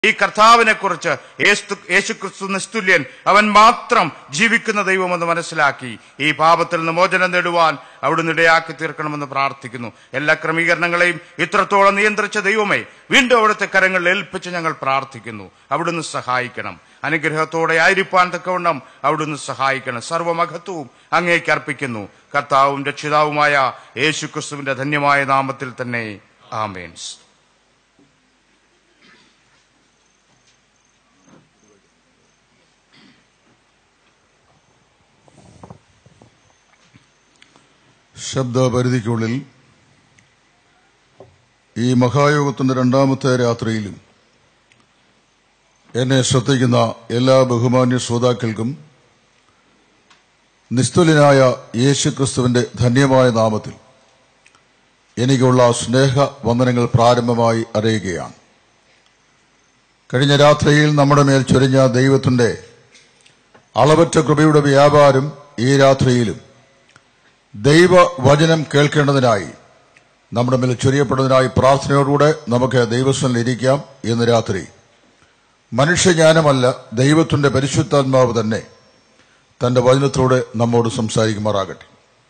ഈ കർത്താവിനെ കുറിച്ച് യേശുക്രിസ്തു നിസ്തുല്യൻ അവൻ മാത്രം ജീവിക്കുന്ന ദൈവമെന്ന് മനസ്സിലാക്കി ഈ പാപത്തിൽ നിന്ന് മോചനം നേടുവാൻ അവിടുന്ന് ഇടയാക്കി തീർക്കണമെന്ന് പ്രാർത്ഥിക്കുന്നു എല്ലാ ക്രമീകരണങ്ങളെയും ഇത്രത്തോളം നിയന്ത്രിച്ച ദൈവമേ വീണ്ടും അവിടുത്തെ കരങ്ങളിൽ ഏൽപ്പിച്ച് ഞങ്ങൾ പ്രാർത്ഥിക്കുന്നു അവിടുന്ന് സഹായിക്കണം അനുഗ്രഹത്തോടെ ആയിരിക്കാൻ തക്കവണ്ണം അവിടുന്ന് സഹായിക്കണം സർവമഹത്വവും അങ്ങേക്ക് അർപ്പിക്കുന്നു കർത്താവും രക്ഷിതാവുമായ യേശുക്രിസ്തുവിന്റെ ധന്യമായ നാമത്തിൽ തന്നെ ആമേൻസ് ശബ്ദപരിധിക്കുള്ളിൽ ഈ മഹായോഗത്തിന്റെ രണ്ടാമത്തെ രാത്രിയിലും എന്നെ ശ്രദ്ധിക്കുന്ന എല്ലാ ബഹുമാന്യ ശ്രോതാക്കൾക്കും നിസ്തുലനായ യേശുക്രിസ്തുവിന്റെ ധന്യമായ നാമത്തിൽ എനിക്കുള്ള സ്നേഹ വന്ദനങ്ങൾ പ്രാരംഭമായി അറിയുകയാണ് കഴിഞ്ഞ രാത്രിയിൽ നമ്മുടെ മേൽ ചൊരിഞ്ഞ ദൈവത്തിന്റെ അളവറ്റ കൃപയുടെ വ്യാപാരം ഈ രാത്രിയിലും ദൈവവചനം കേൾക്കേണ്ടതിനായി നമ്മുടെ മേൽ ചൊരിയപ്പെടുന്നതിനായി പ്രാർത്ഥനയോടുകൂടെ നമുക്ക് ദൈവസ്ഥനിൽ ഇരിക്കാം ഇന്ന് രാത്രി മനുഷ്യജ്ഞാനമല്ല ദൈവത്തിന്റെ പരിശുദ്ധാത്മാവ് തന്നെ തന്റെ വചനത്തോടെ നമ്മോട് സംസാരിക്കുമാറാകട്ടെ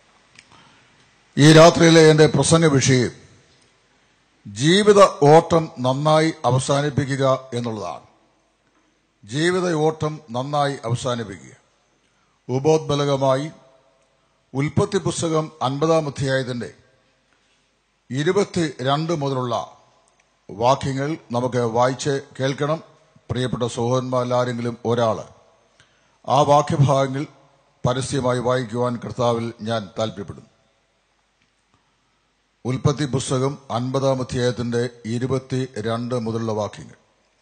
ഈ രാത്രിയിലെ എന്റെ പ്രസംഗ വിഷയം ജീവിത ഓട്ടം നന്നായി അവസാനിപ്പിക്കുക എന്നുള്ളതാണ് ജീവിത ഓട്ടം നന്നായി അവസാനിപ്പിക്കുക ഉപോദ്ബലകമായി ഉൽപ്പത്തി പുസ്തകം അൻപതാം അധ്യായത്തിന്റെ ഇരുപത്തി രണ്ട് മുതലുള്ള വാക്യങ്ങൾ നമുക്ക് വായിച്ച് കേൾക്കണം പ്രിയപ്പെട്ട സഹോദരന്മാരെല്ലാരെങ്കിലും ഒരാള് ആ വാക്യഭാഗങ്ങൾ പരസ്യമായി വായിക്കുവാൻ കർത്താവിൽ ഞാൻ താല്പര്യപ്പെടുന്നു ഉൽപ്പത്തി പുസ്തകം അൻപതാം അധ്യായത്തിന്റെ ഇരുപത്തി രണ്ട് മുതലുള്ള വാക്യങ്ങൾ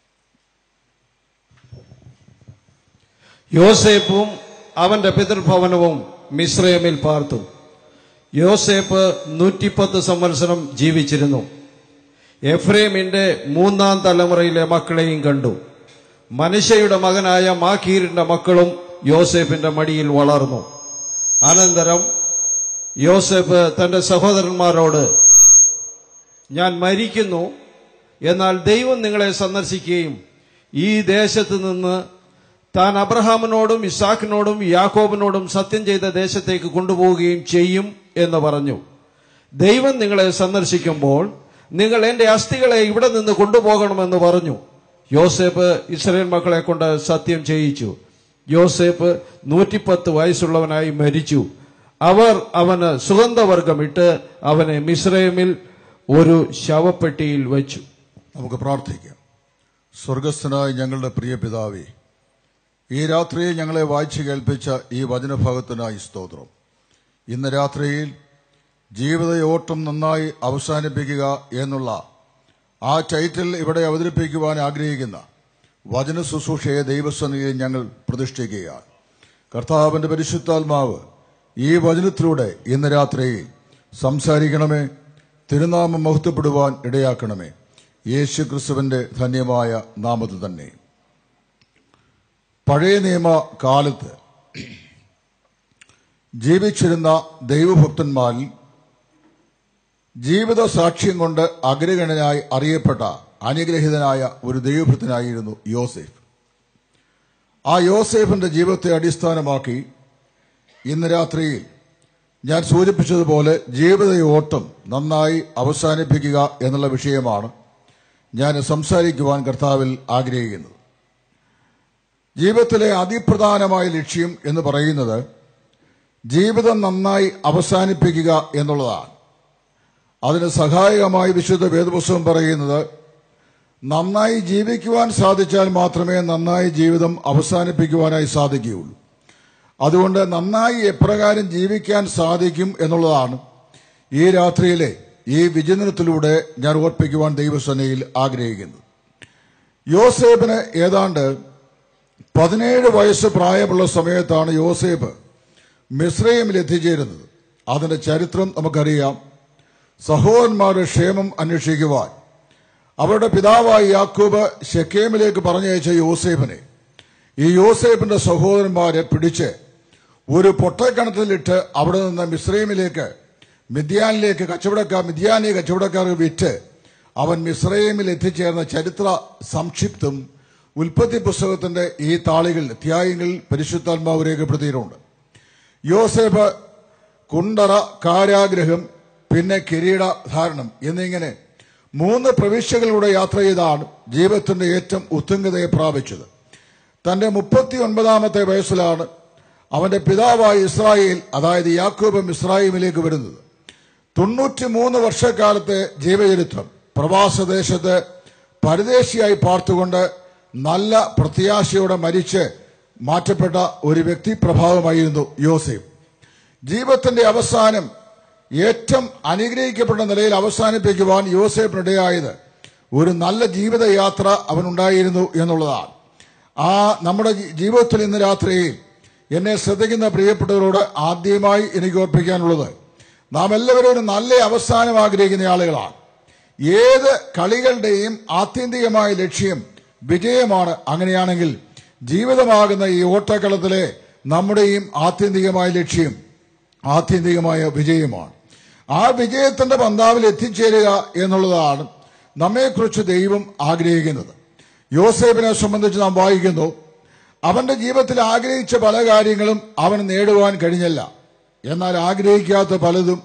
യോസേപ്പും അവന്റെ പിതൃഭവനവും മിശ്രയമിൽ പാർത്തു യോസേപ്പ് നൂറ്റിപ്പത്ത് സംവത്സരം ജീവിച്ചിരുന്നു എഫ്രേമിന്റെ മൂന്നാം തലമുറയിലെ മക്കളെയും കണ്ടു മനുഷ്യയുടെ മകനായ മാഖീറിന്റെ മക്കളും യോസേപ്പിന്റെ മടിയിൽ വളർന്നു അനന്തരം യോസേപ്പ് തന്റെ സഹോദരന്മാരോട് ഞാൻ മരിക്കുന്നു എന്നാൽ ദൈവം നിങ്ങളെ സന്ദർശിക്കുകയും ഈ ദേശത്ത് നിന്ന് താൻ അബ്രഹാമിനോടും ഇസാഖിനോടും യാക്കോബിനോടും സത്യം ചെയ്ത ദേശത്തേക്ക് കൊണ്ടുപോവുകയും ചെയ്യും എന്ന് പറഞ്ഞു ദൈവം നിങ്ങളെ സന്ദർശിക്കുമ്പോൾ നിങ്ങൾ എന്റെ അസ്ഥികളെ ഇവിടെ നിന്ന് കൊണ്ടുപോകണമെന്ന് പറഞ്ഞു യോസേപ്പ് ഇസ്രയേൽ മക്കളെ കൊണ്ട് സത്യം ചെയ്യിച്ചു യോസേപ്പ് നൂറ്റിപ്പത്ത് വയസ്സുള്ളവനായി മരിച്ചു അവർ അവന് സുഗന്ധവർഗമിട്ട് അവനെ മിശ്രയമിൽ ഒരു ശവപ്പെട്ടിയിൽ വെച്ചു നമുക്ക് പ്രാർത്ഥിക്കാം സ്വർഗസ്ഥനായ ഞങ്ങളുടെ പ്രിയ പിതാവേ ഈ രാത്രിയിൽ ഞങ്ങളെ വായിച്ചു കേൾപ്പിച്ച ഈ വചനഭാഗത്തിനായി സ്തോത്രം ഇന്ന് രാത്രിയിൽ ജീവിതയോട്ടം നന്നായി അവസാനിപ്പിക്കുക എന്നുള്ള ആ ടൈറ്റിൽ ഇവിടെ അവതരിപ്പിക്കുവാൻ ആഗ്രഹിക്കുന്ന വചന ശുശ്രൂഷയെ ദൈവസന്നിധിയിൽ ഞങ്ങൾ പ്രതിഷ്ഠിക്കുകയാണ് കർത്താവിന്റെ പരിശുദ്ധാത്മാവ് ഈ വചനത്തിലൂടെ ഇന്ന് രാത്രിയിൽ സംസാരിക്കണമേ തിരുനാമം മഹത്വപ്പെടുവാൻ ഇടയാക്കണമേ യേശു ക്രിസ്തുവിന്റെ ധന്യമായ നാമത്തിൽ തന്നെ പഴയ നിയമ കാലത്ത് ജീവിച്ചിരുന്ന ദൈവഭക്തന്മാരിൽ ജീവിത സാക്ഷ്യം കൊണ്ട് അഗ്രഗണനായി അറിയപ്പെട്ട അനുഗ്രഹീതനായ ഒരു ദൈവഭക്തനായിരുന്നു യോസേഫ് ആ യോസേഫിന്റെ ജീവിതത്തെ അടിസ്ഥാനമാക്കി ഇന്ന് രാത്രിയിൽ ഞാൻ സൂചിപ്പിച്ചതുപോലെ ജീവിത ഓട്ടം നന്നായി അവസാനിപ്പിക്കുക എന്നുള്ള വിഷയമാണ് ഞാൻ സംസാരിക്കുവാൻ കർത്താവിൽ ആഗ്രഹിക്കുന്നത് ജീവിതത്തിലെ അതിപ്രധാനമായ ലക്ഷ്യം എന്ന് പറയുന്നത് ജീവിതം നന്നായി അവസാനിപ്പിക്കുക എന്നുള്ളതാണ് അതിന് സഹായകമായി വിശുദ്ധ വേദപുസ്തകം പറയുന്നത് നന്നായി ജീവിക്കുവാൻ സാധിച്ചാൽ മാത്രമേ നന്നായി ജീവിതം അവസാനിപ്പിക്കുവാനായി സാധിക്കുകയുള്ളൂ അതുകൊണ്ട് നന്നായി എപ്രകാരം ജീവിക്കാൻ സാധിക്കും എന്നുള്ളതാണ് ഈ രാത്രിയിലെ ഈ വിചിന്തനത്തിലൂടെ ഞാൻ ഓർപ്പിക്കുവാൻ ദൈവസേനയിൽ ആഗ്രഹിക്കുന്നത് യോസേഫിന് ഏതാണ്ട് പതിനേഴ് വയസ്സ് പ്രായമുള്ള സമയത്താണ് യോസേഫ് മിശ്രയമിൽ എത്തിച്ചേരുന്നത് അതിന്റെ ചരിത്രം നമുക്കറിയാം സഹോദരന്മാരുടെ ക്ഷേമം അന്വേഷിക്കുവാൻ അവരുടെ പിതാവായ യാക്കൂബ് ഷെക്കേമിലേക്ക് പറഞ്ഞയച്ച യോസേഫിനെ ഈ യോസേഫിന്റെ സഹോദരന്മാരെ പിടിച്ച് ഒരു പൊട്ടക്കിണറ്റിലിട്ട് അവിടെ നിന്ന് മിശ്രൈമിലേക്ക് മിദ്യാനിലേക്ക് കച്ചവടക്കാർ മിദ്യാനി കച്ചവടക്കാർ വിറ്റ് അവൻ മിസ്രൈമിൽ എത്തിച്ചേർന്ന ചരിത്ര സംക്ഷിപ്തും ഉൽപ്പത്തി പുസ്തകത്തിന്റെ ഈ താളുകൾ അധ്യായങ്ങളിൽ പരിശുദ്ധാത്മാവ് രേഖപ്പെടുത്തിയിട്ടുണ്ട് യോസേഫ് കുണ്ടറ കാരാഗ്രഹം പിന്നെ കിരീടധാരണം എന്നിങ്ങനെ മൂന്ന് പ്രവിശ്യകളിലൂടെ യാത്ര ചെയ്താണ് ജീവിതത്തിന്റെ ഏറ്റവും ഉത്തുംഗതയെ പ്രാപിച്ചത് തന്റെ മുപ്പത്തി ഒൻപതാമത്തെ വയസ്സിലാണ് അവന്റെ പിതാവായ ഇസ്രായേൽ അതായത് യാക്കോബ് ഇസ്രായേലിലേക്ക് വരുന്നത് തൊണ്ണൂറ്റി മൂന്ന് വർഷക്കാലത്തെ ജീവചരിത്രം പ്രവാസദേശത്ത് പരദേശിയായി പാർത്തുകൊണ്ട് നല്ല പ്രത്യാശയോടെ മരിച്ച് മാറ്റപ്പെട്ട ഒരു വ്യക്തി പ്രഭാവമായിരുന്നു യോസേഫ് ജീവിതത്തിന്റെ അവസാനം ഏറ്റവും അനുഗ്രഹിക്കപ്പെട്ട നിലയിൽ അവസാനിപ്പിക്കുവാൻ യോസേഫിനിടയായത് ഒരു നല്ല ജീവിതയാത്ര അവനുണ്ടായിരുന്നു എന്നുള്ളതാണ് ആ നമ്മുടെ ജീ- ജീവിതത്തിൽ ഇന്ന് രാത്രിയിൽ എന്നെ ശ്രദ്ധിക്കുന്ന പ്രിയപ്പെട്ടവരോട് ആദ്യമായി എനിക്ക് ഓർപ്പിക്കാനുള്ളത് നാം എല്ലാവരും ഒരു നല്ല അവസാനം ആഗ്രഹിക്കുന്ന ആളുകളാണ് ഏത് കളികളുടെയും ആത്യന്തികമായ ലക്ഷ്യം വിജയമാണ് അങ്ങനെയാണെങ്കിൽ ജീവിതമാകുന്ന ഈ ഓട്ടക്കളത്തിലെ നമ്മുടെയും ആത്യന്തികമായ ലക്ഷ്യം ആത്യന്തികമായ വിജയമാണ് ആ വിജയത്തിന്റെ പന്താവിൽ എത്തിച്ചേരുക എന്നുള്ളതാണ് നമ്മെക്കുറിച്ച് ദൈവം ആഗ്രഹിക്കുന്നത് യോസേഫിനെ സംബന്ധിച്ച് നാം വായിക്കുന്നു അവന്റെ ജീവിതത്തിൽ ആഗ്രഹിച്ച പല കാര്യങ്ങളും അവന് നേടുവാൻ കഴിഞ്ഞില്ല എന്നാൽ ആഗ്രഹിക്കാത്ത പലതും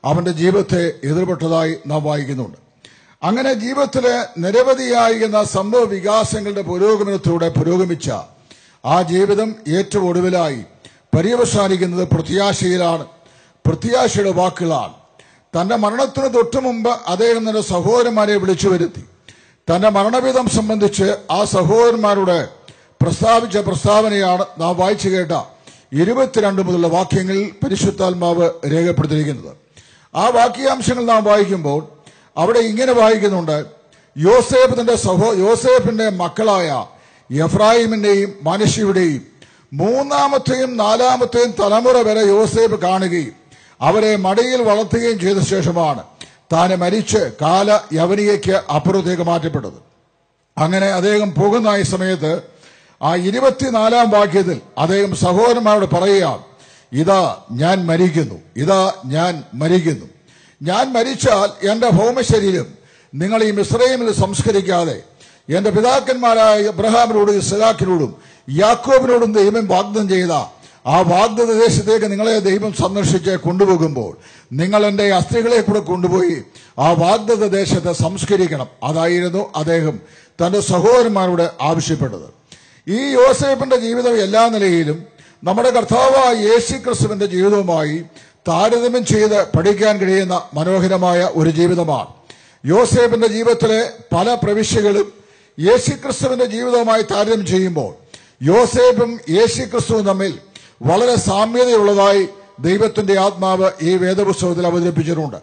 അവന്റെ ജീവിതത്തെ എതിർപ്പെട്ടതായി നാം വായിക്കുന്നുണ്ട് അങ്ങനെ ജീവിതത്തിലെ നിരവധിയായിരുന്ന സംഭവ വികാസങ്ങളുടെ പുരോഗമനത്തിലൂടെ പുരോഗമിച്ച ആ ജീവിതം ഏറ്റവും ഒടുവിലായി പര്യവസാനിക്കുന്നത് പ്രത്യാശയിലാണ് പ്രത്യാശയുടെ വാക്കുകളാണ് തന്റെ മരണത്തിന് തൊട്ടു മുമ്പ് അദ്ദേഹം തന്റെ സഹോദരന്മാരെ വിളിച്ചു വരുത്തി തന്റെ മരണവിധം സംബന്ധിച്ച് ആ സഹോദരന്മാരോട് പ്രസ്താവിച്ച പ്രസ്താവനയാണ് നാം വായിച്ചു കേട്ട ഇരുപത്തിരണ്ട് മുതലുള്ള വാക്യങ്ങളിൽ പരിശുദ്ധാത്മാവ് രേഖപ്പെടുത്തിയിരിക്കുന്നത് ആ വാക്യാംശങ്ങൾ നാം വായിക്കുമ്പോൾ അവിടെ ഇങ്ങനെ വായിക്കുന്നുണ്ട് യോസേഫ് തന്റെ സഹോ യോസേഫിന്റെ മക്കളായ എഫ്രായിമിന്റെയും മനുഷ്യയുടെയും മൂന്നാമത്തെയും നാലാമത്തെയും തലമുറ വരെ യോസേഫ് കാണുകയും അവരെ മടിയിൽ വളർത്തുകയും ചെയ്ത ശേഷമാണ് താൻ മരിച്ച് കാല യവനിയയ്ക്ക് അപ്പുറത്തേക്ക് മാറ്റപ്പെട്ടത് അങ്ങനെ അദ്ദേഹം പോകുന്ന ഈ സമയത്ത് ആ ഇരുപത്തിനാലാം വാക്യത്തിൽ അദ്ദേഹം സഹോദരന്മാരോട് പറയുകയാണ് ഇതാ ഞാൻ മരിക്കുന്നു ഇതാ ഞാൻ മരിക്കുന്നു ഞാൻ മരിച്ചാൽ എന്റെ ഭൗമശരീരം നിങ്ങൾ ഈ മിശ്രൈമിൽ സംസ്കരിക്കാതെ എന്റെ പിതാക്കന്മാരായ ഇബ്രഹാമിനോടും ഇസ്ലാഖിനോടും യാക്കോബിനോടും ദൈവം വാഗ്ദം ചെയ്ത ആ വാഗ്ദത്ത ദേശത്തേക്ക് നിങ്ങളെ ദൈവം സന്ദർശിച്ച് കൊണ്ടുപോകുമ്പോൾ നിങ്ങൾ എന്റെ അസ്ഥികളെ കൂടെ കൊണ്ടുപോയി ആ വാഗ്ദത്ത ദേശത്തെ സംസ്കരിക്കണം അതായിരുന്നു അദ്ദേഹം തന്റെ സഹോദരന്മാരോട് ആവശ്യപ്പെട്ടത് ഈ യോസേഫിന്റെ ജീവിതം എല്ലാ നിലയിലും നമ്മുടെ കർത്താവായ യേശു ക്രിസ്തുവിന്റെ ജീവിതവുമായി താരതമ്യം ചെയ്ത് പഠിക്കാൻ കഴിയുന്ന മനോഹരമായ ഒരു ജീവിതമാണ് യോസേഫിന്റെ ജീവിതത്തിലെ പല പ്രവിശ്യകളും യേശുക്രിസ്തുവിന്റെ ജീവിതവുമായി താരതമ്യം ചെയ്യുമ്പോൾ യോസേഫും യേശുക്രിസ്തുവും തമ്മിൽ വളരെ സാമ്യതയുള്ളതായി ദൈവത്തിന്റെ ആത്മാവ് ഈ വേദപുസ്തകത്തിൽ അവതരിപ്പിച്ചിട്ടുണ്ട്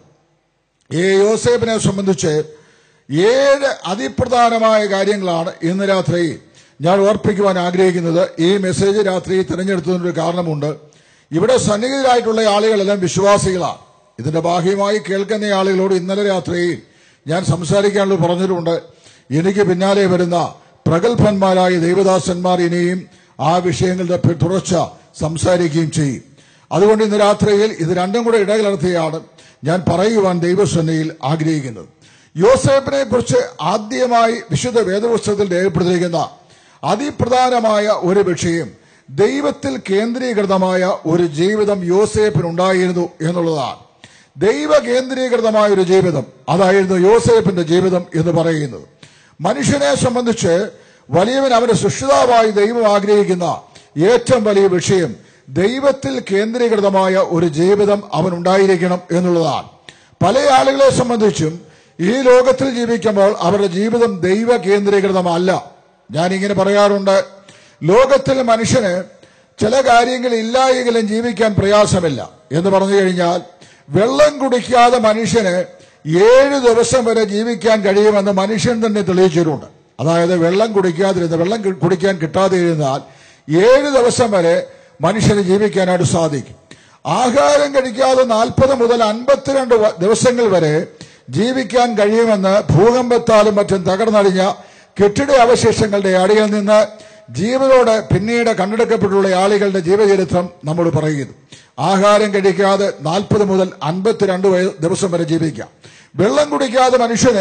ഈ യോസേഫിനെ സംബന്ധിച്ച് ഏഴ് അതിപ്രധാനമായ കാര്യങ്ങളാണ് ഇന്ന് രാത്രി ഞാൻ ഓർപ്പിക്കുവാൻ ആഗ്രഹിക്കുന്നത് ഈ മെസ്സേജ് രാത്രി തിരഞ്ഞെടുത്തതിനൊരു കാരണമുണ്ട് ഇവിടെ സന്നിഹിതരായിട്ടുള്ള ആളുകളെല്ലാം വിശ്വാസികളാണ് ഇതിന്റെ ബാഹ്യമായി കേൾക്കുന്ന ആളുകളോട് ഇന്നലെ രാത്രിയിൽ ഞാൻ സംസാരിക്കാനുള്ളത് പറഞ്ഞിട്ടുണ്ട് എനിക്ക് പിന്നാലെ വരുന്ന പ്രഗത്ഭന്മാരായ ദൈവദാസന്മാർ ഇനിയും ആ വിഷയങ്ങളുടെ പി- തുടർച്ച സംസാരിക്കുകയും ചെയ്യും അതുകൊണ്ട് ഇന്ന് രാത്രിയിൽ ഇത് രണ്ടും കൂടെ ഇടകലർത്തിയാണ് ഞാൻ പറയുവാൻ ദൈവസന്നയിൽ ആഗ്രഹിക്കുന്നത് യോസേഫിനെ കുറിച്ച് ആദ്യമായി വിശുദ്ധ വേദപുസ്തകത്തിൽ രേഖപ്പെടുത്തിയിരിക്കുന്ന അതിപ്രധാനമായ ഒരു വിഷയം ദൈവത്തിൽ കേന്ദ്രീകൃതമായ ഒരു ജീവിതം യോസേഫിനുണ്ടായിരുന്നു എന്നുള്ളതാണ് ദൈവ കേന്ദ്രീകൃതമായ ഒരു ജീവിതം അതായിരുന്നു യോസേഫിന്റെ ജീവിതം എന്ന് പറയുന്നത് മനുഷ്യനെ സംബന്ധിച്ച് വലിയവൻ അവന്റെ സൃഷ്ടിതാവായി ദൈവം ആഗ്രഹിക്കുന്ന ഏറ്റവും വലിയ വിഷയം ദൈവത്തിൽ കേന്ദ്രീകൃതമായ ഒരു ജീവിതം അവനുണ്ടായിരിക്കണം എന്നുള്ളതാണ് പല ആളുകളെ സംബന്ധിച്ചും ഈ ലോകത്തിൽ ജീവിക്കുമ്പോൾ അവരുടെ ജീവിതം ദൈവ കേന്ദ്രീകൃതമല്ല ഞാൻ ഇങ്ങനെ പറയാറുണ്ട് ലോകത്തിൽ മനുഷ്യന് ചില കാര്യങ്ങൾ ഇല്ലായെങ്കിലും ജീവിക്കാൻ പ്രയാസമില്ല എന്ന് പറഞ്ഞു കഴിഞ്ഞാൽ വെള്ളം കുടിക്കാതെ മനുഷ്യന് ഏഴ് ദിവസം വരെ ജീവിക്കാൻ കഴിയുമെന്ന് മനുഷ്യൻ തന്നെ തെളിയിച്ചിട്ടുണ്ട് അതായത് വെള്ളം കുടിക്കാതിരുന്ന വെള്ളം കി- കുടിക്കാൻ കിട്ടാതെ ഇരുന്നാൽ ഏഴ് ദിവസം വരെ മനുഷ്യന് ജീവിക്കാനായിട്ട് സാധിക്കും ആഹാരം കഴിക്കാതെ നാൽപ്പത് മുതൽ അൻപത്തിരണ്ട് വ- ദിവസങ്ങൾ വരെ ജീവിക്കാൻ കഴിയുമെന്ന് ഭൂകമ്പത്താലും മറ്റും തകർന്നടിഞ്ഞ കെട്ടിട അവശേഷങ്ങളുടെ അടിയിൽ നിന്ന് ജീവനോട് പിന്നീട് കണ്ടെടുക്കപ്പെട്ടുള്ള ആളുകളുടെ ജീവചരിത്രം നമ്മൾ പറയുന്നു ആഹാരം കഴിക്കാതെ നാൽപ്പത് മുതൽ അൻപത്തിരണ്ട് വയ- ദിവസം വരെ ജീവിക്കാം വെള്ളം കുടിക്കാതെ മനുഷ്യന്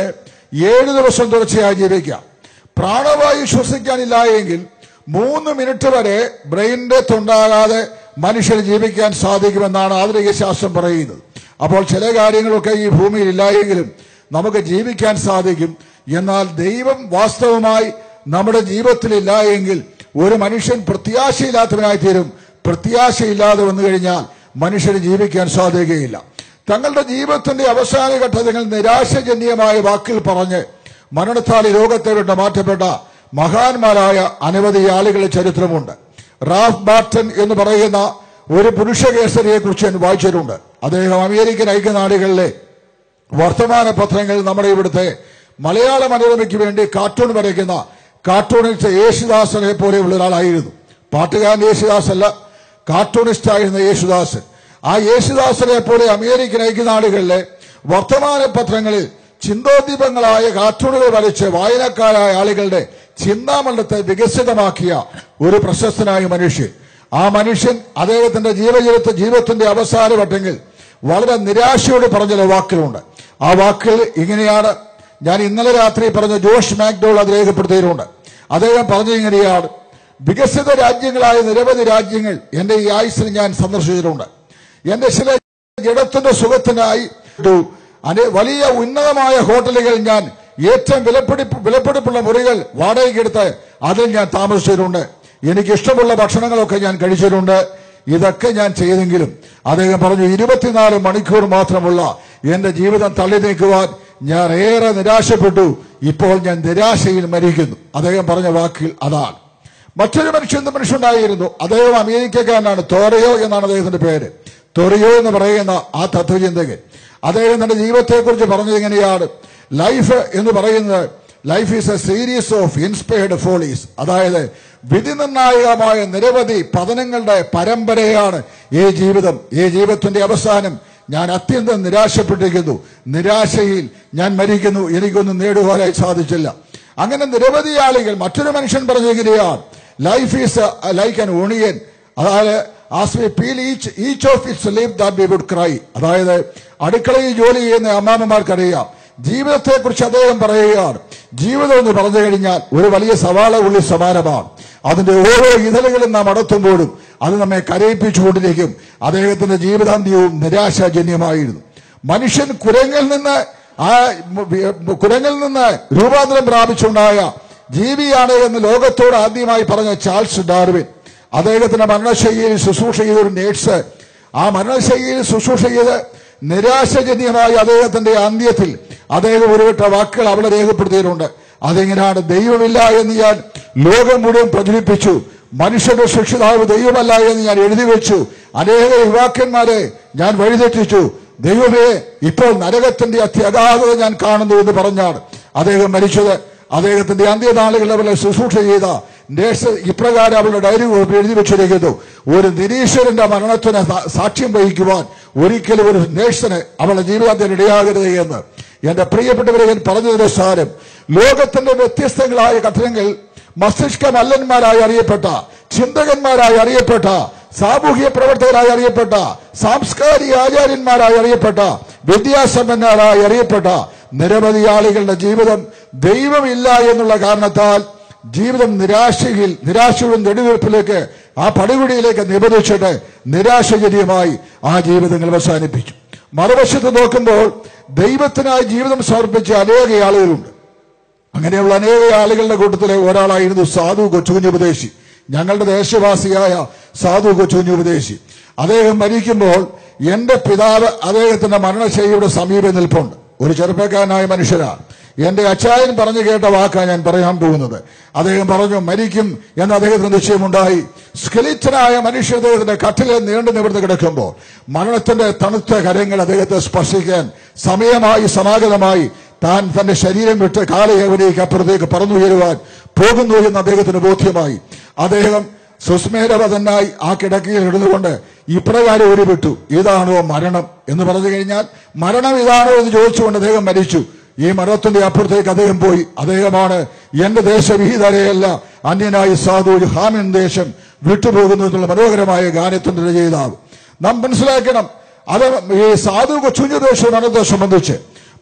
ഏഴ് ദിവസം തുടർച്ചയായി ജീവിക്കാം പ്രാണവായു ശ്വസിക്കാനില്ല എങ്കിൽ മൂന്ന് മിനിറ്റ് വരെ ബ്രെയിനിന്റെ തൊണ്ടാകാതെ മനുഷ്യന് ജീവിക്കാൻ സാധിക്കുമെന്നാണ് ആധുനിക ശാസ്ത്രം പറയുന്നത് അപ്പോൾ ചില കാര്യങ്ങളൊക്കെ ഈ ഭൂമിയിൽ ഇല്ലായെങ്കിലും നമുക്ക് ജീവിക്കാൻ സാധിക്കും എന്നാൽ ദൈവം വാസ്തവമായി നമ്മുടെ ജീവിതത്തിൽ ഇല്ല എങ്കിൽ ഒരു മനുഷ്യൻ പ്രത്യാശയില്ലാത്തവനായി തീരും പ്രത്യാശയില്ലാതെ വന്നു കഴിഞ്ഞാൽ മനുഷ്യന് ജീവിക്കാൻ സാധിക്കുകയില്ല തങ്ങളുടെ ജീവിതത്തിന്റെ അവസാന ഘട്ടത്തിൽ നിരാശജന്യമായ വാക്കിൽ പറഞ്ഞ് മരണത്താൽ ഈ ലോകത്തെ വിട്ട് മാറ്റപ്പെട്ട മഹാന്മാരായ അനവധി ആളുകളുടെ ചരിത്രമുണ്ട് റാഫ് ബാർട്ടൻ എന്ന് പറയുന്ന ഒരു പുരുഷ കേസരിയെ കുറിച്ച് ഞാൻ വായിച്ചിട്ടുണ്ട് അദ്ദേഹം അമേരിക്കൻ ഐക്യനാടുകളിലെ വർത്തമാന പത്രങ്ങൾ നമ്മുടെ ഇവിടുത്തെ മലയാള മനോരമയ്ക്ക് വേണ്ടി കാർട്ടൂൺ വരയ്ക്കുന്ന കാർട്ടൂണിസ്റ്റ് യേശുദാസനെ പോലെയുള്ള ഒരാളായിരുന്നു പാട്ടുകാരൻ യേശുദാസ് അല്ല കാർട്ടൂണിസ്റ്റ് ആയിരുന്ന യേശുദാസൻ ആ യേശുദാസനെ പോലെ അമേരിക്കൻ ഐക്യനാടുകളിലെ വർത്തമാന പത്രങ്ങളിൽ ചിന്തോദ്ദീപങ്ങളായ കാർട്ടൂണുകൾ വരച്ച് വായനക്കാരായ ആളുകളുടെ ചിന്താമണ്ഡലത്തെ വികസിതമാക്കിയ ഒരു പ്രശസ്തനായ മനുഷ്യൻ ആ മനുഷ്യൻ അദ്ദേഹത്തിന്റെ ജീവജീവിത ജീവിതത്തിന്റെ അവസാന ഘട്ടങ്ങളിൽ വളരെ നിരാശയോട് പറഞ്ഞ ചില വാക്കുകളുണ്ട് ആ വാക്കുകൾ ഇങ്ങനെയാണ് ഞാൻ ഇന്നലെ രാത്രി പറഞ്ഞ ജോഷ് മാക്ഡോൾ അത് രേഖപ്പെടുത്തിയിട്ടുണ്ട് അദ്ദേഹം പറഞ്ഞ ഇങ്ങനെയാണ് വികസിത രാജ്യങ്ങളായ നിരവധി രാജ്യങ്ങൾ എന്റെ ഈ ആയുസിൽ ഞാൻ സന്ദർശിച്ചിട്ടുണ്ട് എന്റെ ചില ജഡത്തിന്റെ സുഖത്തിനായി ഒരു അനെ- വലിയ ഉന്നതമായ ഹോട്ടലുകൾ ഞാൻ ഏറ്റവും വിലപിടിപ്പ് വിലപിടിപ്പുള്ള മുറികൾ വാടകയ്ക്കെടുത്ത് അതിൽ ഞാൻ താമസിച്ചിട്ടുണ്ട് എനിക്ക് ഇഷ്ടമുള്ള ഭക്ഷണങ്ങളൊക്കെ ഞാൻ കഴിച്ചിട്ടുണ്ട് ഇതൊക്കെ ഞാൻ ചെയ്തെങ്കിലും അദ്ദേഹം പറഞ്ഞു ഇരുപത്തിനാല് മണിക്കൂർ മാത്രമുള്ള എന്റെ ജീവിതം തള്ളി നീക്കുവാൻ ഞാൻ ഏറെ നിരാശപ്പെട്ടു ഇപ്പോൾ ഞാൻ നിരാശയിൽ മരിക്കുന്നു അദ്ദേഹം പറഞ്ഞ വാക്കിൽ അതാണ് മറ്റൊരു മനുഷ്യൻ മനുഷ്യനായിരുന്നു അദ്ദേഹം അമേരിക്കക്കാരനാണ് തോറയോ എന്നാണ് അദ്ദേഹത്തിന്റെ പേര് തൊറിയോ എന്ന് പറയുന്ന ആ തത്വചിന്തകൻ അദ്ദേഹം തന്റെ ജീവിതത്തെക്കുറിച്ച് പറഞ്ഞത് എങ്ങനെയാണ് ലൈഫ് എന്ന് പറയുന്നത് life is a series of inspired follies അതായത് വിധി നിർണായകമായ നിരവധി പതനങ്ങളുടെ പരമ്പരയാണ് ഈ ജീവിതം ഈ ജീവിതത്തിന്റെ അവസാനം ഞാൻ അത്യന്തം നിരാശപ്പെട്ടിരിക്കുന്നു നിരാശയിൽ ഞാൻ മരിക്കുന്നു എനിക്കൊന്നും നേടുവാനായി സാധിച്ചില്ല അങ്ങനെ നിരവധി ആളുകൾ മറ്റൊരു മനുഷ്യൻ പറഞ്ഞെങ്ങനെയാണ് life is like an onion അതായത് as we peel each each of its leave that we would cry അതായത് അടുക്കളയിൽ ജോലി ചെയ്യുന്ന അമ്മാമ്മമാർക്കറിയാം ജീവിതത്തെക്കുറിച്ച് അദ്ദേഹം പറയുകയാണ് ജീവിതം എന്ന് പറഞ്ഞു കഴിഞ്ഞാൽ ഒരു വലിയ സവാള ഉള്ളി സമാനമാണ് അതിന്റെ ഓരോ ഇതളുകളും നാം അടത്തുമ്പോഴും അത് നമ്മെ കരയിപ്പിച്ചുകൊണ്ടിരിക്കും അദ്ദേഹത്തിന്റെ ജീവിതാന്ത്യവും നിരാശാജന്യമായിരുന്നു മനുഷ്യൻ കുരങ്ങിൽ നിന്ന് ആ കുരങ്ങിൽ നിന്ന് രൂപാന്തരം പ്രാപിച്ചുണ്ടായ ജീവിയാണ് എന്ന് ലോകത്തോട് ആദ്യമായി പറഞ്ഞ ചാൾസ് ഡാർവിൻ അദ്ദേഹത്തിന്റെ മരണശൈലിയിൽ ശുശ്രൂഷ ചെയ്ത ഒരു നേഴ്സ് ആ മരണശൈലിയിൽ ശുശ്രൂഷ ചെയ്ത് നിരാശജന്യമായ അദ്ദേഹത്തിന്റെ അന്ത്യത്തിൽ അദ്ദേഹം ഒരു വിട്ട വാക്കുകൾ അവിടെ രേഖപ്പെടുത്തിയിട്ടുണ്ട് അതെങ്ങനെയാണ് ദൈവമില്ല എന്ന് ഞാൻ ലോകം മുഴുവൻ പ്രചരിപ്പിച്ചു മനുഷ്യന്റെ സൃഷ്ടിതാവ് ദൈവമല്ല എന്ന് ഞാൻ എഴുതി വെച്ചു അനേക യുവാക്കന്മാരെ ഞാൻ വഴിതെറ്റിച്ചു ദൈവമേ ഇപ്പോൾ നരകത്തിന്റെ അത്യഗാധത ഞാൻ കാണുന്നു എന്ന് പറഞ്ഞാണ് അദ്ദേഹം മരിച്ചത് അദ്ദേഹത്തിന്റെ അന്ത്യനാളുകളിൽ അവരെ ശുശ്രൂഷ ചെയ്ത നേഴ്സ് ഇപ്രകാരം അവളുടെ ഡയറി കുറിപ്പ് എഴുതി വെച്ചിരിക്കുന്നു ഒരു നിരീശ്വരന്റെ മരണത്തിന് സാ- സാക്ഷ്യം വഹിക്കുവാൻ ഒരിക്കലും ഒരു നേഴ്സിന് അവളുടെ ജീവിതത്തിൽ ഇടയാകരുത് എന്ന് എന്റെ പ്രിയപ്പെട്ടവരെ ഞാൻ പറഞ്ഞതിന്റെ സാരം ലോകത്തിന്റെ വ്യത്യസ്തങ്ങളായ കഥനങ്ങൾ മസ്തിഷ്ക മല്ലന്മാരായി അറിയപ്പെട്ട ചിന്തകന്മാരായി അറിയപ്പെട്ട സാമൂഹ്യ പ്രവർത്തകരായി അറിയപ്പെട്ട സാംസ്കാരിക ആചാര്യന്മാരായി അറിയപ്പെട്ട വിദ്യാസമ്പന്നരായി അറിയപ്പെട്ട നിരവധി ആളുകളുടെ ജീവിതം ദൈവമില്ല എന്നുള്ള കാരണത്താൽ ജീവിതം നിരാശയിൽ നിരാശയുടെ നെടുവീർപ്പിലേക്ക് ആ പടുകുടിയിലേക്ക് നിബന്ധിച്ചിട്ട് നിരാശജനീയമായി ആ ജീവിതങ്ങൾ അവസാനിപ്പിച്ചു മറുവശത്ത് നോക്കുമ്പോൾ ദൈവത്തിനായി ജീവിതം സമർപ്പിച്ച അനേക ആളുകളുണ്ട് അങ്ങനെയുള്ള അനേക ആളുകളുടെ കൂട്ടത്തിലെ ഒരാളായിരുന്നു സാധു കൊച്ചുകുഞ്ഞുപദേശി ഞങ്ങളുടെ ദേശവാസിയായ സാധു കൊച്ചുകുഞ്ഞുപദേശി അദ്ദേഹം മരിക്കുമ്പോൾ എന്റെ പിതാവ് അദ്ദേഹത്തിന്റെ മരണശൈലിയുടെ സമീപം നിൽപ്പുണ്ട് ഒരു ചെറുപ്പക്കാരനായ മനുഷ്യരാണ് എന്റെ അച്ചായൻ പറഞ്ഞു കേട്ട വാക്കാണ് ഞാൻ പറയാൻ പോകുന്നത് അദ്ദേഹം പറഞ്ഞു മരിക്കും എന്ന് അദ്ദേഹത്തിന് നിശ്ചയമുണ്ടായി സ്കെലിറ്റനായ മനുഷ്യ അദ്ദേഹത്തിന്റെ കട്ടിലിൽ നീണ്ടു നിവർന്ന് കിടക്കുമ്പോൾ മരണത്തിന്റെ തണുത്ത കരങ്ങൾ അദ്ദേഹത്തെ സ്പർശിക്കാൻ സമയമായി സമാഗതമായി താൻ തന്റെ ശരീരം വിട്ട് കാലയവനേക്ക് അപ്പുറത്തേക്ക് പറന്നുയരുവാൻ പോകുന്നു എന്ന് അദ്ദേഹത്തിന് ബോധ്യമായി അദ്ദേഹം സുസ്മേരവതനായി ആ കിടക്കയിൽ ഇടുന്നുകൊണ്ട് ഇപ്രകാരം ഒരു വിട്ടു ഇതാണോ മരണം എന്ന് പറഞ്ഞു കഴിഞ്ഞാൽ മരണം ഇതാണോ എന്ന് ചോദിച്ചുകൊണ്ട് അദ്ദേഹം മരിച്ചു ഈ മരണത്തിന്റെ അപ്പുറത്തേക്ക് അദ്ദേഹം പോയി അദ്ദേഹമാണ് എന്റെ ദേശവിഹിതരെയല്ല അന്യനായി സാധു ഹാമിൻ ദേശം വിട്ടുപോകുന്നു എന്നുള്ള മനോഹരമായ ഗാനത്തിന്റെ രചയിതാവ് നാം മനസ്സിലാക്കണം അത് ഈ സാധു കൊച്ചുഞ്ഞു ദേശം മരണത്തെ സംബന്ധിച്ച്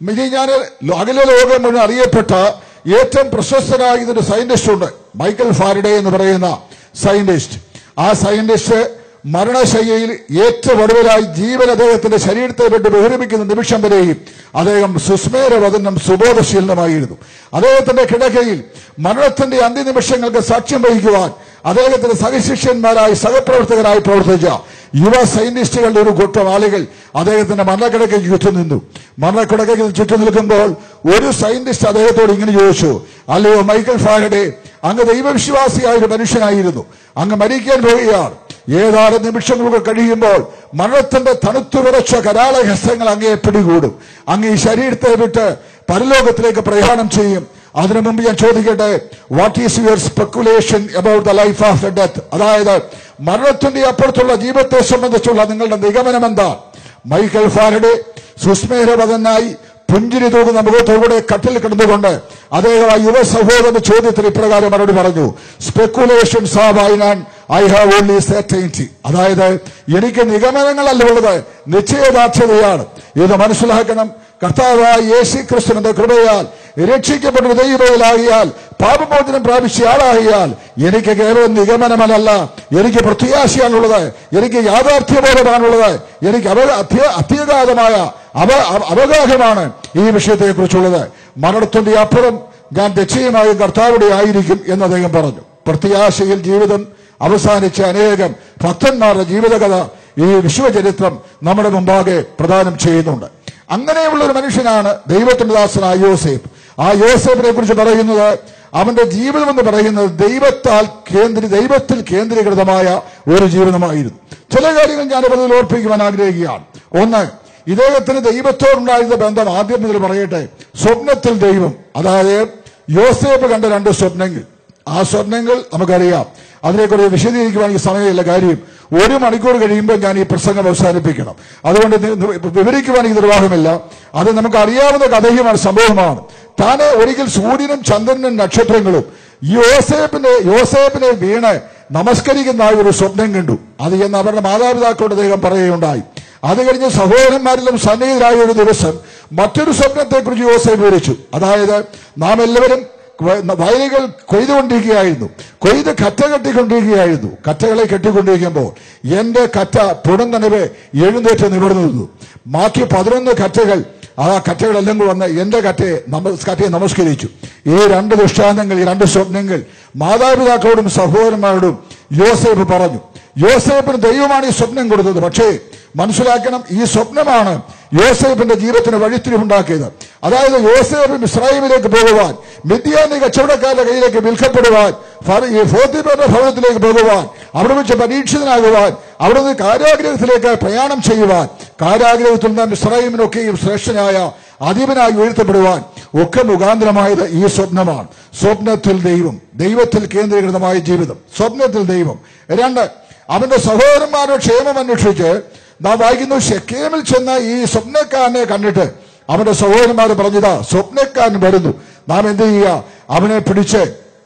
ഇനി ഞാൻ അഖില ലോകം മുഴുവൻ അറിയപ്പെട്ട ഏറ്റവും പ്രശസ്തനായ ഇതൊരു സയന്റിസ്റ്റ് ഉണ്ട് മൈക്കൽ ഫാരഡേ എന്ന് പറയുന്ന സയന്റിസ്റ്റ് ആ സയന്റിസ്റ്റ് മരണശയ്യയിൽ ഏറ്റവും ഒടുവിലായി ജീവൻ അദ്ദേഹത്തിന്റെ ശരീരത്തെ വിട്ട് ബഹിരമിക്കുന്ന നിമിഷം വരെയും അദ്ദേഹം സുസ്മേരവദനം സുബോധശീലനമായിരുന്നു അദ്ദേഹത്തിന്റെ കിടക്കയിൽ മരണത്തിന്റെ അന്ത്യനിമിഷങ്ങൾക്ക് സാക്ഷ്യം വഹിക്കുവാൻ അദ്ദേഹത്തിന്റെ സഹശിഷ്യന്മാരായി സഹപ്രവർത്തകരായി പ്രവർത്തിച്ച യുവ സയന്റിസ്റ്റുകളുടെ ഒരു കൂട്ടം ആളുകൾ അദ്ദേഹത്തിന്റെ മരണക്കിടക്കയ്ക്ക് ചുറ്റും നിന്നു മരണക്കിടക്കയ്ക്ക് ചുറ്റും നിൽക്കുമ്പോൾ ഒരു സയന്റിസ്റ്റ് അദ്ദേഹത്തോട് ഇങ്ങനെ ചോദിച്ചു അല്ലയോ മൈക്കൽ ഫാരഡെ അങ്ങ് ദൈവവിശ്വാസിയായ ഒരു മനുഷ്യനായിരുന്നു അങ്ങ് മരിക്കാൻ പോവുകയാണ് ഏതാനും നിമിഷങ്ങൾക്ക് കഴിയുമ്പോൾ മരണത്തിന്റെ തണുത്തു വിറച്ച കരാളഹസ്തങ്ങൾ അങ്ങയെ പിടികൂടും അങ്ങ് ഈ ശരീരത്തെ വിട്ട് പരലോകത്തിലേക്ക് പ്രയാണം ചെയ്യും അതിനു മുമ്പ് ഞാൻ ചോദിക്കട്ടെ what is your speculation about the life after death അതായത് മരണത്തിന്റെ അപ്പുറത്തുള്ള ജീവിതത്തെ സംബന്ധിച്ചുള്ള നിങ്ങളുടെ നിഗമനം എന്താ മൈക്കൽ ഫാരഡെ സുസ്മേരവതനായി പുഞ്ചിരി തൂകുന്ന മുഖത്തോടെ കട്ടിൽ കിടന്നുകൊണ്ട് അദ്ദേഹം ആ യുവ സഹോദരന്റെ ചോദ്യത്തിന് ഇപ്രകാരം മറുപടി പറഞ്ഞു സ്പെക്കുലേഷൻസ് ആ വൈനാൻ ഐ ഹാവ് ഓൺലി സെർട്ടൈൻറ്റി അതായത് എനിക്ക് നിഗമനങ്ങളല്ല ഉള്ളത് നിശ്ചയദാർഢ്യതയാണ് ഇത് മനസ്സിലാക്കണം കർത്താവായ യേശു ക്രിസ്തുവിന്റെ കൃപയാൽ രക്ഷിക്കപ്പെട്ട ദൈവയിലാകിയാൽ പാപമോചനം പ്രാപിച്ച ആളാകിയാൽ എനിക്ക് കേവലം നിഗമനമല്ല എനിക്ക് പ്രത്യാശയാണുള്ളത് എനിക്ക് യാഥാർത്ഥ്യബോധമാണുള്ളത് എനിക്ക് അവ അത്യ- അത്യഗാധമായ അവ അവ- അവഗാഹമാണ് ഈ വിഷയത്തെക്കുറിച്ചുള്ളത് മരണത്തിന്റെ അപ്പുറം ഞാൻ നിശ്ചയമായും കർത്താവിടെ ആയിരിക്കും എന്ന് അദ്ദേഹം പറഞ്ഞു പ്രത്യാശയിൽ ജീവിതം അവസാനിച്ച അനേകം ഭക്തന്മാരുടെ ജീവിതകഥ ഈ വിശ്വചരിത്രം നമ്മുടെ മുമ്പാകെ പ്രദാനം ചെയ്യുന്നുണ്ട് അങ്ങനെയുള്ള ഒരു മനുഷ്യനാണ് ദൈവത്തിന്റെ ദാസനായ യോസേഫ് ആ യോസേഫിനെ കുറിച്ച് പറയുന്നത് അവന്റെ ജീവിതം എന്ന് പറയുന്നത് ദൈവത്താൽ കേന്ദ്രീ ദൈവത്തിൽ കേന്ദ്രീകൃതമായ ഒരു ജീവിതമായിരുന്നു ചില കാര്യങ്ങൾ ഞാൻ പലതിൽ ഓർപ്പിക്കുവാൻ ആഗ്രഹിക്കുകയാണ് ഒന്ന് ഇദ്ദേഹത്തിന് ദൈവത്തോടുണ്ടായിരുന്ന ബന്ധം ആദ്യം മുതൽ പറയട്ടെ സ്വപ്നത്തിൽ ദൈവം അതായത് യോസേഫ് കണ്ട രണ്ട് സ്വപ്നങ്ങൾ ആ സ്വപ്നങ്ങൾ നമുക്കറിയാം അതിനെക്കുറിച്ച് വിശദീകരിക്കുവാൻ ഈ സമയമില്ല കാര്യം ഒരു മണിക്കൂർ കഴിയുമ്പോൾ ഞാൻ ഈ പ്രസംഗം അവസാനിപ്പിക്കണം അതുകൊണ്ട് നി- നി- വിവരിക്കുവാൻ എനിക്ക് നിർവാഹമില്ല അത് നമുക്ക് അറിയാവുന്ന കഥയുമാണ് സംഭവമാണ് താന് ഒരിക്കൽ സൂര്യനും ചന്ദ്രനും നക്ഷത്രങ്ങളും യോസേപ്പിനെ യോസേപ്പിനെ വീണ് നമസ്കരിക്കുന്ന ഒരു സ്വപ്നം കണ്ടു അത് എന്ന് അവരുടെ മാതാപിതാക്കളോട് അദ്ദേഹം പറയുകയുണ്ടായി അത് കഴിഞ്ഞ് സഹോദരന്മാരിലും സന്നിഹിതരായ ഒരു ദിവസം മറ്റൊരു സ്വപ്നത്തെക്കുറിച്ച് യോസേഫ് വിവരിച്ചു അതായത് നാം എല്ലാവരും വ- വയലുകൾ കൊയ്തുകൊണ്ടിരിക്കുകയായിരുന്നു കൊയ്ത് കറ്റ കെട്ടിക്കൊണ്ടിരിക്കുകയായിരുന്നു കറ്റകളെ കെട്ടിക്കൊണ്ടിരിക്കുമ്പോൾ എന്റെ കറ്റ പുടന്തനവ് എഴുന്നേറ്റ് നിവർന്നു നിന്നു ബാക്കി പതിനൊന്ന് കറ്റകൾ ആ കറ്റകളെല്ലാം കൂടെ വന്ന് എന്റെ കറ്റയെ നമ കറ്റയെ നമസ്കരിച്ചു ഈ രണ്ട് ദൃഷ്ടാന്തങ്ങൾ ഈ രണ്ട് സ്വപ്നങ്ങൾ മാതാപിതാക്കളോടും സഹോദരന്മാരോടും യോസേഫ് പറഞ്ഞു യോസേഫിന് ദൈവമാണ് ഈ സ്വപ്നം കൊടുത്തത് പക്ഷേ മനസ്സിലാക്കണം ഈ സ്വപ്നമാണ് യോസേഫിന്റെ ജീവിതത്തിന് വഴിത്തിരിവുണ്ടാക്കിയത് അതായത് യോസേഫ് ഇസ്രായേലിലേക്ക് പോകുവാൻ മിദ്യാന്റെ കച്ചവടക്കാരുടെ കയ്യിലേക്ക് വിൽക്കപ്പെടുവാൻ ഫറ- ഈ ഫോത്തിബയുടെ ഭവനത്തിലേക്ക് പോകുവാൻ അവിടെ വെച്ച് പരീക്ഷിതനാകുവാൻ അവിടെ നിന്ന് കാരാഗ്രഹത്തിലേക്ക് പ്രയാണം ചെയ്യുവാൻ കാരാഗ്രഹത്തിൽ നിന്ന് ഇസ്രായേലിനൊക്കെയും ശ്രേഷ്ഠനായ അധീപനായി ഉയർത്തപ്പെടുവാൻ ഒക്കെ മുഖാന്തരമായത് ഈ സ്വപ്നമാണ് സ്വപ്നത്തിൽ ദൈവം ദൈവത്തിൽ കേന്ദ്രീകൃതമായ ജീവിതം സ്വപ്നത്തിൽ ദൈവം രണ്ട് അവന്റെ സഹോദരന്മാരുടെ ക്ഷേമം അന്വേഷിച്ച് നാം വായിക്കുന്നു ഷെക്കേമിൽ ചെന്ന ഈ സ്വപ്നക്കാരനെ കണ്ടിട്ട് അവന്റെ സഹോദരന്മാർ പറഞ്ഞതാ സ്വപ്നക്കാരൻ വരുന്നു നാം എന്ത് ചെയ്യുക അവനെ പിടിച്ച്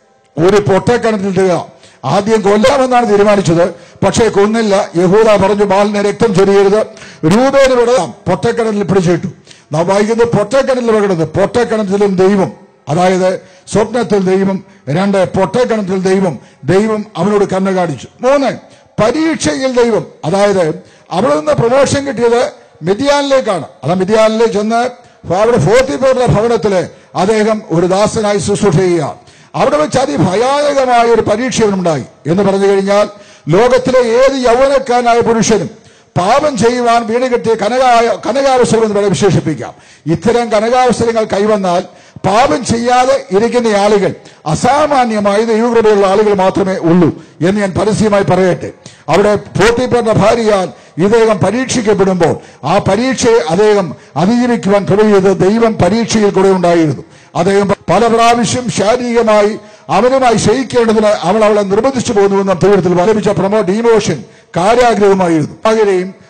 ഒരു പൊട്ടക്കിണറ്റിൽ ഇടുക ആദ്യം കൊല്ലാമെന്നാണ് തീരുമാനിച്ചത് പക്ഷേ കൊന്നില്ല യഹൂദ പറഞ്ഞു ബാലിനെ രക്തം ചൊരിയരുത് രൂപേന് വിടാം പൊട്ടക്കിണറ്റിൽ പിടിച്ചിട്ടു നാം വായിക്കുന്നത് പൊട്ടക്കിണറ്റിൽ വിടുന്നത് പൊട്ടക്കിണറ്റിലും ദൈവം അതായത് സ്വപ്നത്തിൽ ദൈവം രണ്ട് പൊട്ടക്കിണറ്റിൽ ദൈവം ദൈവം അവനോട് കണ്ണു കാണിച്ചു മൂന്ന് പരീക്ഷയിൽ ദൈവം അതായത് അവിടെ നിന്ന് പ്രമോഷൻ കിട്ടിയത് മിതിയാനിലേക്കാണ് അത് മിതിയാനിലേക്ക് ചെന്ന് അവിടെ ഫോർട്ടിഫോറിന്റെ ഭവനത്തില് അദ്ദേഹം ഒരു ദാസനായി ശുശ്രൂഷ ചെയ്യുകയാണ് അവിടെ വെച്ച് അതിഭയാനകമായ ഒരു പരീക്ഷ ഉണ്ടായി എന്ന് പറഞ്ഞു കഴിഞ്ഞാൽ ലോകത്തിലെ ഏത് യൗവനക്കാരനായ പുരുഷനും പാപം ചെയ്യുവാൻ വീട് കെട്ടിയ കനകായ കനകാവസരം എന്ന് വേണം വിശേഷിപ്പിക്കാം ഇത്തരം കനകാവസരങ്ങൾ കൈവന്നാൽ പാപം ചെയ്യാതെ ഇരിക്കുന്ന ആളുകൾ അസാമാന്യമായ ദൈവകൃപയുള്ള ആളുകൾ മാത്രമേ ഉള്ളൂ എന്ന് ഞാൻ പരസ്യമായി പറയട്ടെ അവിടെ പോട്ടിപ്പേറിന്റെ ഭാര്യയാൽ ഇദ്ദേഹം പരീക്ഷിക്കപ്പെടുമ്പോൾ ആ പരീക്ഷയെ അദ്ദേഹം അതിജീവിക്കുവാൻ കൃപ ചെയ്ത് ദൈവം പരീക്ഷയിൽ കൂടെ ഉണ്ടായിരുന്നു അദ്ദേഹം പല പ്രാവശ്യം ശാരീരികമായി അവനുമായി ശയിക്കേണ്ടതിന് അവൾ അവളെ നിർബന്ധിച്ചു പോകുന്നുവെന്ന് തീർത്ഥത്തിൽ ലഭിച്ച പ്രമോ ഡിമോഷൻ കാരാഗ്രഹമായിരുന്നു അവരെയും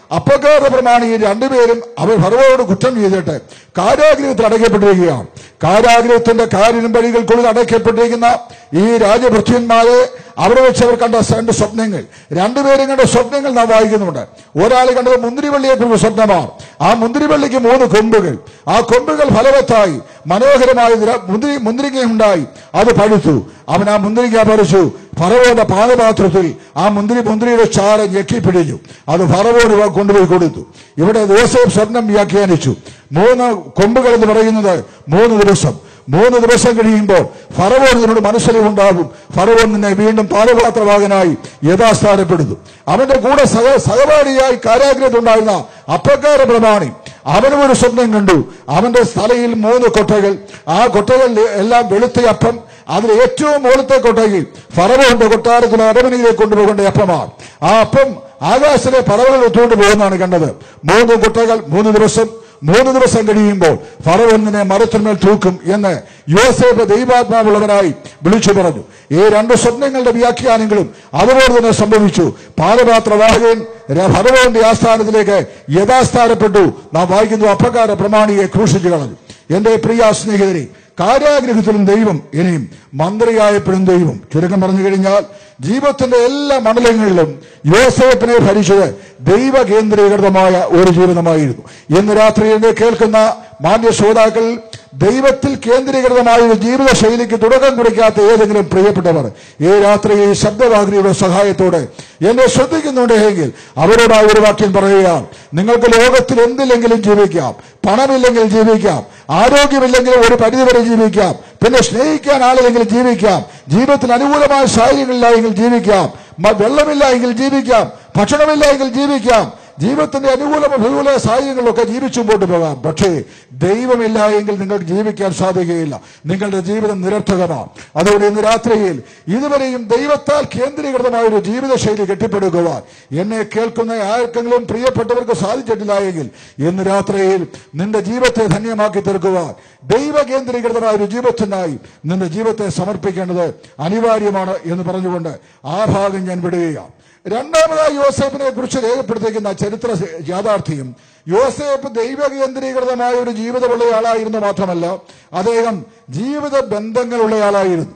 അപ്പക്കാര പ്രമാണി ഈ രണ്ടുപേരും അവർ ഭർവോട് കുറ്റം ചെയ്തിട്ട് കാരാഗ്രഹത്തിൽ അടയ്ക്കപ്പെട്ടിരിക്കുകയാണ് കാരാഗ്രഹത്തിന്റെ കാര്യം വഴികൾക്കുള്ളിൽ അടയ്ക്കപ്പെട്ടിരിക്കുന്ന ഈ രാജഭൃത്യന്മാരെ അവിടെ വെച്ച് അവർ കണ്ട രണ്ട് സ്വപ്നങ്ങൾ രണ്ടുപേരും കണ്ട സ്വപ്നങ്ങൾ നാം വായിക്കുന്നുണ്ട് ഒരാൾ കണ്ടത് മുന്തിരിവള്ളിയെ കുറിച്ച് സ്വപ്നമാണ് ആ മുന്തിരിവള്ളിക്ക് മൂന്ന് കൊമ്പുകൾ ആ കൊമ്പുകൾ ഫലവത്തായി മനോഹരമായ നിര- മുന്തിരി മുന്തിരിങ്ങ ഉണ്ടായി അത് പഴുത്തു അവൻ ആ മുന്തിരിങ്ങ പറിച്ചു ഫറവോന്റെ പാദപാത്രത്തിൽ ആ മുന്തിരി മുന്തിരിയുടെ ചാറ് ഞെക്കിപ്പിടിച്ചു അത് ഫറവോന് ഇവ കൊണ്ടുപോയി കൊടുത്തു ഇവിടെ യോസേഫ് സ്വപ്നം വ്യാഖ്യാനിച്ചു മൂന്ന് കൊമ്പുകൾ എന്ന് പറയുന്നത് മൂന്ന് ദിവസം മൂന്ന് ദിവസം കഴിയുമ്പോൾ ഫറവോൻ നിന്നോട് മനസ്സിലുണ്ടാകും ഫറവോൻ നിന്നെ വീണ്ടും പാദപാത്രവാഹനായി യഥാസ്ഥാനപ്പെടുന്നു അവന്റെ കൂടെ സഹ സഹപാഠിയായി കാരാഗ്രഹത്തുണ്ടായിരുന്ന അപ്പക്കാര പ്രമാണി അവനും ഒരു സ്വപ്നം കണ്ടു അവന്റെ തലയിൽ മൂന്ന് കൊട്ടകൾ ആ കൊട്ടകളിൽ എല്ലാം വെളുത്ത അപ്പം അതിൽ ഏറ്റവും മുകളിലത്തെ കൊട്ടയിൽ ഫറവോന്റെ കൊട്ടാരത്തിൽ അരമനയിലേക്ക് കൊണ്ടുപോകേണ്ട അപ്പമാണ് ആ അപ്പം ആകാശത്തിലെ പറവകൾ ഒത്തുകൊണ്ട് പോകുന്നതാണ് കണ്ടത് മൂന്ന് കുട്ടകൾ മൂന്ന് ദിവസം മൂന്ന് ദിവസം കഴിയുമ്പോൾ ഫറവോന്നിനെ മരത്തിന്മേൽ തൂക്കും എന്ന് യോസേഫ് ദൈവാത്മാവുള്ളവനായി വിളിച്ചു പറഞ്ഞു ഈ രണ്ട് സ്വപ്നങ്ങളുടെ വ്യാഖ്യാനങ്ങളും അതുപോലെ തന്നെ സംഭവിച്ചു പാദപാത്രവാഹകൻ ര- ഫറവോന്റെ ആസ്ഥാനത്തിലേക്ക് യഥാസ്ഥാനപ്പെട്ടു നാം വായിക്കുന്നു അപ്പക്കാര പ്രമാണിയെ ക്രൂശിച്ചു കളഞ്ഞു എന്റെ പ്രിയ സ്നേഹിതരെ കാരാഗ്രഹത്തിലും ദൈവം ഇനിയും മന്ത്രിയായപ്പോഴും ദൈവം ചുരുക്കം പറഞ്ഞു കഴിഞ്ഞാൽ ജീവിതത്തിന്റെ എല്ലാ മണ്ഡലങ്ങളിലും യോസേപ്പിനെ ഭരിച്ചത് ദൈവ കേന്ദ്രീകൃതമായ ഒരു ജീവിതമായിരുന്നു ഇന്ന് രാത്രി എന്നെ കേൾക്കുന്ന മാന്യ ശ്രോതാക്കൾ ദൈവത്തിൽ കേന്ദ്രീകൃതമായ ഒരു ജീവിത ശൈലിക്ക് തുടക്കം കുറിക്കാത്ത ഏതെങ്കിലും പ്രിയപ്പെട്ടവർ ഈ രാത്രി ഈ ശബ്ദവാഗ്നിയുടെ സഹായത്തോടെ എന്നെ ശ്രദ്ധിക്കുന്നുണ്ടെങ്കിൽ അവരോടായി ഒരു വാക്യം പറയുകയാണ് നിങ്ങൾക്ക് ലോകത്തിൽ എന്തില്ലെങ്കിലും ജീവിക്കാം പണമില്ലെങ്കിൽ ജീവിക്കാം ആരോഗ്യമില്ലെങ്കിൽ ഒരു പരിധിവരെ ജീവിക്കാം പിന്നെ സ്നേഹിക്കാൻ ആളില്ലെങ്കിൽ ജീവിക്കാം ജീവിതത്തിൽ അനുകൂലമായ സാഹചര്യങ്ങളില്ല എങ്കിൽ ജീവിക്കാം മ- വെള്ളമില്ല എങ്കിൽ ജീവിക്കാം ഭക്ഷണമില്ല എങ്കിൽ ജീവിക്കാം ജീവിതത്തിന്റെ അനുകൂല പ്രതികൂല സാഹചര്യങ്ങളിലൊക്കെ ജീവിച്ചു മുമ്പോട്ട് പോകാം പക്ഷേ ദൈവമില്ല എങ്കിൽ നിങ്ങൾക്ക് ജീവിക്കാൻ സാധിക്കുകയില്ല നിങ്ങളുടെ ജീവിതം നിരർത്ഥകമാണ് അതുകൊണ്ട് ഇന്ന് രാത്രിയിൽ ഇതുവരെയും ദൈവത്താൽ കേന്ദ്രീകൃതമായ ഒരു ജീവിതശൈലി കെട്ടിപ്പടുക്കുവാൻ എന്നെ കേൾക്കുന്ന ആർക്കെങ്കിലും പ്രിയപ്പെട്ടവർക്ക് സാധിച്ചിട്ടില്ല എങ്കിൽ ഇന്ന് രാത്രിയിൽ നിന്റെ ജീവിതത്തെ ധന്യമാക്കി തീർക്കുവാൻ ദൈവ കേന്ദ്രീകൃതമായ ഒരു ജീവിതത്തിനായി നിന്റെ ജീവിതത്തെ സമർപ്പിക്കേണ്ടത് അനിവാര്യമാണ് എന്ന് പറഞ്ഞുകൊണ്ട് ആ ഭാഗം ഞാൻ വിടുകയാണ് രണ്ടാമതായി യോസേഫിനെ കുറിച്ച് രേഖപ്പെടുത്തിയിരിക്കുന്ന ചരിത്ര യാഥാർത്ഥ്യം യോസേഫ് ദൈവ കേന്ദ്രീകൃതമായ ഒരു ജീവിതമുള്ളയാളായിരുന്നു മാത്രമല്ല അദ്ദേഹം ജീവിത ബന്ധങ്ങളുള്ളയാളായിരുന്നു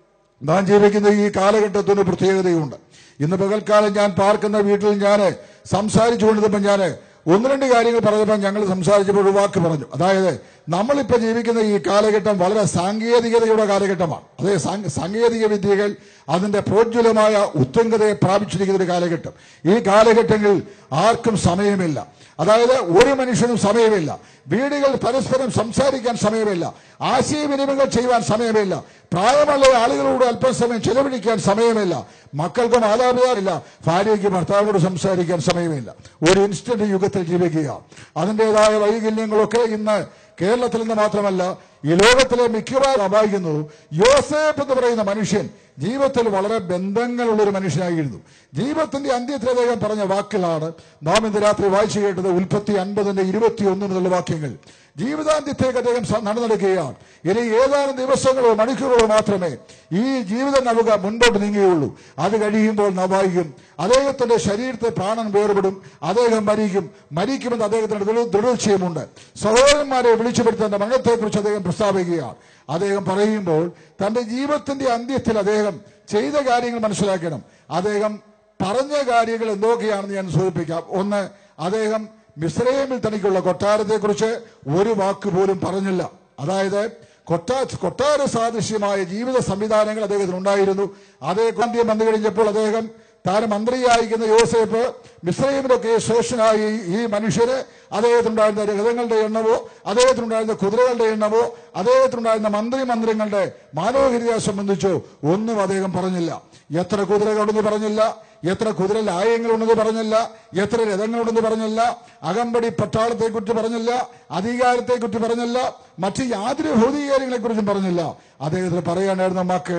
നാം ജീവിക്കുന്ന ഈ കാലഘട്ടത്തിന് പ്രത്യേകതയുണ്ട് ഇന്ന് പകൽക്കാലം ഞാൻ പാർക്കുന്ന വീട്ടിൽ ഞാൻ സംസാരിച്ചു കൊണ്ടിരുന്നപ്പോൾ ഞാൻ ഒന്ന് രണ്ട് കാര്യങ്ങൾ പറഞ്ഞപ്പോൾ ഞങ്ങൾ സംസാരിച്ചപ്പോൾ ഒരു വാക്ക് പറഞ്ഞു അതായത് നമ്മളിപ്പോൾ ജീവിക്കുന്ന ഈ കാലഘട്ടം വളരെ സാങ്കേതികതയുടെ കാലഘട്ടമാണ് അതേ സാങ്കേ- സാങ്കേതിക വിദ്യകൾ അതിന്റെ പ്രോജ്വലമായ ഉത്തുംഗതയെ പ്രാപിച്ചിരിക്കുന്ന ഒരു കാലഘട്ടം ഈ കാലഘട്ടങ്ങളിൽ ആർക്കും സമയമില്ല അതായത് ഒരു മനുഷ്യനും സമയമില്ല വീടുകൾ പരസ്പരം സംസാരിക്കാൻ സമയമില്ല ആശയവിനിമയങ്ങൾ ചെയ്യുവാൻ സമയമില്ല പ്രായമുള്ള ആളുകളോട് അല്പം സമയം ചെലവഴിക്കാൻ സമയമില്ല മക്കൾക്ക് മാതാപിതാവില്ല ഭാര്യയ്ക്ക് ഭർത്താവിനോട് സംസാരിക്കാൻ സമയമില്ല ഒരു ഇൻസ്റ്റന്റ് യുഗത്തിൽ ജീവിക്കുക അതിൻ്റെതായ വൈകല്യങ്ങളൊക്കെ ഇന്ന് കേരളത്തിൽ നിന്ന് മാത്രമല്ല ഈ ലോകത്തിലെ മിക്കവാറും വായിക്കുന്നു യോസേഫ് എന്ന് പറയുന്ന മനുഷ്യൻ ജീവിതത്തിൽ വളരെ ബന്ധങ്ങളുള്ള ഒരു മനുഷ്യനായിരുന്നു ജീവിതത്തിന്റെ അന്ത്യത്തിൽ അദ്ദേഹം പറഞ്ഞ വാക്കുകളാണ് നാം ഇന്ന് രാത്രി വായിച്ചു കേട്ടത് ഉൽപ്പത്തി അൻപതിന്റെ ഇരുപത്തി ഒന്ന് മുതലുള്ള വാക്യങ്ങൾ ജീവിതാന്ത്യത്തേക്ക് അദ്ദേഹം സ- നടന്നെടുക്കുകയാണ് ഇനി ഏതാനും ദിവസങ്ങളോ മണിക്കൂറുകളോ മാത്രമേ ഈ ജീവിതം നമുക്ക് മുൻപോട്ട് നീങ്ങുകയുള്ളൂ അത് കഴിയുമ്പോൾ നാം വായിക്കും അദ്ദേഹത്തിന്റെ ശരീരത്തെ പ്രാണൻ വേർപെടും അദ്ദേഹം മരിക്കും മരിക്കുമെന്ന് അദ്ദേഹത്തിന് ദൃഢ- ദൃഢനിശ്ചയമുണ്ട് സഹോദരന്മാരെ വിളിച്ചു വരുത്തേണ്ട മരണത്തെക്കുറിച്ച് അദ്ദേഹം പ്രസ്താവിക്കുകയാണ് അദ്ദേഹം പറയുമ്പോൾ തന്റെ ജീവിതത്തിന്റെ അന്ത്യത്തിൽ അദ്ദേഹം ചെയ്ത കാര്യങ്ങൾ മനസ്സിലാക്കണം അദ്ദേഹം പറഞ്ഞ കാര്യങ്ങൾ എന്തൊക്കെയാണെന്ന് ഞാൻ സൂചിപ്പിക്കാം ഒന്ന് അദ്ദേഹം മിസ്രൈമിൽ തനിക്കുള്ള കൊട്ടാരത്തെക്കുറിച്ച് ഒരു വാക്ക് പോലും പറഞ്ഞില്ല അതായത് കൊട്ടാ കൊട്ടാര സാദൃശ്യമായ ജീവിത സംവിധാനങ്ങൾ അദ്ദേഹത്തിന് ഉണ്ടായിരുന്നു അദ്ദേഹം വന്നു കഴിഞ്ഞപ്പോൾ അദ്ദേഹം താൻ മന്ത്രിയായിരിക്കുന്ന യോസേഫ് മിസ്രൈമിലൊക്കെ ശ്രേഷ്ഠനായി ഈ മനുഷ്യര് അദ്ദേഹത്തിനുണ്ടായിരുന്ന രഥങ്ങളുടെ എണ്ണമോ അദ്ദേഹത്തിനുണ്ടായിരുന്ന കുതിരകളുടെ എണ്ണമോ അദ്ദേഹത്തിനുണ്ടായിരുന്ന മന്ത്രി മന്ദിരങ്ങളുടെ മാനവഗിരിയെ സംബന്ധിച്ചോ ഒന്നും അദ്ദേഹം പറഞ്ഞില്ല എത്ര കുതിരകളുണ്ടെന്ന് പറഞ്ഞില്ല എത്ര കുതിര ലായങ്ങളുണ്ടെന്ന് പറഞ്ഞില്ല എത്ര രഥങ്ങളുണ്ടെന്ന് പറഞ്ഞില്ല അകമ്പടി പട്ടാളത്തെക്കുറിച്ച് പറഞ്ഞില്ല അധികാരത്തെക്കുറിച്ച് പറഞ്ഞില്ല മറ്റ് യാതൊരു ഭൗതികാര്യങ്ങളെ കുറിച്ചും പറഞ്ഞില്ല അദ്ദേഹത്തിന് പറയാനായിരുന്ന മക്കൾ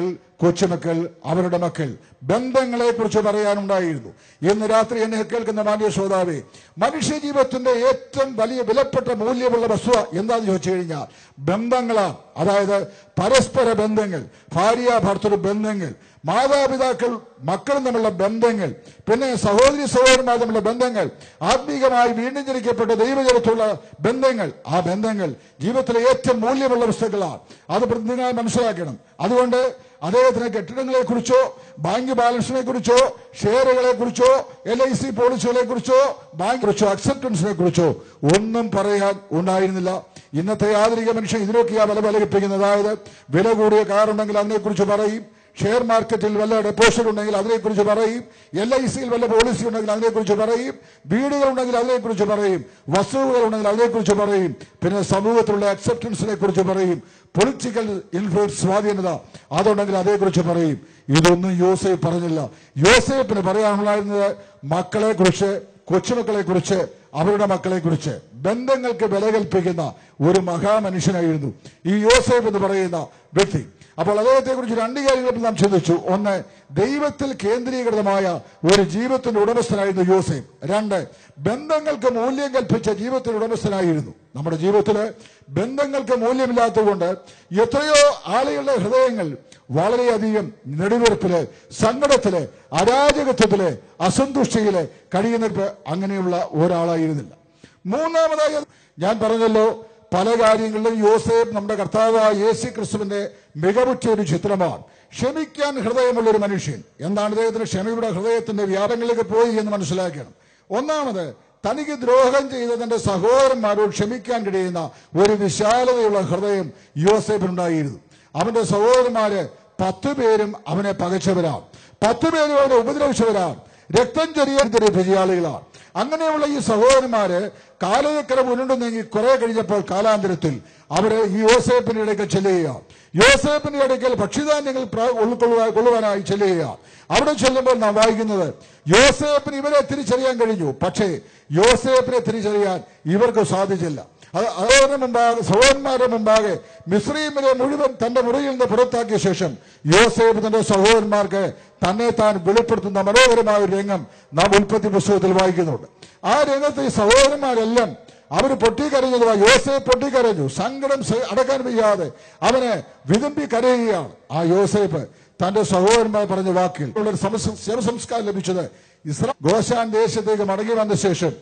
കൊച്ചുമക്കൾ അവരുടെ മക്കൾ ബന്ധങ്ങളെ കുറിച്ച് പറയാനുണ്ടായിരുന്നു ഇന്ന് രാത്രി എന്നെ കേൾക്കുന്ന മാന്യ ശ്രോതാവേ മനുഷ്യ ജീവിതത്തിന്റെ ഏറ്റവും വലിയ വിലപ്പെട്ട മൂല്യമുള്ള വസ്തുത എന്താണെന്ന് ചോദിച്ചു കഴിഞ്ഞാൽ ബന്ധങ്ങളാണ് അതായത് പരസ്പര ബന്ധങ്ങൾ ഭാര്യ ഭർത്തൃ ബന്ധങ്ങൾ മാതാപിതാക്കൾ മക്കളും തമ്മിലുള്ള ബന്ധങ്ങൾ പിന്നെ സഹോദരി സഹോദരന്മാർ തമ്മിലുള്ള ബന്ധങ്ങൾ ആത്മീകമായി വീണ്ടും ജനിക്കപ്പെട്ട ദൈവജനത്തുള്ള ബന്ധങ്ങൾ ആ ബന്ധങ്ങൾ ജീവിതത്തിലെ ഏറ്റവും മൂല്യമുള്ള വസ്തുക്കളാണ് അത് നിങ്ങൾ മനസ്സിലാക്കണം അതുകൊണ്ട് അദ്ദേഹത്തിന് കെട്ടിടങ്ങളെ കുറിച്ചോ ബാങ്ക് ബാലൻസിനെ കുറിച്ചോ ഷെയറുകളെ കുറിച്ചോ എൽ ഐ സി പോളിസികളെ കുറിച്ചോ ബാങ്ക് കുറിച്ചോ അക്സെപ്റ്റൻസിനെ കുറിച്ചോ ഒന്നും പറയാൻ ഉണ്ടായിരുന്നില്ല ഇന്നത്തെ ആധുനിക മനുഷ്യൻ ഇതിനൊക്കെയാ വില വിലകിപ്പിക്കുന്നത് അതായത് വില കൂടിയ കാറുണ്ടെങ്കിൽ അതിനെക്കുറിച്ച് പറയും ഷെയർ മാർക്കറ്റിൽ വല്ല ഡെപ്പോസിറ്റ് ഉണ്ടെങ്കിൽ അതിനെക്കുറിച്ച് പറയും എൽ ഐ സിയിൽ വല്ല പോളിസി ഉണ്ടെങ്കിൽ അതിനെക്കുറിച്ച് പറയും വീടുകൾ ഉണ്ടെങ്കിൽ അതിനെക്കുറിച്ച് പറയും വസ്തുക്കൾ ഉണ്ടെങ്കിൽ അതിനെക്കുറിച്ച് പറയും പിന്നെ സമൂഹത്തിലുള്ള അക്സെപ്റ്റൻസിനെ കുറിച്ച് പറയും പൊളിറ്റിക്കൽ ഇൻഫ്ലുവൻസ് സ്വാധീനത അതുണ്ടെങ്കിൽ അതേക്കുറിച്ച് പറയും ഇതൊന്നും യോസേഫ് പറഞ്ഞില്ല യോസേഫിന് പറയാനുണ്ടായിരുന്നത് മക്കളെ കുറിച്ച് കൊച്ചുമക്കളെ കുറിച്ച് അവരുടെ മക്കളെ കുറിച്ച് ബന്ധങ്ങൾക്ക് വില കൽപ്പിക്കുന്ന ഒരു മഹാമനുഷ്യനായിരുന്നു ഈ യോസേഫ് എന്ന് പറയുന്ന വ്യക്തി അപ്പോൾ അദ്ദേഹത്തെ കുറിച്ച് രണ്ട് കാര്യങ്ങൾ നാം ചിന്തിച്ചു ഒന്ന് ദൈവത്തിൽ കേന്ദ്രീകൃതമായ ഒരു ജീവിതത്തിന്റെ ഉടമസ്ഥനായിരുന്നു യോസേഫ് രണ്ട് ബന്ധങ്ങൾക്ക് മൂല്യം കൽപ്പിച്ച ജീവിതത്തിന്റെ ഉടമസ്ഥനായിരുന്നു നമ്മുടെ ജീവിതത്തില് ബന്ധങ്ങൾക്ക് മൂല്യമില്ലാത്തതുകൊണ്ട് എത്രയോ ആളുകളുടെ ഹൃദയങ്ങൾ വളരെയധികം നെടുവീർപ്പില് സങ്കടത്തില് അരാജകത്വത്തില് അസന്തുഷ്ടിയില് കഴിയുന്നവർക്ക് അങ്ങനെയുള്ള ഒരാളായിരുന്നില്ല മൂന്നാമതായി ഞാൻ പറഞ്ഞല്ലോ പല കാര്യങ്ങളിലും യോസേഫ് നമ്മുടെ കർത്താവായ യേശു ക്രിസ്തുവിന്റെ മികവുറ്റ ഒരു ചിത്രമാണ് ക്ഷമിക്കാൻ ഹൃദയമുള്ള ഒരു മനുഷ്യൻ എന്താണ് ഇദ്ദേഹത്തിന് ക്ഷമയുടെ ഹൃദയത്തിന്റെ വ്യാപങ്ങളിലേക്ക് പോയി എന്ന് മനസ്സിലാക്കണം ഒന്നാമത് തനിക്ക് ദ്രോഹം ചെയ്ത തന്റെ സഹോദരന്മാരോട് ക്ഷമിക്കാൻ കഴിയുന്ന ഒരു വിശാലതയുള്ള ഹൃദയം യോസേഫിനുണ്ടായിരുന്നു അവന്റെ സഹോദരന്മാര് പത്തു പേരും അവനെ പകച്ചവരാണ് പത്തു പേരും അവനെ ഉപദ്രവിച്ചവരാണ് രക്തം ചെറിയ വിജയാളികളാണ് അങ്ങനെയുള്ള ഈ സഹോദരന്മാര് കാലചക്രം മുന്നോട്ട് നീങ്ങി കുറെ കഴിഞ്ഞപ്പോൾ കാലാന്തരത്തിൽ അവര് ഈ യോസേപ്പിന്റെ ഇടയ്ക്ക് ചെല്ലുകയാണ് യോസേപ്പിന്റെ ഇടയ്ക്കൽ ഭക്ഷ്യധാന്യങ്ങൾ പ്ര- ഉൾക്കൊള്ളുവാ- കൊള്ളുവാനായി ചെല്ലുകയാണ് അവിടെ ചെല്ലുമ്പോൾ നാം വായിക്കുന്നത് യോസേപ്പിന് ഇവരെ തിരിച്ചറിയാൻ കഴിഞ്ഞു പക്ഷേ യോസേപ്പിനെ തിരിച്ചറിയാൻ ഇവർക്ക് സാധിച്ചില്ല അത് അവരുടെ മുമ്പാകെ സഹോദരന്മാരുടെ മുമ്പാകെ മിശ്രീമിനെ മുഴുവൻ തന്റെ മുറിയിൽ നിന്ന് പുറത്താക്കിയ ശേഷം യോസേഫ് തന്റെ സഹോദരന്മാർക്ക് തന്നെ താൻ വെളിപ്പെടുത്തുന്ന മനോഹരമായ ഒരു രംഗം നാം ഉൽപ്പത്തി പുസ്തകത്തിൽ വായിക്കുന്നുണ്ട് ആ രംഗത്ത് ഈ സഹോദരന്മാരെല്ലാം അവർ പൊട്ടിക്കരഞ്ഞതുമായി യോസേഫ് പൊട്ടിക്കരഞ്ഞു സങ്കടം സ- അടക്കാൻ വയ്യാതെ അവനെ വിതുമ്പി കരയുകയാണ് ആ യോസേഫ് തന്റെ സഹോദരന്മാർ പറഞ്ഞ വാക്കിൽ ഉള്ള ഒരു സമസ- ശവസംസ്കാരം ലഭിച്ചത് ഇസ്രാ ഗോശാൻ ദേശത്തേക്ക് മടങ്ങി വന്ന ശേഷം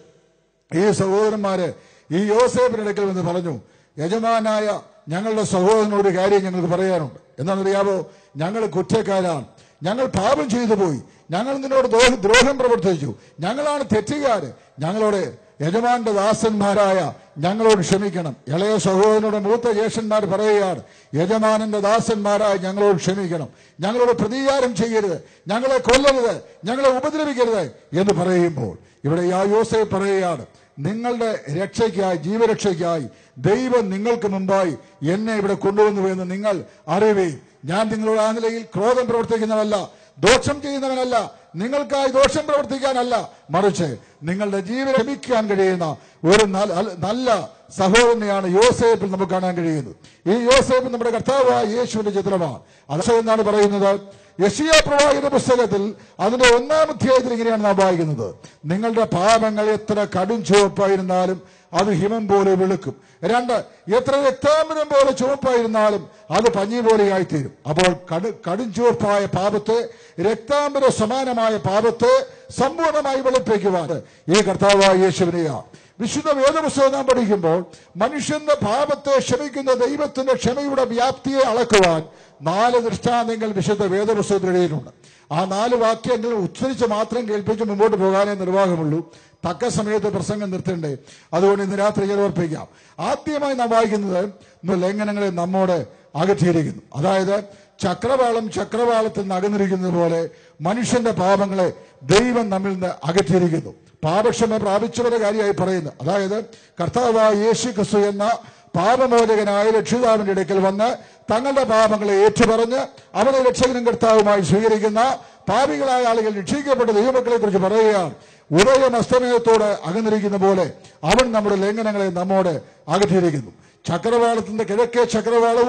ഈ സഹോദരന്മാര് ഈ യോസേഫിന്റെ അടുക്കൽ വന്ന് പറഞ്ഞു യജമാനായ ഞങ്ങളുടെ സഹോദരനോട് ഒരു കാര്യം ഞങ്ങൾക്ക് പറയാനുണ്ട് എന്താണെന്നറിയാമോ ഞങ്ങൾ കുറ്റക്കാരാണ് ഞങ്ങൾ പാപം ചെയ്തു പോയി ഞങ്ങൾ നിന്നോട് ദ്രോഹ- ദ്രോഹം പ്രവർത്തിച്ചു ഞങ്ങളാണ് തെറ്റുകാര് ഞങ്ങളോട് യജമാന്റെ ദാസന്മാരായ ഞങ്ങളോട് ക്ഷമിക്കണം ഇളയ സഹോദരനോട് മൂത്ത ജ്യേഷ്ഠന്മാർ പറയുകയാണ് യജമാനന്റെ ദാസന്മാരായ ഞങ്ങളോട് ക്ഷമിക്കണം ഞങ്ങളോട് പ്രതികാരം ചെയ്യരുത് ഞങ്ങളെ കൊല്ലരുത് ഞങ്ങളെ ഉപദ്രവിക്കരുത് എന്ന് പറയുമ്പോൾ ഇവിടെ ആ യോസെ പറയുകയാണ് നിങ്ങളുടെ രക്ഷയ്ക്കായി ജീവരക്ഷയ്ക്കായി ദൈവം നിങ്ങൾക്ക് മുമ്പായി എന്നെ ഇവിടെ കൊണ്ടുവന്നു എന്ന് നിങ്ങൾ അറിയുകയും ഞാൻ നിങ്ങളോട് ആ നിലയിൽ ക്രോധം പ്രവർത്തിക്കുന്നവല്ല ദോഷം ചെയ്യുന്നവനല്ല നിങ്ങൾക്കായി ദോഷം പ്രവർത്തിക്കാനല്ല മറിച്ച് നിങ്ങളുടെ ജീവൻ രമിക്കാൻ കഴിയുന്ന ഒരു നല്ല- നല്ല സഹോദരനെയാണ് യോസേപ്പിൽ നമുക്ക് കാണാൻ കഴിയുന്നത് ഈ യോസേപ്പ് നമ്മുടെ കർത്താവായ യേശുവിന്റെ ചിത്രമാണ് അത് എന്നാണ് പറയുന്നത് യഷിയ പ്രവാഹിയുടെ പുസ്തകത്തിൽ അതിന്റെ ഒന്നാം അധ്യായത്തിൽ ഇങ്ങനെയാണ് നാം വായിക്കുന്നത് നിങ്ങളുടെ പാപങ്ങൾ എത്ര കടും ചുവപ്പായിരുന്നാലും അത് ഹിമം പോലെ വെളുക്കും രണ്ട് എത്ര രക്താംബരം പോലെ ചുവപ്പായിരുന്നാലും അത് പഞ്ഞി പോലെയായിത്തീരും അപ്പോൾ കടു കടും ചുവപ്പായ പാപത്തെ രക്താംബര സമാനമായ പാപത്തെ സമ്പൂർണ്ണമായി വെളുപ്പിക്കുവാൻ ഈ കർത്താവായ യേശുവിനെയാണ് വിശുദ്ധ വേദപുസ്തകം നാം പഠിക്കുമ്പോൾ മനുഷ്യന്റെ പാപത്തെ ക്ഷമിക്കുന്ന ദൈവത്തിന്റെ ക്ഷമയുടെ വ്യാപ്തിയെ അളക്കുവാൻ നാല് ദൃഷ്ടാന്തങ്ങൾ വിശുദ്ധ വേദപുസ്തകത്തിൽ എഴുതിയിട്ടുണ്ട് ആ നാല് വാക്യങ്ങൾ ഉച്ചരിച്ച് മാത്രം കേൾപ്പിച്ച് മുമ്പോട്ട് പോകാനേ നിർവാഹമുള്ളൂ തക്ക സമയത്ത് പ്രസംഗം നിർത്തണ്ടേ അതുകൊണ്ട് ഇന്ന് രാത്രി ഞാൻ ഓർപ്പിക്കാം ആദ്യമായി നാം വായിക്കുന്നത് ഇന്ന് ലംഘനങ്ങളെ നമ്മോട് അകറ്റിയിരിക്കുന്നു അതായത് ചക്രവാളം ചക്രവാളത്തിൽ നിന്ന് അകന്നിരിക്കുന്നത് പോലെ മനുഷ്യന്റെ പാപങ്ങളെ ദൈവം നമ്മിൽ നിന്ന് അകറ്റിയിരിക്കുന്നു പാപക്ഷമ പ്രാപിച്ചവരുടെ കാര്യമായി പറയുന്നു അതായത് കർത്താവായ യേശു ക്രിസ്തു എന്ന പാപമോചകനായ രക്ഷിതാവിന്റെ അടുക്കൽ വന്ന് തങ്ങളുടെ പാപങ്ങളെ ഏറ്റുപറഞ്ഞ് അവനെ രക്ഷകനും കർത്താവുമായി സ്വീകരിക്കുന്ന പാപികളായ ആളുകൾ രക്ഷിക്കപ്പെട്ട ദൈവമക്കളെ കുറിച്ച് പറയുകയാണ് ഉദയം അസ്തമയത്തോട് അകന്നിരിക്കുന്ന പോലെ അവൻ നമ്മുടെ ലംഘനങ്ങളെ നമ്മോട് അകറ്റിയിരിക്കുന്നു ചക്രവാളത്തിന്റെ കിഴക്കേ ചക്രവാളവും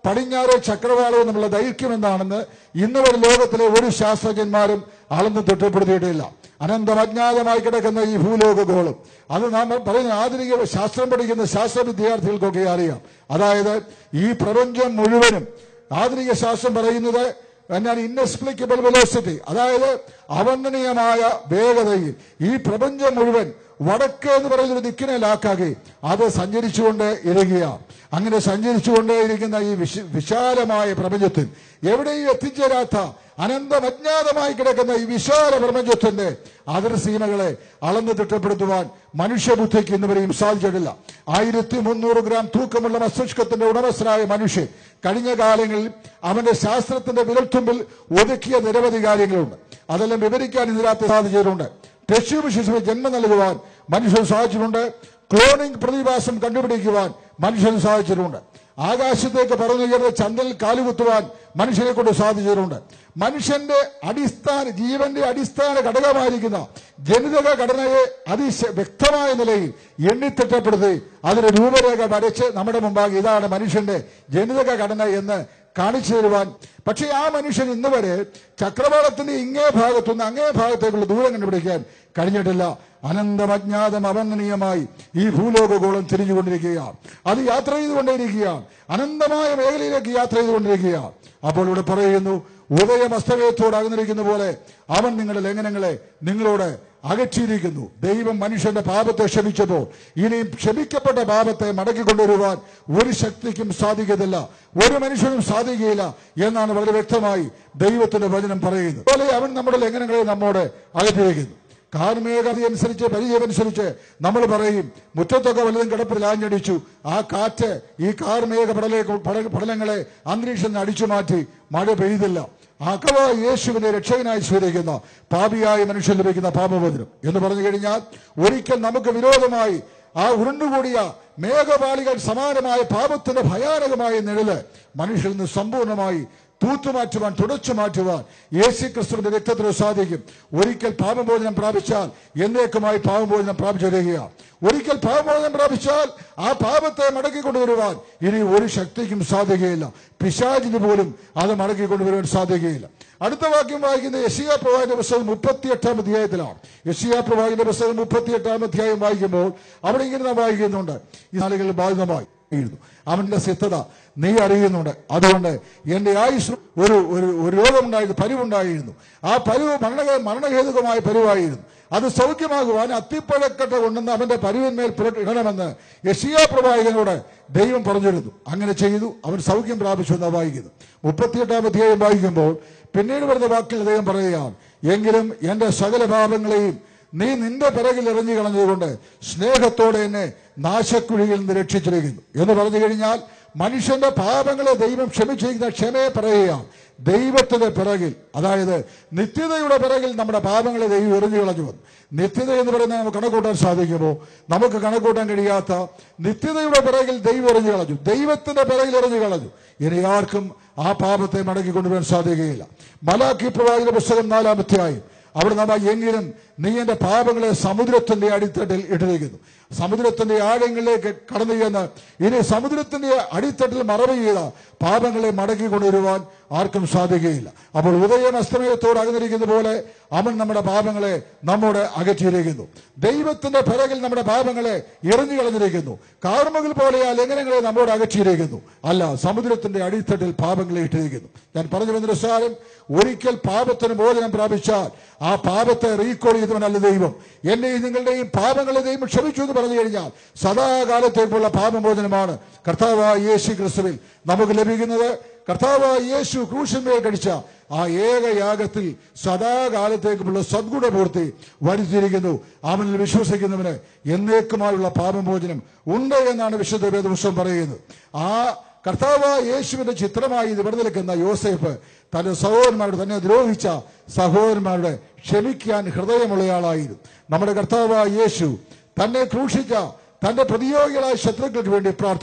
പടിഞ്ഞാറ് ചക്രവാളവും തമ്മിലുള്ള ദൈർഘ്യം എന്താണെന്ന് ഇന്ന് വരെ ലോകത്തിലെ ഒരു ശാസ്ത്രജ്ഞന്മാരും അളന്ന് തിട്ടപ്പെടുത്തിയിട്ടില്ല അനന്തം അജ്ഞാതമായി കിടക്കുന്ന ഈ ഭൂലോകഗോളം അത് നാം പറയുന്ന ആധുനിക ശാസ്ത്രം പഠിക്കുന്ന ശാസ്ത്ര വിദ്യാർത്ഥികൾക്കൊക്കെ അറിയാം അതായത് ഈ പ്രപഞ്ചം മുഴുവനും ആധുനിക ശാസ്ത്രം പറയുന്നത് എന്നാൽ ഇൻഎക്സ്പ്ലിക്കബിൾ വെലോസിറ്റി അതായത് അവർണ്ണനീയമായ വേഗതയിൽ ഈ പ്രപഞ്ചം മുഴുവൻ വടക്ക് എന്ന് പറയുന്ന ഒരു ദിക്കിനെ ലാക്കാകെ അത് സഞ്ചരിച്ചുകൊണ്ട് ഇരിക്കുകയാണ് അങ്ങനെ സഞ്ചരിച്ചുകൊണ്ടേ ഇരിക്കുന്ന ഈ വിശ- വിശാലമായ പ്രപഞ്ചത്തിൽ എവിടെയും എത്തിച്ചേരാത്ത അനന്തം അജ്ഞാതമായി കിടക്കുന്ന ഈ വിശാല പ്രപഞ്ചത്തിന്റെ അതിർസീമകളെ അളന്ന് തിട്ടപ്പെടുത്തുവാൻ മനുഷ്യബുദ്ധിക്ക് ഇന്നുവരെയും സാധിച്ചിട്ടില്ല ആയിരത്തി മുന്നൂറ് ഗ്രാം തൂക്കമുള്ള മസ്തിഷ്കത്തിന്റെ ഉടമസ്ഥനായ മനുഷ്യൻ കഴിഞ്ഞ കാലങ്ങളിൽ അവന്റെ ശാസ്ത്രത്തിന്റെ വിരൽത്തുമ്പിൽ ഒതുക്കിയ നിരവധി കാര്യങ്ങളുണ്ട് അതെല്ലാം വിവരിക്കാൻ ഇതിനകത്ത് സാധിച്ചിട്ടുണ്ട് ടെസ്യൂബ് ശിശുവിന് ജന്മം നൽകുവാൻ മനുഷ്യന് സാധിച്ചിട്ടുണ്ട് ക്ലോണിംഗ് പ്രതിഭാസം കണ്ടുപിടിക്കുവാൻ മനുഷ്യന് സാധിച്ചിട്ടുണ്ട് ആകാശത്തേക്ക് പറന്നുയർന്ന ചന്ദ്രനിൽ കാലുകുത്തുവാൻ മനുഷ്യനെ കൊണ്ട് സാധിച്ചിട്ടുണ്ട് മനുഷ്യന്റെ അടിസ്ഥാന ജീവന്റെ അടിസ്ഥാന ഘടകമായിരിക്കുന്ന ജനിതക ഘടനയെ അതിശ വ്യക്തമായ നിലയിൽ എണ്ണിത്തിട്ടപ്പെടുത്തി അതിന് രൂപരേഖ വരച്ച് നമ്മുടെ മുമ്പാകെ ഇതാണ് മനുഷ്യന്റെ ജനിതക ഘടന എന്ന് കാണിച്ചു തരുവാൻ പക്ഷേ ആ മനുഷ്യൻ ഇന്ന് വരെ ചക്രവാളത്തിന്റെ ഇങ്ങേ ഭാഗത്തുനിന്ന് അങ്ങേ ഭാഗത്തേക്കുള്ള ദൂരം കണ്ടുപിടിക്കാൻ കഴിഞ്ഞിട്ടില്ല അനന്തമജ്ഞാതം അവന്ദനീയമായി ഈ ഭൂലോകഗോളം തിരിഞ്ഞുകൊണ്ടിരിക്കുകയാണ് അത് യാത്ര ചെയ്തുകൊണ്ടേയിരിക്കുകയാണ് അനന്തമായ മേഖലയിലേക്ക് യാത്ര ചെയ്തുകൊണ്ടിരിക്കുകയാണ് അപ്പോൾ ഇവിടെ പറയുന്നു ഉദയം അസ്തമയത്തോട് അകന്നിരിക്കുന്ന പോലെ അവൻ നിങ്ങളുടെ ലംഘനങ്ങളെ നിങ്ങളോട് അകറ്റിയിരിക്കുന്നു ദൈവം മനുഷ്യന്റെ പാപത്തെ ക്ഷമിച്ചപ്പോൾ ഇനിയും ക്ഷമിക്കപ്പെട്ട പാപത്തെ മടക്കി കൊണ്ടുവരുവാൻ ഒരു ശക്തിക്കും സാധിക്കത്തില്ല ഒരു മനുഷ്യനും സാധിക്കുകയില്ല എന്നാണ് വളരെ വ്യക്തമായി ദൈവത്തിന്റെ വചനം പറയുന്നത് അതുപോലെ അവൻ നമ്മുടെ ലംഘനങ്ങളെ നമ്മോട് അകറ്റിയിരിക്കുന്നു കാർമേഘത അനുസരിച്ച് പരിചയമനുസരിച്ച് നമ്മൾ പറയും മുറ്റത്തൊക്കെ വലുതും കിടപ്പിൽ ആഞ്ഞടിച്ചു ആ കാറ്റ് ഈ കാർമേഘ പടലെ പട- പടലങ്ങളെ അന്തരീക്ഷം അടിച്ചു മാറ്റി മഴ പെയ്തില്ല അഥവാ യേശുവിനെ രക്ഷകനായി സ്വീകരിക്കുന്ന പാപിയായ മനുഷ്യൻ ലഭിക്കുന്ന പാപമോചനം എന്ന് പറഞ്ഞു കഴിഞ്ഞാൽ ഒരിക്കൽ നമുക്ക് വിരോധമായി ആ ഉരുണ്ടുകൂടിയ മേഘപാളികൾ സമാനമായ പാപത്തിന്റെ ഭയാനകമായ നിഴല് മനുഷ്യരിൽ നിന്ന് സമ്പൂർണ്ണമായി തൂത്തുമാറ്റുവാൻ തുടച്ചു മാറ്റുവാൻ യേശു ക്രിസ്തുവിന്റെ രക്തത്തിന് സാധിക്കും ഒരിക്കൽ പാപമോചനം പ്രാപിച്ചാൽ എന്നേക്കുമായി പാപമോചനം പ്രാപിച്ചു വരികയാണ് ഒരിക്കൽ പാപമോചനം പ്രാപിച്ചാൽ ആ പാപത്തെ മടക്കി കൊണ്ടുവരുവാൻ ഇനി ഒരു ശക്തിക്കും സാധിക്കുകയില്ല പിശാചിന് പോലും അത് മടക്കി കൊണ്ടുവരുവാൻ സാധിക്കുകയില്ല അടുത്ത വാക്യം വായിക്കുന്ന യഷിയ പ്രവാഹിന്റെ പുസ്തകം മുപ്പത്തിയെട്ടാം അധ്യായത്തിലാണ് യഷിയ പ്രവാഹിന്റെ പുസ്തകം മുപ്പത്തിയെട്ടാം അധ്യായം വായിക്കുമ്പോൾ അവിടെ ഇങ്ങനെ നാം വായിക്കുന്നുണ്ട് ഈ നാളുകളിൽ ബാധിതമായി എഴുതുന്നു അവന്റെ സിദ്ധത നീ അറിയുന്നുണ്ട് അതുകൊണ്ട് എന്റെ ആയുസ് ഒരു ഒരു ഒരു രോഗമുണ്ടായിരുന്നു പരിവുണ്ടായിരുന്നു ആ പരിവ് മരണ മരണഹേതുകമായ പരിവായിരുന്നു അത് സൗഖ്യമാകുവാൻ അത്തിപ്പഴക്കട്ട കൊണ്ടുവന്ന് അവന്റെ പരിവിന്മേൽ പുരട്ട് ഇടണമെന്ന് യഷിയ പ്രവാചകനോട് ദൈവം പറഞ്ഞിരുന്നു അങ്ങനെ ചെയ്തു അവൻ സൗഖ്യം പ്രാപിച്ചു എന്ന് വായിക്കുന്നു മുപ്പത്തിയെട്ടാം അധ്യായം വായിക്കുമ്പോൾ പിന്നീട് വരുന്ന വാക്കിൽ ദൈവം പറയുകയാണ് എങ്കിലും എന്റെ സകല പാപങ്ങളെയും നീ നിന്റെ പിറകിൽ എറിഞ്ഞു കളഞ്ഞതുകൊണ്ട് സ്നേഹത്തോടെ എന്നെ നാശക്കുഴിയിൽ നിന്ന് രക്ഷിച്ചിരിക്കുന്നു എന്ന് പറഞ്ഞു കഴിഞ്ഞാൽ മനുഷ്യന്റെ പാപങ്ങളെ ദൈവം ക്ഷമിച്ചിരിക്കുന്ന ക്ഷമയെ പറയുകയാണ് ദൈവത്തിന്റെ പിറകിൽ അതായത് നിത്യതയുടെ പിറകിൽ നമ്മുടെ പാപങ്ങളെ ദൈവം എറിഞ്ഞു കളഞ്ഞു വന്നു നിത്യത എന്ന് പറയുന്നത് നമുക്ക് കണക്കൂട്ടാൻ സാധിക്കുമോ നമുക്ക് കണക്കൂട്ടാൻ കഴിയാത്ത നിത്യതയുടെ പിറകിൽ ദൈവം എറിഞ്ഞു കളഞ്ഞു ദൈവത്തിന്റെ പിറകിൽ എറിഞ്ഞു കളഞ്ഞു ഇനി ആർക്കും ആ പാപത്തെ മടക്കി കൊണ്ടുവരാൻ സാധിക്കുകയില്ല മലാഖി പ്രവാചക പുസ്തകം നാലാമധ്യായം അവിടെ നമ്മ എങ്കിലും നീ എന്റെ പാപങ്ങളെ സമുദ്രത്തിന്റെ അടിത്തട്ടിൽ ഇട്ടിരിക്കുന്നു സമുദ്രത്തിന്റെ ആഴങ്ങളിലേക്ക് കടന്നു ചെന്ന് ഇനി സമുദ്രത്തിന്റെ അടിത്തട്ടിൽ മറവ് ചെയ്ത പാപങ്ങളെ മടക്കി കൊണ്ടുവരുവാൻ ആർക്കും സാധിക്കുകയില്ല അപ്പോൾ ഉദയം അസ്തമയത്തോട് അകന്നിരിക്കുന്ന പോലെ അവൻ നമ്മുടെ പാപങ്ങളെ നമ്മോട് അകറ്റിയിരിക്കുന്നു ദൈവത്തിന്റെ പിറകിൽ നമ്മുടെ പാപങ്ങളെ എറിഞ്ഞു കളഞ്ഞിരിക്കുന്നു കാർമകൾ പോലെ ആ ലംഘനങ്ങളെ നമ്മോട് അകറ്റിയിരിക്കുന്നു അല്ല സമുദ്രത്തിന്റെ അടിത്തട്ടിൽ പാപങ്ങളെ ഇട്ടിരിക്കുന്നു ഞാൻ പറഞ്ഞു വന്നൊരു സാരം ഒരിക്കൽ പാപത്തിന് മോചനം പ്രാപിച്ചാൽ ആ പാപത്തെ റീകോൾ ചെയ്തവനല്ല ദൈവം എന്റെയും നിങ്ങളുടെയും പാപങ്ങളെ ദൈവം ക്ഷമിച്ചു എന്ന് പറഞ്ഞു കഴിഞ്ഞാൽ സദാകാലത്തേക്കുള്ള പാപമോചനമാണ് കർത്താവായ യേശു ക്രിസ്തുവിൽ നമുക്ക് ലഭിക്കുന്നത് കർത്താവായ യേശു ക്രൂശന്മേൽ കടിച്ച ആ ഏക യാഗത്തിൽ സദാകാലത്തേക്കുമുള്ള സദ്ഗുണപൂർത്തി വരുത്തിയിരിക്കുന്നു അവനിൽ വിശ്വസിക്കുന്നവന് എന്നേക്കുമായുള്ള പാപമോചനം ഉണ്ട് എന്നാണ് വിശുദ്ധ വേദപുസ്തകം പറയുന്നത് ആ കർത്താവായ യേശുവിന്റെ ചിത്രമായി നിവർന്നു നിൽക്കുന്ന യോസേഫ് തന്റെ സഹോദരന്മാരോട് തന്നെ ദ്രോഹിച്ച സഹോദരന്മാരുടെ ക്ഷമിക്കാൻ ഹൃദയമുള്ളയാളായിരുന്നു നമ്മുടെ കർത്താവായ യേശു തന്നെ ക്രൂശിച്ച തന്റെ പ്രതിയോഗികളായ ശത്രുക്കൾക്ക് വേണ്ടി പ്രാർത്ഥിച്ചു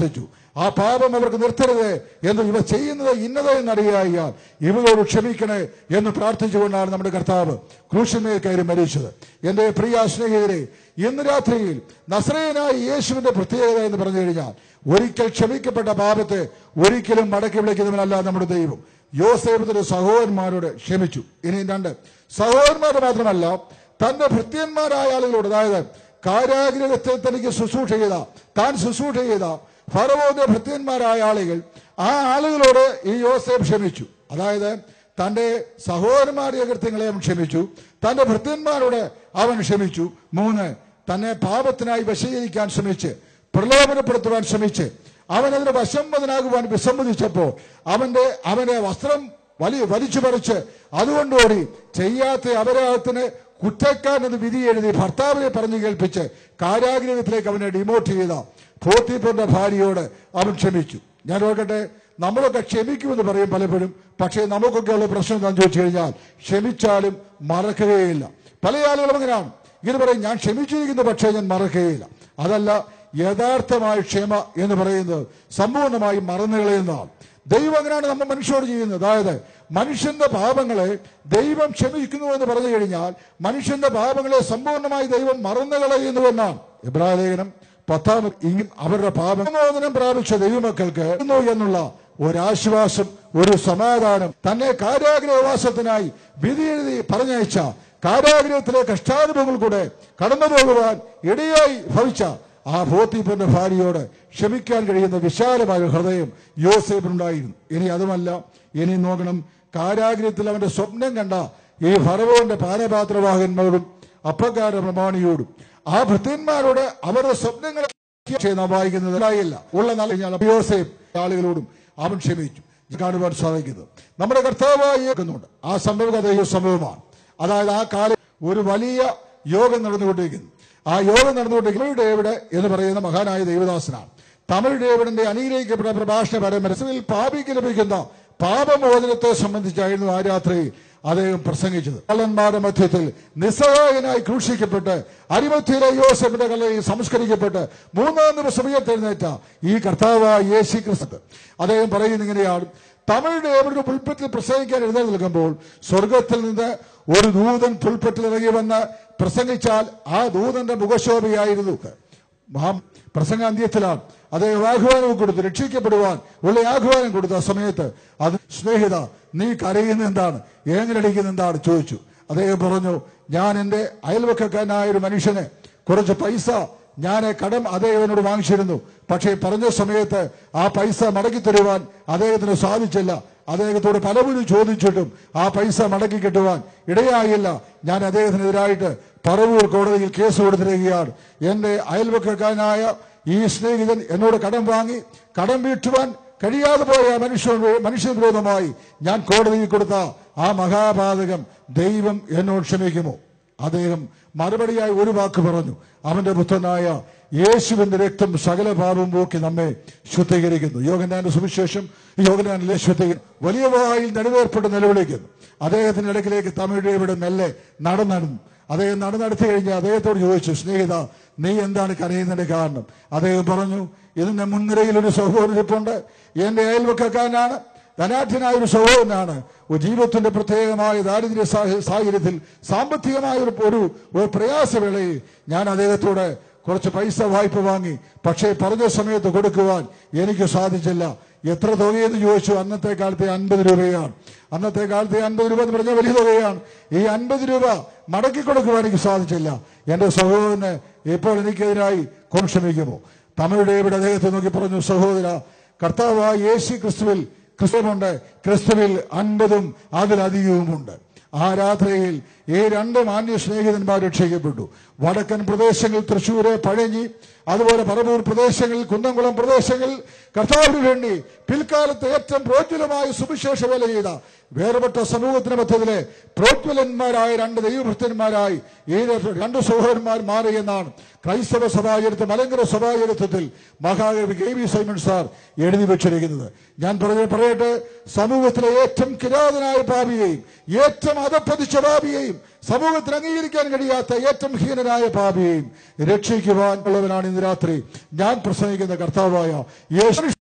ആ പാപം അവർക്ക് നിർത്തരുത് എന്ന് ഇവ ചെയ്യുന്നത് ഇന്നത് എന്നറിയായാൽ ഇവരോട് ക്ഷമിക്കണേ എന്ന് പ്രാർത്ഥിച്ചുകൊണ്ടാണ് നമ്മുടെ കർത്താവ് ക്രൂശന്മേൽ കയറി മരിച്ചത് എന്റെ പ്രിയ സ്നേഹിതരെ ഇന്ന് രാത്രിയിൽ നസ്രയനായ യേശുവിന്റെ പ്രത്യേകത എന്ന് പറഞ്ഞു കഴിഞ്ഞാൽ ഒരിക്കൽ ക്ഷമിക്കപ്പെട്ട പാപത്തെ ഒരിക്കലും മടക്കി വിളിക്കുന്നവനല്ല നമ്മുടെ ദൈവം യോസേഫത്തിന്റെ സഹോദരന്മാരോട് ക്ഷമിച്ചു ഇനി രണ്ട് സഹോദരന്മാരോട് മാത്രമല്ല തന്റെ ഭൃത്യന്മാരായ ആളുകളോട് അതായത് കാരാഗ്രഹത്തിൽ തനിക്ക് ശുശ്രൂഷ ചെയ്ത താൻ ശുശ്രൂഷ ചെയ്ത ഫറവോന്റെ ഭൃത്യന്മാരായ ആളുകൾ ആ ആളുകളോട് ഈ യോസേഫ് ക്ഷമിച്ചു അതായത് തന്റെ സഹോദരന്മാരുടെ കൃത്യങ്ങളെ അവൻ ക്ഷമിച്ചു തന്റെ ഭൃത്യന്മാരോട് അവൻ ക്ഷമിച്ചു മൂന്ന് തന്നെ പാപത്തിനായി വശീകരിക്കാൻ ശ്രമിച്ച് പ്രലോഭനപ്പെടുത്തുവാൻ ശ്രമിച്ച് അവൻ അതിന് വശംവദനാകുവാൻ വിസമ്മതിച്ചപ്പോ അവന്റെ അവന്റെ വസ്ത്രം വലി വലിച്ചു പറിച്ച് അതുകൊണ്ടോടി ചെയ്യാത്ത അപരാധത്തിന് കുറ്റക്കാരൻ എന്ന് വിധി എഴുതി ഭർത്താവിനെ പറഞ്ഞു കേൾപ്പിച്ച് കാരാഗ്രഹത്തിലേക്ക് അവനെ ഡിമോട്ട് ചെയ്ത പോത്തിപ്പന്റെ ഭാര്യയോട് അവൻ ക്ഷമിച്ചു ഞാൻ നോക്കട്ടെ നമ്മളൊക്കെ ക്ഷമിക്കുമെന്ന് പറയും പലപ്പോഴും പക്ഷേ നമുക്കൊക്കെ ഉള്ള പ്രശ്നം എന്താണെന്ന് ചോദിച്ചു കഴിഞ്ഞാൽ ക്ഷമിച്ചാലും മറക്കുകയില്ല പല ആളുകളും അങ്ങനെയാണ് ഇങ്ങനെ പറയും ഞാൻ ക്ഷമിച്ചിരിക്കുന്നു പക്ഷേ ഞാൻ മറക്കുകയില്ല അതല്ല യഥാർത്ഥമായ ക്ഷമ എന്ന് പറയുന്നത് സമ്പൂർണ്ണമായി മറന്നു കളയുന്നതാണ് ദൈവം അങ്ങനെയാണ് നമ്മൾ മനുഷ്യരോട് ചെയ്യുന്നത് അതായത് മനുഷ്യന്റെ പാപങ്ങളെ ദൈവം ക്ഷമിക്കുന്നു എന്ന് പറഞ്ഞു കഴിഞ്ഞാൽ മനുഷ്യന്റെ പാപങ്ങളെ സമ്പൂർണ്ണമായി ദൈവം മറന്നു കളയുന്നുവെന്നാണ് ഇബ്രാഹിം ലേഖനം പത്താം ഇങ്ങും അവരുടെ പാപമോചനം പ്രാപിച്ച ദൈവമക്കൾക്ക് എന്നുള്ള ഒരാശ്വാസം ഒരു സമാധാനം തന്നെ കാരാഗ്രഹവാസത്തിനായി വിധി എഴുതി പറഞ്ഞയച്ച കാരാഗ്രഹത്തിലെ കഷ്ടാനുഭവങ്ങൾ കൂടെ കടന്നു പോകുവാൻ ഇടയായി ഭവിച്ച ആ ഭോത്തിപ്പന്റെ ഭാര്യയോട് ക്ഷമിക്കാൻ കഴിയുന്ന വിശാലമായ ഒരു ഹൃദയം യോസേഫിനുണ്ടായിരുന്നു ഇനി അതുമല്ല ഇനി നോക്കണം കാരാഗ്രഹത്തിൽ അവന്റെ സ്വപ്നം കണ്ട ഈ ഫറവോന്റെ പാനപാത്രവാഹന്മാരോടും അപ്പക്കാര പ്രമാണിയോടും ആ ഭൃത്യന്മാരോട് അവരുടെ സ്വപ്നങ്ങളെ നാം വായിക്കുന്നത് ഉണ്ടായില്ല ഉള്ള നല്ല കഴിഞ്ഞാൽ യോസേഫ് ആളുകളോടും അവൻ ക്ഷമിച്ചു ഇത് കാണുവാൻ സാധിക്കുന്നത് നമ്മുടെ കർത്താവായി കേൾക്കുന്നുണ്ട് ആ സംഭവം കഥ ഈ സംഭവമാണ് അതായത് ആ കാലം ഒരു വലിയ യോഗം നടന്നുകൊണ്ടിരിക്കുന്നു ആ യോഗം നടന്നുകൊണ്ടിരിക്കുന്ന തമിഴ് ഡേവിഡ് എന്ന് പറയുന്ന മഹാനായ ദൈവദാസനാണ് തമിഴ് ഡേവിഡിന്റെ അനുഗ്രഹിക്കപ്പെട്ട പ്രഭാഷണ പരമ്പരസിൽ പാപിക്ക് ലഭിക്കുന്ന പാപമോചനത്തെ സംബന്ധിച്ചായിരുന്നു ആ രാത്രി അദ്ദേഹം പ്രസംഗിച്ചത് കള്ളന്മാരുടെ മധ്യത്തിൽ നിസ്സഹായനായി ക്രൂശിക്കപ്പെട്ട് അരിമത്തിയിലെ യോസഫിന്റെ കല്ലയിൽ സംസ്കരിക്കപ്പെട്ട് മൂന്നാം ദിവസം ഉയർത്തെഴുന്നേറ്റ ഈ കർത്താവായ യേശു ക്രിസ്തു അദ്ദേഹം പറയുന്ന ഇങ്ങനെയാണ് തമിഴ് അവരുടെ പുൽപ്പറ്റിൽ പ്രസംഗിക്കാൻ എഴുന്നേറ്റ് നിൽക്കുമ്പോൾ സ്വർഗത്തിൽ നിന്ന് ഒരു ദൂതൻ പുൽപ്പറ്റിൽ ഇറങ്ങി വന്ന് പ്രസംഗിച്ചാൽ ആ ദൂതന്റെ മുഖശോഭയായിരുന്നു മഹാ പ്രസംഗാന്ത്യത്തിലാണ് അദ്ദേഹം ആഹ്വാനം കൊടുത്തു രക്ഷിക്കപ്പെടുവാൻ ഉള്ള ആഹ്വാനം കൊടുത്ത ആ സമയത്ത് അത് സ്നേഹിത നീ കരയുന്ന എന്താണ് ഏങ്ങലടിക്കുന്ന എന്താണ് ചോദിച്ചു അദ്ദേഹം പറഞ്ഞു ഞാൻ എന്റെ അയൽവക്കക്കാരനായ ഒരു മനുഷ്യന് കുറച്ച് പൈസ ഞാൻ കടം അദ്ദേഹത്തിനോട് വാങ്ങിച്ചിരുന്നു പക്ഷേ പറഞ്ഞ സമയത്ത് ആ പൈസ മടക്കി തരുവാൻ അദ്ദേഹത്തിന് സാധിച്ചില്ല അദ്ദേഹത്തോട് പലപ്പോഴും ചോദിച്ചിട്ടും ആ പൈസ മടക്കി കിട്ടുവാൻ ഇടയായില്ല ഞാൻ അദ്ദേഹത്തിനെതിരായിട്ട് പറവൂർ കോടതിയിൽ കേസ് കൊടുത്തിരിക്കുകയാണ് എന്റെ അയൽവക്കക്കാരനായ ഈ സ്നേഹിതൻ എന്നോട് കടം വാങ്ങി കടം വീട്ടുവാൻ കഴിയാതെ പോയ മനുഷ്യ മനുഷ്യവിരോധമായി ഞാൻ കോടതിയിൽ കൊടുത്ത ആ മഹാപാതകം ദൈവം എന്നോട് ക്ഷമിക്കുമോ അദ്ദേഹം മറുപടിയായി ഒരു വാക്ക് പറഞ്ഞു അവന്റെ പുത്രനായ യേശുവിന്റെ രക്തം സകല പാപം പോക്കി നമ്മെ ശുദ്ധീകരിക്കുന്നു യോഗനാന്റെ സുവിശേഷം യോഗനാനിലെ ശുദ്ധീകരിക്കും വലിയ വായിൽ നെടുവേർപ്പെട്ട് നിലവിളിക്കുന്നു അദ്ദേഹത്തിന്റെ ഇടയ്ക്കിലേക്ക് തമിഴ് ഇവിടെ മെല്ലെ നടന്നു അദ്ദേഹം നടന്നെടുത്തു കഴിഞ്ഞ് അദ്ദേഹത്തോട് ചോദിച്ചു സ്നേഹിത നീ എന്താണ് കരയുന്നതിന്റെ കാരണം അദ്ദേഹം പറഞ്ഞു ഇതിന്റെ മുൻനിരയിൽ ഒരു സഹോദരിപ്പുണ്ട് എന്റെ അയൽവക്കക്കാരനാണ് ധനാഠ്യനായ ഒരു സഹോദരനാണ് ഒരു ജീവിതത്തിന്റെ പ്രത്യേകമായ ദാരിദ്ര്യ സാഹ- സാഹചര്യത്തിൽ സാമ്പത്തികമായ ഒരു ഒരു ഒരു പ്രയാസവേളയിൽ ഞാൻ അദ്ദേഹത്തോട് കുറച്ച് പൈസ വായ്പ വാങ്ങി പക്ഷേ പറഞ്ഞ സമയത്ത് കൊടുക്കുവാൻ എനിക്ക് സാധിച്ചില്ല എത്ര തുകയെന്ന് ചോദിച്ചു അന്നത്തെ കാലത്തെ അൻപത് രൂപയാണ് അന്നത്തെ കാലത്തെ അൻപത് രൂപ എന്ന് പറഞ്ഞാൽ വലിയ തുകയാണ് ഈ അൻപത് രൂപ മടക്കി കൊടുക്കുവാൻ എനിക്ക് സാധിച്ചില്ല എന്റെ സഹോദരന് ഇപ്പോൾ എനിക്കെതിരായി കോൺ ക്ഷമിക്കുമോ തമിഴ് ഡേവിഡ് അദ്ദേഹത്തെ നോക്കി പറഞ്ഞു സഹോദര കർത്താവായ യേശു ക്രിസ്തുവിൽ ക്രിസ്തുവുണ്ട് ക്രിസ്തുവിൽ അൻപതും അതിലധികവുമുണ്ട് ആ രാത്രിയിൽ ഈ രണ്ട് മാന്യ സ്നേഹിതന്മാർ രക്ഷിക്കപ്പെട്ടു വടക്കൻ പ്രദേശങ്ങൾ തൃശ്ശൂര് പഴഞ്ഞി അതുപോലെ പറവൂർ പ്രദേശങ്ങളിൽ കുന്നംകുളം പ്രദേശങ്ങളിൽ കർത്താവിന് വേണ്ടി പിൽക്കാലത്ത് ഏറ്റവും പ്രോജ്വലമായ സുവിശേഷ വേല ചെയ്ത വേർപെട്ട സമൂഹത്തിന് മധ്യത്തിലെ പ്രോജ്വലന്മാരായ രണ്ട് ദൈവഭക്തന്മാരായി ഈ രണ്ട് സഹോദരന്മാർ മാറി എന്നാണ് ക്രൈസ്തവ സഭാചരിത്വ മലങ്കര സഭാചരിത്രത്തിൽ മഹാകവി കെ വി സൈമൺ സാർ എഴുതി വെച്ചിരിക്കുന്നത് ഞാൻ പറഞ്ഞ പറയട്ടെ സമൂഹത്തിലെ ഏറ്റവും കിരാതനായ പാപിയെയും ഏറ്റവും അധപ്പതിച്ച പാപിയെയും സമൂഹത്തിൽ അംഗീകരിക്കാൻ കഴിയാത്ത ഏറ്റവും ഹീനനായ പാപിയെയും രക്ഷിക്കുവാൻ ഉള്ളവനാണ് ഇന്ന് രാത്രി ഞാൻ പ്രസംഗിക്കുന്ന കർത്താവായ യേശു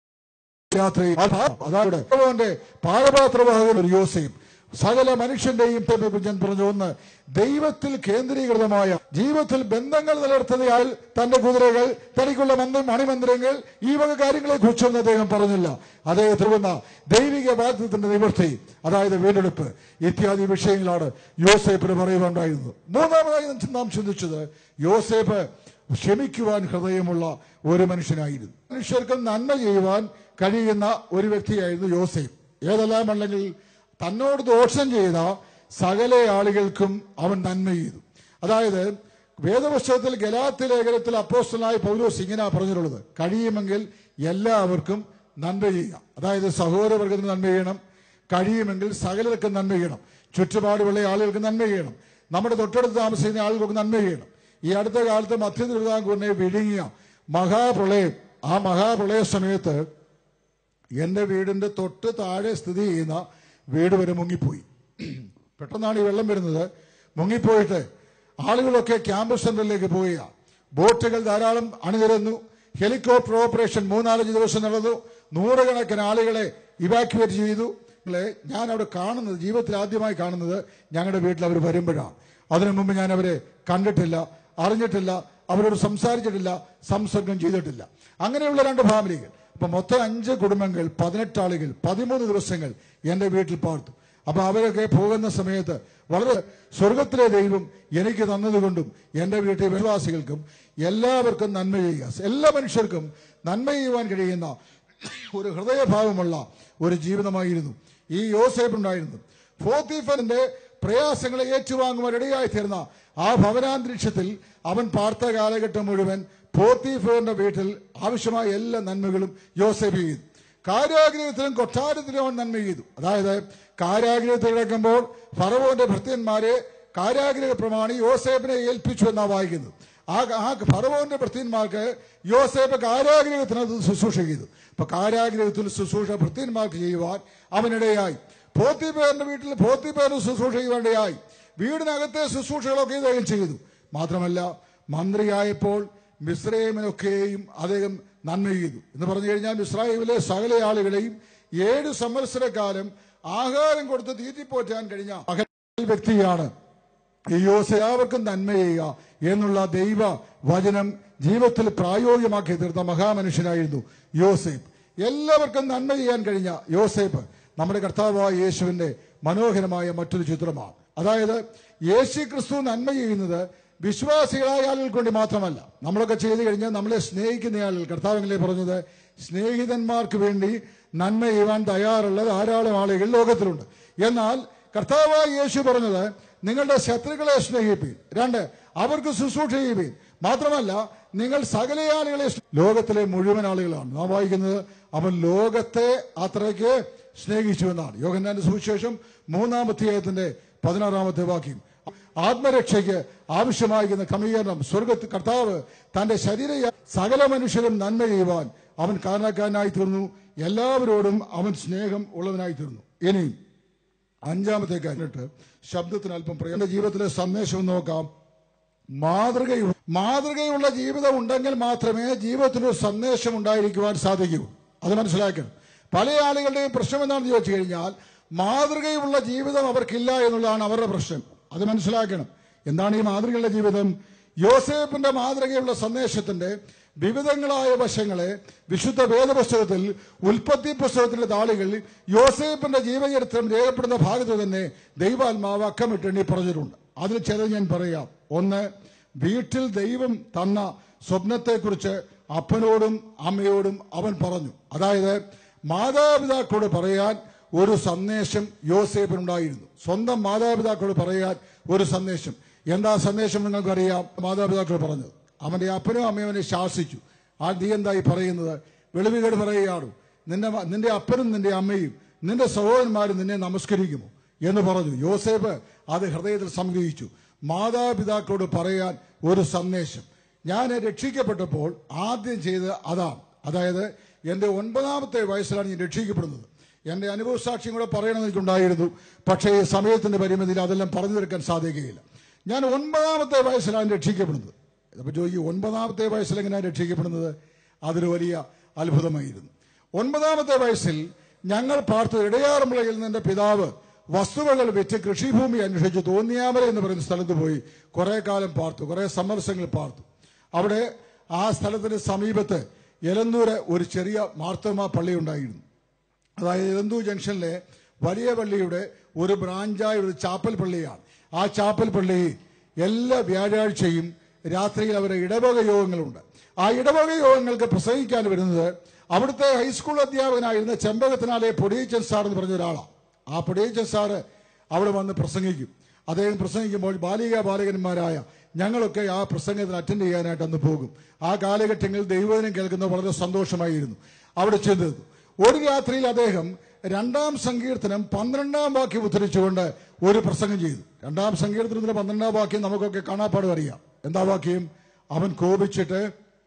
രാത്രി അതാണ് ഫറവോന്റെ പാരപാത്രവാഹകൻ ഒരു യോസയും സകല മനുഷ്യന്റെയും തെളിവ് ഞാൻ പറഞ്ഞു ഒന്ന് ദൈവത്തിൽ കേന്ദ്രീകൃതമായ ജീവിതത്തിൽ ബന്ധങ്ങൾ നിലനിർത്തുന്നയാൾ തന്റെ കുതിരകൾ തനിക്കുള്ള മന്ദ മണിമന്ദിരങ്ങൾ ഈ വക കാര്യങ്ങളെ കുറിച്ചൊന്നും അദ്ദേഹം പറഞ്ഞില്ല അദ്ദേഹത്തിന് വന്ന ദൈവിക ബാധ്യത്തിന്റെ നിവൃത്തി അതായത് വീണ്ടെടുപ്പ് ഇത്യാദി വിഷയങ്ങളാണ് യോസേപ്പിന് പറയുവാനുണ്ടായിരുന്നത് മൂന്നാമതായി നാം ചിന്തിച്ചത് യോസേപ്പ് ക്ഷമിക്കുവാൻ ഹൃദയമുള്ള ഒരു മനുഷ്യനായിരുന്നു മനുഷ്യർക്ക് നന്മ ചെയ്യുവാൻ കഴിയുന്ന ഒരു വ്യക്തിയായിരുന്നു യോസേഫ് ഏതെല്ലാം അല്ലെങ്കിൽ തന്നോട് ദോഷം ചെയ്ത സകല ആളുകൾക്കും അവൻ നന്മ ചെയ്തു അതായത് വേദപുസ്തകത്തിൽ ഗലാത്തി ലേഖനത്തിൽ അപ്പോസ്റ്റലായ പൗലോസ് ഇങ്ങനെ പറഞ്ഞിട്ടുള്ളത് കഴിയുമെങ്കിൽ എല്ലാവർക്കും നന്മ ചെയ്യുക അതായത് സഹോദരവർഗത്തിന് നന്മ ചെയ്യണം കഴിയുമെങ്കിൽ സകലർക്കും നന്മ ചെയ്യണം ചുറ്റുപാടുള്ള ആളുകൾക്ക് നന്മ ചെയ്യണം നമ്മുടെ തൊട്ടടുത്ത് താമസിക്കുന്ന ആളുകൾക്ക് നന്മ ചെയ്യണം ഈ അടുത്ത കാലത്ത് മധ്യ തിരുവിതാംകൂറിനെ വിഴുങ്ങിയ മഹാപ്രളയം ആ മഹാപ്രളയ സമയത്ത് എന്റെ വീടിന്റെ തൊട്ട് താഴെ സ്ഥിതി ചെയ്യുന്ന വീട് വരെ മുങ്ങിപ്പോയി പെട്ടെന്നാണ് ഈ വെള്ളം വരുന്നത് മുങ്ങിപ്പോയിട്ട് ആളുകളൊക്കെ ക്യാമ്പ് സെന്ററിലേക്ക് പോവുക ബോട്ടുകൾ ധാരാളം അണിനിരന്നു ഹെലികോപ്റ്റർ ഓപ്പറേഷൻ മൂന്നാലഞ്ച് ദിവസം നടന്നു നൂറുകണക്കിന് ആളുകളെ ഇവാക്യുവേറ്റ് ചെയ്തു ങ്ങളെ ഞാൻ അവിടെ കാണുന്നത് ജീവിതത്തിൽ ആദ്യമായി കാണുന്നത് ഞങ്ങളുടെ വീട്ടിൽ അവർ വരുമ്പോഴാണ് അതിനു മുമ്പ് ഞാൻ അവരെ കണ്ടിട്ടില്ല അറിഞ്ഞിട്ടില്ല അവരോട് സംസാരിച്ചിട്ടില്ല സംസർഗം ചെയ്തിട്ടില്ല അങ്ങനെയുള്ള രണ്ട് ഫാമിലികൾ അപ്പൊ മൊത്തം അഞ്ച് കുടുംബങ്ങൾ പതിനെട്ട് ആളുകൾ പതിമൂന്ന് ദിവസങ്ങൾ എന്റെ വീട്ടിൽ പാർത്തു അപ്പൊ അവരൊക്കെ പോകുന്ന സമയത്ത് വളരെ സ്വർഗത്തിലെ ദൈവം എനിക്ക് തന്നതുകൊണ്ടും എന്റെ വീട്ടിലെ വിശ്വാസികൾക്കും എല്ലാവർക്കും നന്മ ചെയ്യുക എല്ലാ മനുഷ്യർക്കും നന്മ ചെയ്യുവാൻ കഴിയുന്ന ഒരു ഹൃദയഭാവമുള്ള ഒരു ജീവിതമായിരുന്നു ഈ യോസേഫ് ഉണ്ടായിരുന്നു ഫോത്തീഫറിന്റെ പ്രയാസങ്ങളെ ഏറ്റുവാങ്ങുവാൻ ഇടയായി തീർന്ന ആ ഭവനാന്തരീക്ഷത്തിൽ അവൻ പാർത്ത കാലഘട്ടം മുഴുവൻ പോത്തീഫറിന്റെ വീട്ടിൽ ആവശ്യമായ എല്ലാ നന്മകളും യോസേഫ് ചെയ്തു കാരാഗ്രഹത്തിലും കൊട്ടാരത്തിലും അവൻ നന്മ ചെയ്തു അതായത് കാരാഗ്രഹത്തിൽ കിടക്കുമ്പോൾ ഫറവോന്റെ ഭൃത്യന്മാരെ കാരാഗ്രഹ പ്രമാണി യോസേഫിനെ ഏൽപ്പിച്ചു എന്നാ വായിക്കുന്നത് ആ ആ ഫറവോന്റെ ഭൃത്യന്മാർക്ക് യോസേഫ് കാരാഗ്രഹത്തിന് അത് ശുശ്രൂഷ ചെയ്തു അപ്പൊ കാരാഗ്രഹത്തിൽ ശുശ്രൂഷ ഭൃത്യന്മാർക്ക് ചെയ്യുവാൻ അവനിടയായി പോത്തിപ്പേറിന്റെ വീട്ടിൽ പോത്തിപ്പേറിന് ശുശ്രൂഷ ചെയ്യുവാനിടയായി വീടിനകത്തെ ശുശ്രൂഷകളൊക്കെ ഇദ്ദേഹം ചെയ്തു മാത്രമല്ല മന്ത്രിയായപ്പോൾ മിശ്രൈമിനൊക്കെയും അദ്ദേഹം നന്മ ചെയ്തു എന്ന് പറഞ്ഞു കഴിഞ്ഞാൽ മിശ്രൈമിലെ സകല ആളുകളെയും ഏഴ് സംവത്സരക്കാലം ആഹാരം കൊടുത്ത് തീറ്റിപ്പോറ്റാൻ കഴിഞ്ഞ മകൻ വ്യക്തിയാണ് ഈ യോസെ എല്ലാവർക്കും നന്മ ചെയ്യുക എന്നുള്ള ദൈവ വചനം ജീവിതത്തിൽ പ്രായോഗികമാക്കി തീർത്ത മഹാമനുഷ്യനായിരുന്നു യോസേഫ് എല്ലാവർക്കും നന്മ ചെയ്യാൻ കഴിഞ്ഞ യോസേഫ് നമ്മുടെ കർത്താവായ യേശുവിന്റെ മനോഹരമായ മറ്റൊരു ചിത്രമാണ് അതായത് യേശു ക്രിസ്തു നന്മ ചെയ്യുന്നത് വിശ്വാസികളായ ആളുകൾക്ക് വേണ്ടി മാത്രമല്ല നമ്മളൊക്കെ ചെയ്തു കഴിഞ്ഞാൽ നമ്മളെ സ്നേഹിക്കുന്ന ആളുകൾ കർത്താവെങ്കിലെ പറഞ്ഞത് സ്നേഹിതന്മാർക്ക് വേണ്ടി നന്മ ചെയ്യുവാൻ തയ്യാറുള്ള ധാരാളം ആളുകൾ ലോകത്തിലുണ്ട് എന്നാൽ കർത്താവായ യേശു പറഞ്ഞത് നിങ്ങളുടെ ശത്രുക്കളെ സ്നേഹിപ്പീൻ രണ്ട് അവർക്ക് ശുശ്രൂഷ ചെയ്യുവീൻ മാത്രമല്ല നിങ്ങൾ സകല ആളുകളെ സ്നേ- ലോകത്തിലെ മുഴുവൻ ആളുകളാണ് നാം വായിക്കുന്നത് അവൻ ലോകത്തെ അത്രയ്ക്ക് സ്നേഹിച്ചു എന്നാണ് യോഹന്നാന്റെ സുവിശേഷം മൂന്നാമത്തെ അധ്യായത്തിന്റെ പതിനാറാമത്തെ വാക്യം ആത്മരക്ഷയ്ക്ക് ആവശ്യമായിരിക്കുന്ന ക്രമീകരണം സ്വർഗത്ത് കർത്താവ് തന്റെ ശരീര സകല മനുഷ്യരും നന്മ ചെയ്യുവാൻ അവൻ കാരണക്കാരനായി തീർന്നു എല്ലാവരോടും അവൻ സ്നേഹം ഉള്ളവനായി തീർന്നു ഇനി അഞ്ചാമത്തെ കാര്യമായിട്ട് ശബ്ദത്തിന് അല്പം പറയാം എന്റെ ജീവിതത്തിലെ സന്ദേശം നോക്കാം മാതൃകയുള്ള മാതൃകയുള്ള ജീവിതം ഉണ്ടെങ്കിൽ മാത്രമേ ജീവിതത്തിൽ ഒരു സന്ദേശം ഉണ്ടായിരിക്കുവാൻ സാധിക്കൂ അത് മനസ്സിലാക്കണം പല ആളുകളുടെയും പ്രശ്നം എന്താണെന്ന് ചോദിച്ചു കഴിഞ്ഞാൽ മാതൃകയുള്ള ജീവിതം അവർക്കില്ല എന്നുള്ളതാണ് അവരുടെ പ്രശ്നം അത് മനസ്സിലാക്കണം എന്താണ് ഈ മാതൃകയുള്ള ജീവിതം യോസേഫിന്റെ മാതൃകയുള്ള സന്ദേശത്തിന്റെ വിവിധങ്ങളായ വശങ്ങളെ വിശുദ്ധ വേദപുസ്തകത്തിൽ ഉൽപ്പത്തി പുസ്തകത്തിലെ താളുകളിൽ യോസേഫിന്റെ ജീവചരിത്രം രേഖപ്പെടുന്ന ഭാഗത്ത് തന്നെ ദൈവാത്മാവ് അക്കമിട്ടെണ്ണി പറഞ്ഞിട്ടുണ്ട് അതിൽ ചിലത് ഞാൻ പറയാം ഒന്ന് വീട്ടിൽ ദൈവം തന്ന സ്വപ്നത്തെക്കുറിച്ച് അപ്പനോടും അമ്മയോടും അവൻ പറഞ്ഞു അതായത് മാതാപിതാക്കളോട് പറയാൻ ഒരു സന്ദേശം യോസേഫിനുണ്ടായിരുന്നു സ്വന്തം മാതാപിതാക്കളോട് പറയാൻ ഒരു സന്ദേശം എന്താ സന്ദേശം നിങ്ങൾക്കറിയാം മാതാപിതാക്കളോട് പറഞ്ഞത് അവന്റെ അപ്പനും അമ്മയും അവനെ ശാസിച്ചു ആ നീ എന്തായി പറയുന്നത് വെളിവുകേട് പറയുകയാണ് നിന്റെ മ- നിന്റെ അപ്പനും നിന്റെ അമ്മയും നിന്റെ സഹോദരന്മാരും നിന്നെ നമസ്കരിക്കുമോ എന്ന് പറഞ്ഞു യോസേഫ് അത് ഹൃദയത്തിൽ സംഗ്രഹിച്ചു മാതാപിതാക്കളോട് പറയാൻ ഒരു സന്ദേശം ഞാൻ രക്ഷിക്കപ്പെട്ടപ്പോൾ ആദ്യം ചെയ്തത് അതാണ് അതായത് എന്റെ ഒൻപതാമത്തെ വയസ്സിലാണ് ഞാൻ രക്ഷിക്കപ്പെടുന്നത് എന്റെ അനുഭവ സാക്ഷ്യം കൂടെ പറയണമെന്ന് എനിക്കുണ്ടായിരുന്നു പക്ഷേ ഈ സമയത്തിന്റെ പരിമിതിയിൽ അതെല്ലാം പറഞ്ഞു തീർക്കാൻ സാധിക്കുകയില്ല ഞാൻ ഒൻപതാമത്തെ വയസ്സിലാണ് രക്ഷിക്കപ്പെടുന്നത് അപ്പൊ ചോദിക്കും ഒൻപതാമത്തെ വയസ്സിൽ എങ്ങനെയാണ് രക്ഷിക്കപ്പെടുന്നത് അതൊരു വലിയ അത്ഭുതമായിരുന്നു ഒൻപതാമത്തെ വയസ്സിൽ ഞങ്ങൾ പാർത്തു ഇടയാറുമുളയിൽ നിന്റെ പിതാവ് വസ്തുവകൾ വിറ്റ് കൃഷിഭൂമി അന്വേഷിച്ച് തോന്നിയാമല എന്ന് പറയുന്ന സ്ഥലത്ത് പോയി കുറെ കാലം പാർത്തു കുറെ സമ്മർശങ്ങൾ പാർത്തു അവിടെ ആ സ്ഥലത്തിന് സമീപത്ത് എലന്തൂര് ഒരു ചെറിയ മാർത്തോമ പള്ളി ഉണ്ടായിരുന്നു അതായത് എലന്തൂർ ജംഗ്ഷനിലെ വലിയ പള്ളിയുടെ ഒരു ബ്രാഞ്ചായ ഒരു ചാപ്പൽ പള്ളിയാണ് ആ ചാപ്പൽ പള്ളി എല്ലാ വ്യാഴാഴ്ചയും രാത്രിയിൽ അവരുടെ ഇടവക യോഗങ്ങളുണ്ട് ആ ഇടവക യോഗങ്ങൾക്ക് പ്രസംഗിക്കാൻ വരുന്നത് അവിടുത്തെ ഹൈസ്കൂൾ അധ്യാപകനായിരുന്ന ചെമ്പകത്തിനാലെ പൊടിയച്ചൻ സാർ എന്ന് പറഞ്ഞ ഒരാളാണ് ആ പൊടിയച്ചൻ സാറ് അവിടെ വന്ന് പ്രസംഗിക്കും അദ്ദേഹം പ്രസംഗിക്കുമ്പോൾ ബാലിക ബാലകന്മാരായ ഞങ്ങളൊക്കെ ആ പ്രസംഗത്തിന് അറ്റൻഡ് ചെയ്യാനായിട്ട് അന്ന് പോകും ആ കാലഘട്ടങ്ങളിൽ ദൈവദിനം കേൾക്കുന്നത് വളരെ സന്തോഷമായിരുന്നു അവിടെ ചെന്നത് ഒരു രാത്രിയിൽ അദ്ദേഹം രണ്ടാം സങ്കീർത്തനം പന്ത്രണ്ടാം വാക്യം ഉദ്ധരിച്ചുകൊണ്ട് ഒരു പ്രസംഗം ചെയ്തു രണ്ടാം സങ്കീർത്തനത്തിന്റെ പന്ത്രണ്ടാം വാക്യം നമുക്കൊക്കെ കാണാപ്പാടും അറിയാം എന്താ വാക്യം അവൻ കോപിച്ചിട്ട്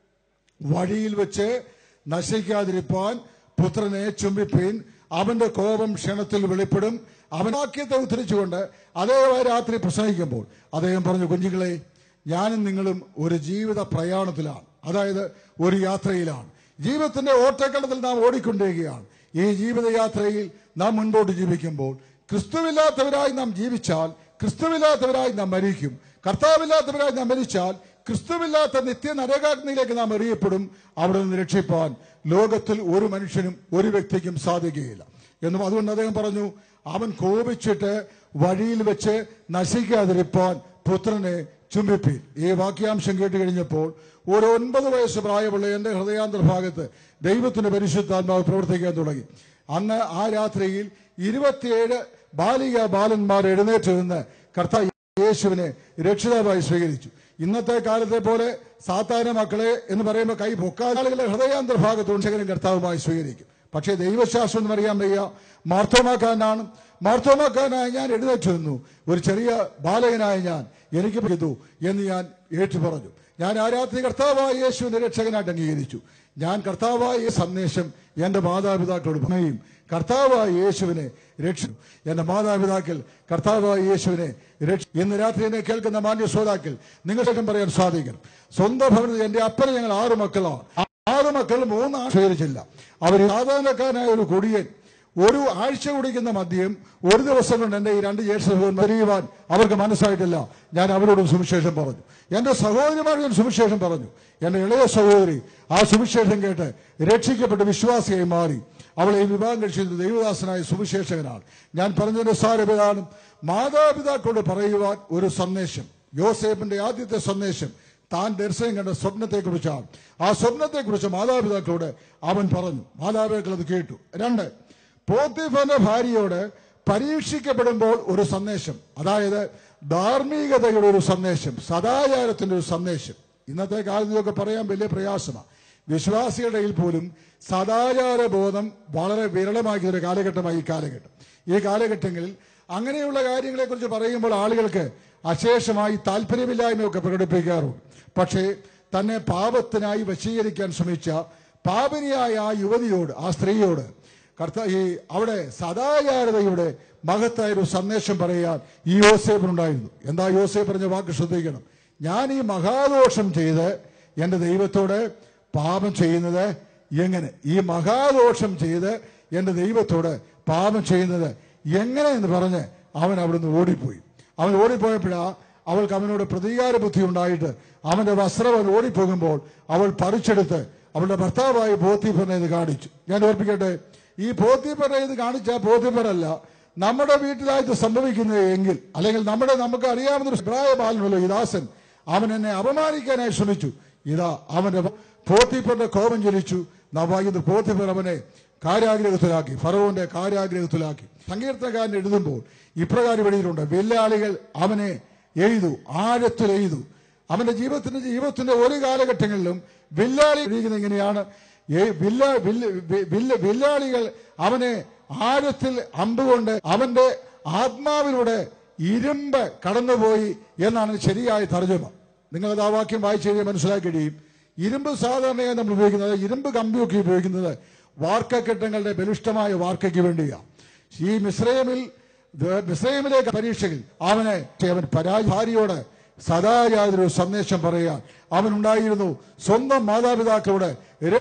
വഴിയിൽ വെച്ച് നശിക്കാതിരിപ്പാൻ പുത്രനെ ചുംബിപ്പീൻ അവന്റെ കോപം ക്ഷണത്തിൽ വെളിപ്പെടും അവൻ വാക്യത്തെ ഉദ്ധരിച്ചുകൊണ്ട് അദ്ദേഹം ആ രാത്രി പ്രസംഗിക്കുമ്പോൾ അദ്ദേഹം പറഞ്ഞു കുഞ്ഞുങ്ങളെ ഞാനും നിങ്ങളും ഒരു ജീവിത പ്രയാണത്തിലാണ് അതായത് ഒരു യാത്രയിലാണ് ജീവിതത്തിന്റെ ഓട്ടക്കളത്തിൽ നാം ഓടിക്കൊണ്ടിരിക്കുകയാണ് ഈ ജീവിതയാത്രയിൽ നാം മുൻപോട്ട് ജീവിക്കുമ്പോൾ ക്രിസ്തുവില്ലാത്തവരായി നാം ജീവിച്ചാൽ ക്രിസ്തുവില്ലാത്തവരായി നാം മരിക്കും കർത്താവില്ലാത്തവരായി നാം മരിച്ചാൽ ക്രിസ്തുവില്ലാത്ത നിത്യ നരകാഗ്നിയിലേക്ക് നാം എറിയപ്പെടും അവിടെ നിന്ന് രക്ഷിപ്പാൻ ലോകത്തിൽ ഒരു മനുഷ്യനും ഒരു വ്യക്തിക്കും സാധിക്കുകയില്ല എന്നും അതുകൊണ്ട് അദ്ദേഹം പറഞ്ഞു അവൻ കോപിച്ചിട്ട് വഴിയിൽ വെച്ച് നശിക്കാതിരിപ്പാൻ പുത്രനെ ചുംബിപ്പീൻ ഈ വാക്യാംശം കേട്ട് കഴിഞ്ഞപ്പോൾ ഒരു ഒൻപത് വയസ്സ് പ്രായമുള്ള എന്റെ ഹൃദയാന്തര ഭാഗത്ത് ദൈവത്തിന്റെ പരിശുദ്ധാത്മാവ് പ്രവർത്തിക്കാൻ തുടങ്ങി അന്ന് ആ രാത്രിയിൽ ഇരുപത്തിയേഴ് ബാലിക ബാലന്മാർ എഴുന്നേറ്റ് നിന്ന് കർത്താവ് യേശുവിനെ രക്ഷിതാവായി സ്വീകരിച്ചു ഇന്നത്തെ കാലത്തെ പോലെ സാധാരണ മക്കളെ എന്ന് പറയുമ്പോൾ കൈ പൊക്കാളുകളുടെ ഹൃദയാന്തര ഭാഗത്തുണ്ടെങ്കിലും കർത്താവുമായി സ്വീകരിക്കും പക്ഷേ ദൈവശാസ്ത്രം എന്ന് അറിയാൻ വയ്യ മാർത്തോമാക്കാരനാണ് മാർത്തോമാക്കാരനായ ഞാൻ എഴുന്നേറ്റ് നിന്നു ഒരു ചെറിയ ബാലകനായ ഞാൻ എനിക്ക് ചെയ്തു എന്ന് ഞാൻ ഏറ്റു പറഞ്ഞു ഞാൻ ആ രാത്രി കർത്താവായ യേശുവിനെ രക്ഷകനായിട്ട് അംഗീകരിച്ചു ഞാൻ കർത്താവായ ഈ സന്ദേശം എന്റെ മാതാപിതാക്കളോട് പറയും കർത്താവായ യേശുവിനെ രക്ഷിച്ചു എന്റെ മാതാപിതാക്കൾ കർത്താവായ യേശുവിനെ രക്ഷ ഇന്ന് രാത്രി എന്നെ കേൾക്കുന്ന മാന്യ ശ്രോതാക്കൾ നിങ്ങൾക്ക് പറയാൻ സാധിക്കും സ്വന്തം ഭവനത്തിൽ എന്റെ അപ്പന് ഞങ്ങൾ ആറ് മക്കളാണ് ആ ആറ് മക്കൾ മൂന്ന് സ്വീകരിച്ചില്ല അവർ സാധാരണക്കാരനായ ഒരു കൊടിയൻ ഒരു ആഴ്ച കുടിക്കുന്ന മദ്യം ഒരു ദിവസം കൊണ്ട് എന്റെ ഈ രണ്ട് ജ്യേഷ്ഠ സഹോദരൻ മരിയുവാൻ അവർക്ക് മനസ്സായിട്ടില്ല ഞാൻ അവരോടും സുവിശേഷം പറഞ്ഞു എന്റെ സഹോദരിമാർ ഞാൻ സുവിശേഷം പറഞ്ഞു എന്റെ ഇളയ സഹോദരി ആ സുവിശേഷം കേട്ട് രക്ഷിക്കപ്പെട്ട് വിശ്വാസിയായി മാറി അവളെ ഈ വിവാഹം കഴിച്ചത് ദൈവദാസനായ സുവിശേഷകനാണ് ഞാൻ പറഞ്ഞതിന്റെ സാരപിതാണ് മാതാപിതാക്കളോട് പറയുവാൻ ഒരു സന്ദേശം യോസേഫിന്റെ ആദ്യത്തെ സന്ദേശം താൻ ദർശനം കണ്ട സ്വപ്നത്തെക്കുറിച്ചാണ് ആ സ്വപ്നത്തെക്കുറിച്ച് മാതാപിതാക്കളോട് അവൻ പറഞ്ഞു മാതാപിതാക്കൾ അത് കേട്ടു രണ്ട് പോത്തിഫന്റെ ഭാര്യയോട് പരീക്ഷിക്കപ്പെടുമ്പോൾ ഒരു സന്ദേശം അതായത് ധാർമ്മികതയുടെ ഒരു സന്ദേശം സദാചാരത്തിന്റെ ഒരു സന്ദേശം ഇന്നത്തെ കാലത്ത് ഇതൊക്കെ പറയാൻ വലിയ പ്രയാസമാണ് വിശ്വാസികളുടെ ഇടയിൽ പോലും സദാചാര ബോധം വളരെ വിരളമാക്കിയ ഒരു കാലഘട്ടമായി ഈ കാലഘട്ടം ഈ കാലഘട്ടങ്ങളിൽ അങ്ങനെയുള്ള കാര്യങ്ങളെക്കുറിച്ച് പറയുമ്പോൾ ആളുകൾക്ക് അശേഷമായി താല്പര്യമില്ലായ്മയൊക്കെ പ്രകടിപ്പിക്കാറുണ്ട് പക്ഷേ തന്നെ പാപത്തിനായി വശീകരിക്കാൻ ശ്രമിച്ച പാപിനിയായ ആ യുവതിയോട് ആ സ്ത്രീയോട് കർത്ത ഈ അവിടെ സദാചാരതയുടെ മഹത്തായ ഒരു സന്ദേശം പറയാൻ ഈ യോസേഫിനുണ്ടായിരുന്നു എന്താ യോസേഫ് പറഞ്ഞ വാക്ക് ശ്രദ്ധിക്കണം ഞാൻ ഈ മഹാദോഷം ചെയ്ത് എന്റെ ദൈവത്തോട് പാപം ചെയ്യുന്നത് എങ്ങനെ ഈ മഹാദോഷം ചെയ്ത് എന്റെ ദൈവത്തോട് പാപം ചെയ്യുന്നത് എങ്ങനെ എന്ന് പറഞ്ഞ് അവൻ അവിടുന്ന് ഓടിപ്പോയി അവൻ ഓടിപ്പോയപ്പോഴാ അവൾക്ക് അവനോട് പ്രതികാര ബുദ്ധി ഉണ്ടായിട്ട് അവന്റെ വസ്ത്രം അവൻ ഓടിപ്പോകുമ്പോൾ അവൾ പറിച്ചെടുത്ത് അവളുടെ ഭർത്താവായ പോത്തിഫറിനെ ഇത് കാണിച്ചു ഞാൻ ഓർപ്പിക്കട്ടെ ഈ പോത്തിഫറിനെ ഇത് കാണിച്ച പോത്തിഫറല്ല നമ്മുടെ വീട്ടിലായിട്ട് സംഭവിക്കുന്നത് എങ്കിൽ അല്ലെങ്കിൽ നമ്മുടെ നമുക്ക് അറിയാവുന്ന ഒരു പ്രായ ബാലനല്ലോ ഈ ദാസൻ അവൻ എന്നെ അപമാനിക്കാനായി ശ്രമിച്ചു ഇതാ അവന്റെ പോത്തിഫറിന്റെ കോപം ജ്വലിച്ചു നവായുന്ന പോത്തിഫർ അവനെ കാരാഗ്രഹത്തിലാക്കി ഫറവോന്റെ കാരാഗ്രഹത്തിലാക്കി സങ്കീർത്തനക്കാരൻ എഴുതുമ്പോൾ ഇപ്രകാരം എഴുതിയിട്ടുണ്ട് വില്ലാളികൾ അവനെ എഴുതു ആഴത്തിൽ എഴുതു അവന്റെ ജീവിതത്തിന്റെ ജീവിതത്തിന്റെ ഒരു കാലഘട്ടങ്ങളിലും വില്ലാളി എഴുതിക്കുന്നത് ഇങ്ങനെയാണ് ഏ- വില്ല വില്ല വി- വില്ല വില്ലാളികൾ അവനെ ആഴത്തിൽ അമ്പുകൊണ്ട് അവന്റെ ആത്മാവിലൂടെ ഇരുമ്പ് കടന്നുപോയി എന്നാണ് ശരിയായ തർജ്ജമ നിങ്ങളത് ആ വാക്യം വായിച്ചു കഴിഞ്ഞാൽ മനസ്സിലാക്കി കഴിയും ഇരുമ്പ് സാധാരണയായി നമ്മൾ ഉപയോഗിക്കുന്നത് ഇരുമ്പ് കമ്പിയൊക്കെ ഉപയോഗിക്കുന്നത് വാർക്കക്കെട്ടങ്ങളുടെ ബലിഷ്ഠമായ വാർക്കയ്ക്ക് വേണ്ടിയാണ് ഈ മിശ്രയമിൽ മിശ്രയമിലേക്ക് പരീക്ഷയിൽ അവനെ അവൻ പരാ ഭാര്യയോട് സദാ യാതൊരു സന്ദേശം പറയാൻ അവനുണ്ടായിരുന്നു സ്വന്തം മാതാപിതാക്കളോട് ര-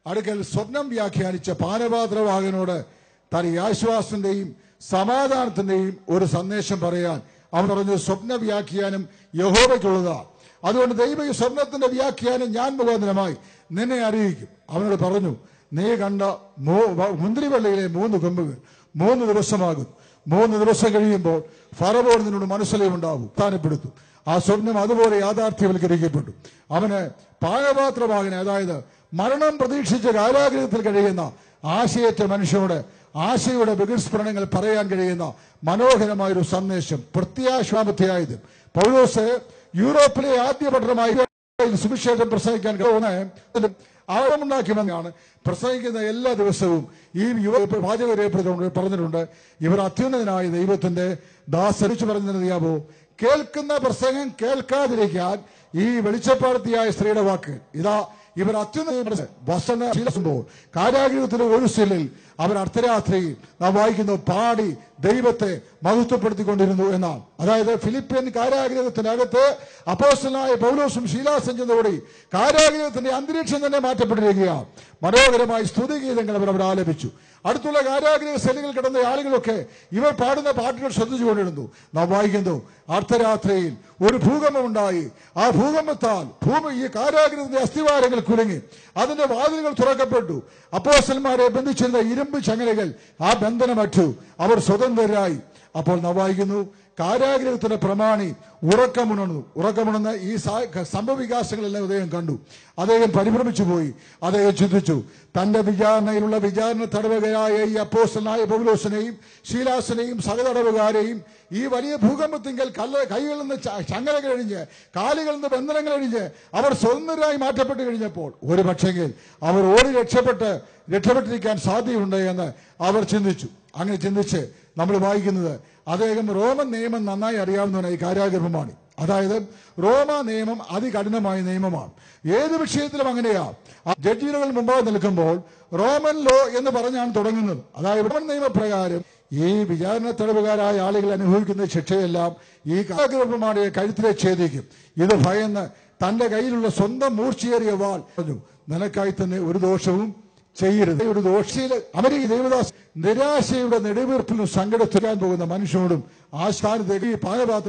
അടുക്കൽ സ്വപ്നം വ്യാഖ്യാനിച്ച പാനപാത്രവാഹനോട് തന്റെ ആശ്വാസത്തിന്റെയും സമാധാനത്തിന്റെയും ഒരു സന്ദേശം പറയാൻ അവൻ പറഞ്ഞു സ്വപ്ന വ്യാഖ്യാനം യഹോവയ്ക്കുള്ളതാ അതുകൊണ്ട് ദൈവ ഈ സ്വപ്നത്തിന്റെ വ്യാഖ്യാനം ഞാൻ മുഖാന്തരമായി നിന്നെ അറിയിക്കും അവനോട് പറഞ്ഞു നീ കണ്ട മൂ- വ- മുന്തിരിവള്ളിയിലെ മൂന്ന് കൊമ്പുകൾ മൂന്ന് ദിവസമാകും മൂന്ന് ദിവസം കഴിയുമ്പോൾ ഫറവോട് നിന്നോട് മനസ്സിലുണ്ടാവും സ്ഥാനപ്പെടുത്തു ആ സ്വപ്നം അതുപോലെ യാഥാർത്ഥ്യവൽക്കരിക്കപ്പെട്ടു അവന് പാനപാത്രമാകനെ അതായത് മരണം പ്രതീക്ഷിച്ച കാരാഗ്രഹത്തിൽ കഴിയുന്ന ആശയറ്റ മനുഷ്യനോട് ആശയുടെ ബഹിർസ്ഫുരണങ്ങൾ പറയാൻ കഴിയുന്ന മനോഹരമായൊരു സന്ദേശം പ്രത്യാശാപത്യായത് പൗലോസ് യൂറോപ്പിലെ ആദ്യ പഠനമായി സുവിശേഷം പ്രസംഗിക്കാൻ കഴിയുന്ന ആഴമുണ്ടാക്കിയെന്നാണ് പ്രസംഗിക്കുന്ന എല്ലാ ദിവസവും ഈ യുവ വാചകരേഖപ്പെടുത്തുകൊണ്ട് പറഞ്ഞിട്ടുണ്ട് ഇവർ അത്യുന്നതനായ ദൈവത്തിന്റെ ദാസരിച്ചു പറഞ്ഞറിയാവോ കേൾക്കുന്ന പ്രസംഗം കേൾക്കാതിരിക്കാൻ ഈ വെളിച്ചപ്പാടത്തിയായ സ്ത്രീയുടെ വാക്ക് ഇതാ ഇവർ അത്യുന്നത വസന ശീലിക്കുമ്പോൾ കാരാഗ്രഹത്തിലെ ഒരു സെല്ലിൽ അവർ അർദ്ധരാത്രിയിൽ നാം വായിക്കുന്നു പാടി ദൈവത്തെ മഹത്വപ്പെടുത്തിക്കൊണ്ടിരുന്നു എന്നാണ് അതായത് ഫിലിപ്പിയൻ കാരാഗ്രഹത്തിനകത്ത് അപ്പോസ്റ്റലായ പൗലോസും ശീലാസും ചെന്നോടി കാരാഗ്രഹത്തിന്റെ അന്തരീക്ഷം തന്നെ മാറ്റപ്പെട്ടിരിക്കുകയാണ് മനോഹരമായി സ്തുതിഗീതങ്ങൾ അവർ അവിടെ ആലപിച്ചു അടുത്തുള്ള കാരാഗ്രഹ സെല്ലുകൾ കിടന്ന ആളുകളൊക്കെ ഇവർ പാടുന്ന പാട്ടുകൾ ശ്രദ്ധിച്ചുകൊണ്ടിരുന്നു നാം വായിക്കുന്നു അർദ്ധരാത്രിയിൽ ഒരു ഭൂകമ്പമുണ്ടായി ആ ഭൂകമ്പത്താൽ ഭൂമി ഈ കാരാഗ്രഹത്തിന്റെ അസ്ഥിവാരങ്ങൾ കുലുങ്ങി അതിന്റെ വാതിലുകൾ തുറക്കപ്പെട്ടു അപ്പോസ്റ്റന്മാരെ ബന്ധിച്ചിരുന്ന ഇരുമ്പ് ചങ്ങലകൾ ആ ബന്ധനമറ്റു അവർ സ്വതന്ത്രരായി അപ്പോൾ നാം വായിക്കുന്നു കാരാഗ്രഹത്തിന്റെ പ്രമാണി ഉറക്കമുണർന്നു ഉറക്കമുണർന്ന് ഈ സാ- സംഭവവികാസങ്ങളെല്ലാം അദ്ദേഹം കണ്ടു അദ്ദേഹം പരിഭ്രമിച്ചു പോയി അദ്ദേഹം ചിന്തിച്ചു തന്റെ വിചാരണയിലുള്ള വിചാരണ തടവുകയായ ഈ അപ്പോസ്റ്റലായ പൗലോസിനെയും ശീലാസിനെയും സഹതടവുകാരെയും ഈ വലിയ ഭൂകമ്പത്തിങ്കൽ കല്ല കൈകളിൽ നിന്ന് ച- ചങ്ങല കഴിഞ്ഞ് കാലുകളിൽ നിന്ന് ബന്ധനങ്ങൾ കഴിഞ്ഞ് അവർ സ്വതന്ത്രരായി മാറ്റപ്പെട്ട് കഴിഞ്ഞപ്പോൾ ഒരു പക്ഷെങ്കിൽ അവർ ഓടി രക്ഷപ്പെട്ട് രക്ഷപ്പെട്ടിരിക്കാൻ സാധ്യതയുണ്ട് എന്ന് അവർ ചിന്തിച്ചു അങ്ങനെ ചിന്തിച്ച് നമ്മൾ വായിക്കുന്നത് അദ്ദേഹം റോമൻ നിയമം നന്നായി അറിയാവുന്നവനായി കാരാഗ്രഹമാണ് അതായത് റോമ നിയമം അതികഠിനമായ നിയമമാണ് ഏത് വിഷയത്തിലും അങ്ങനെയാ ആ ജഡ്ജികൾ മുമ്പാകെ നിൽക്കുമ്പോൾ റോമൻ ലോ എന്ന് പറഞ്ഞാണ് തുടങ്ങുന്നത് അതായത് റോമൻ നിയമപ്രകാരം ഈ വിചാരണ തടവുകാരായ ആളുകൾ അനുഭവിക്കുന്ന ശിക്ഷയെല്ലാം ഈ കാരാഗ്രഹമാണിയെ കഴുത്തിലെ ഛേദിക്കും ഇത് ഭയന്ന് തന്റെ കയ്യിലുള്ള സ്വന്തം മൂർച്ചയേറിയ വാൾ പറഞ്ഞു നിനക്കായി തന്നെ ഒരു ദോഷവും ചെയ്യരുത് ഒരു ദോഷയിൽ അമരീക ദേവദാസ് നിരാശയുടെ നെടുവീർപ്പിലും സങ്കടത്തിക്കാൻ പോകുന്ന മനുഷ്യനോടും ആ സ്ഥാനത്തേക്ക് ഈ പാനപാത്രം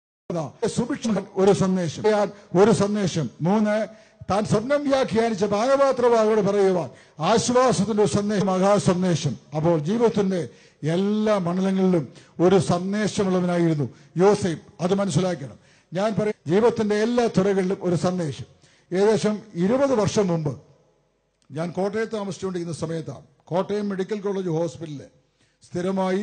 സുഭിക്ഷൻ ഒരു സന്ദേശം ഞാൻ ഒരു സന്ദേശം മൂന്ന് താൻ സ്വപ്നം വ്യാഖ്യാനിച്ച പാനപാത്രവാദോട് പറയുവാൻ ആശ്വാസത്തിന്റെ ഒരു സന്ദേശം മഹാസന്ദേശം അപ്പോൾ ജീവിതത്തിന്റെ എല്ലാ മണ്ഡലങ്ങളിലും ഒരു സന്ദേശമുള്ളവനായിരുന്നു യോസേഫ് അത് മനസ്സിലാക്കണം ഞാൻ പറയും ജീവിതത്തിന്റെ എല്ലാ തുറകളിലും ഒരു സന്ദേശം ഏകദേശം ഇരുപത് വർഷം മുമ്പ് ഞാൻ കോട്ടയത്ത് താമസിച്ചുകൊണ്ടിരിക്കുന്ന സമയത്താണ് കോട്ടയം മെഡിക്കൽ കോളേജ് ഹോസ്പിറ്റലിൽ സ്ഥിരമായി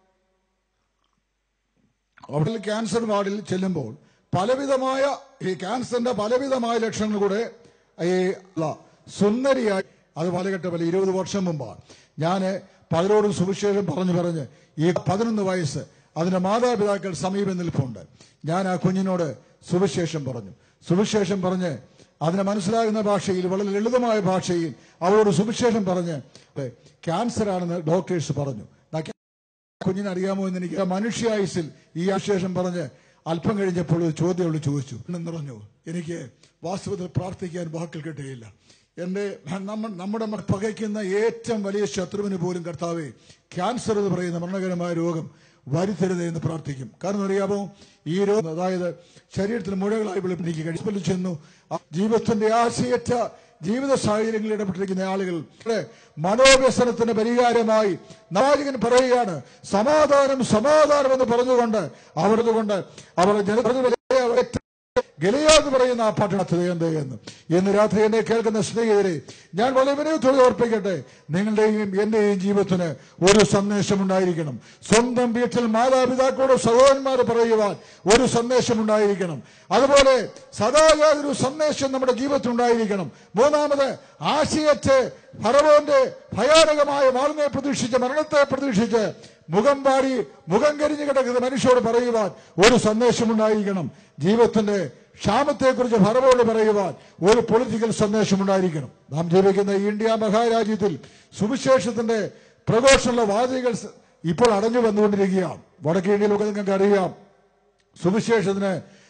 അവിടെ ക്യാൻസർ വാർഡിൽ ചെല്ലുമ്പോൾ പലവിധമായ ഈ ക്യാൻസറിന്റെ പലവിധമായ ലക്ഷണങ്ങൾ കൂടെ ഈ ഉള്ള സുന്ദരിയായി അത് പലഘട്ട പല ഇരുപത് വർഷം മുമ്പാണ് ഞാൻ പലരോടും സുവിശേഷം പറഞ്ഞു പറഞ്ഞ് ഈ പതിനൊന്ന് വയസ്സ് അതിന്റെ മാതാപിതാക്കൾ സമീപം നിൽപ്പുണ്ട് ഞാൻ ആ കുഞ്ഞിനോട് സുവിശേഷം പറഞ്ഞു സുവിശേഷം പറഞ്ഞ് അതിനെ മനസ്സിലാകുന്ന ഭാഷയിൽ വളരെ ലളിതമായ ഭാഷയിൽ അവരോട് സുവിശേഷം പറഞ്ഞ് ക്യാൻസർ ആണെന്ന് ഡോക്ടേഴ്സ് പറഞ്ഞു ദാ കുഞ്ഞിനെ അറിയാമോ എന്ന് എനിക്ക് മനുഷ്യായുസിൽ ഈ ആശേഷം പറഞ്ഞ് അല്പം കഴിഞ്ഞപ്പോൾ ഒരു ചോദ്യം അവൾ ചോദിച്ചു എന്ന് പറഞ്ഞു എനിക്ക് വാസ്തവത്തിൽ പ്രാർത്ഥിക്കാൻ വാക്കുകൾ കിട്ടുകയില്ല എന്റെ നമ്മ നമ്മുടെ മ- പകയ്ക്കുന്ന ഏറ്റവും വലിയ ശത്രുവിന് പോലും കർത്താവെ ക്യാൻസർ എന്ന് പറയുന്ന മരണകരമായ രോഗം വരുത്തരുത് എന്ന് പ്രാർത്ഥിക്കും കാരണം അറിയാമോ ഈ രോഗം അതായത് ശരീരത്തിൽ മുഴകളായി വിളിപ്പിടിക്ക് കഴിച്ചു ചെന്നു ആ ജീവിതത്തിന്റെ ആശയറ്റ ജീവിത സാഹചര്യങ്ങളിൽ ഇടപെട്ടിരിക്കുന്ന ആളുകൾ ഇവിടെ മനോവ്യസനത്തിന് പരിഹാരമായി നായകൻ പറയുകയാണ് സമാധാനം സമാധാനം എന്ന് പറഞ്ഞുകൊണ്ട് അവരതുകൊണ്ട് അവർ ജനപ്രതിനിധി ഗലിയാന്ന് പറയുന്ന ആ പട്ടണത്തിൽ എന്ത് എന്ന് ഇന്ന് രാത്രി എന്നെ കേൾക്കുന്ന സ്നേഹിതരെ ഞാൻ വളരെ വിനയത്തോടെ ഓർപ്പിക്കട്ടെ നിങ്ങളുടെയും എന്റെയും ജീവിതത്തിന് ഒരു സന്ദേശം ഉണ്ടായിരിക്കണം സ്വന്തം വീട്ടിൽ മാതാപിതാക്കളോട് സഹോദരന്മാർ പറയുവാൻ ഒരു സന്ദേശം ഉണ്ടായിരിക്കണം അതുപോലെ സദാ ഒരു സന്ദേശം നമ്മുടെ ജീവിതത്തിൽ ഉണ്ടായിരിക്കണം മൂന്നാമത് ആശയറ്റ് ഫറവോന്റെ ഭയാനകമായ വാളിനെ പ്രതീക്ഷിച്ച് മരണത്തെ പ്രതീക്ഷിച്ച് മുഖം പാടി മുഖം കരിഞ്ഞു കിടക്കുന്ന മനുഷ്യരോട് പറയുവാൻ ഒരു സന്ദേശം ഉണ്ടായിരിക്കണം ജീവിതത്തിന്റെ ക്ഷാമത്തെക്കുറിച്ച് ഫറവോട് പറയുവാൻ ഒരു പൊളിറ്റിക്കൽ സന്ദേശം ഉണ്ടായിരിക്കണം നാം ജീവിക്കുന്ന ഈ ഇന്ത്യ മഹാരാജ്യത്തിൽ സുവിശേഷത്തിന്റെ പ്രഘോഷമുള്ള വാദികൾ ഇപ്പോൾ അടഞ്ഞു വന്നുകൊണ്ടിരിക്കുകയാണ് വടക്കേ ഇന്ത്യയിലൊക്കെ നിങ്ങൾക്ക് അറിയാം സുവിശേഷത്തിന്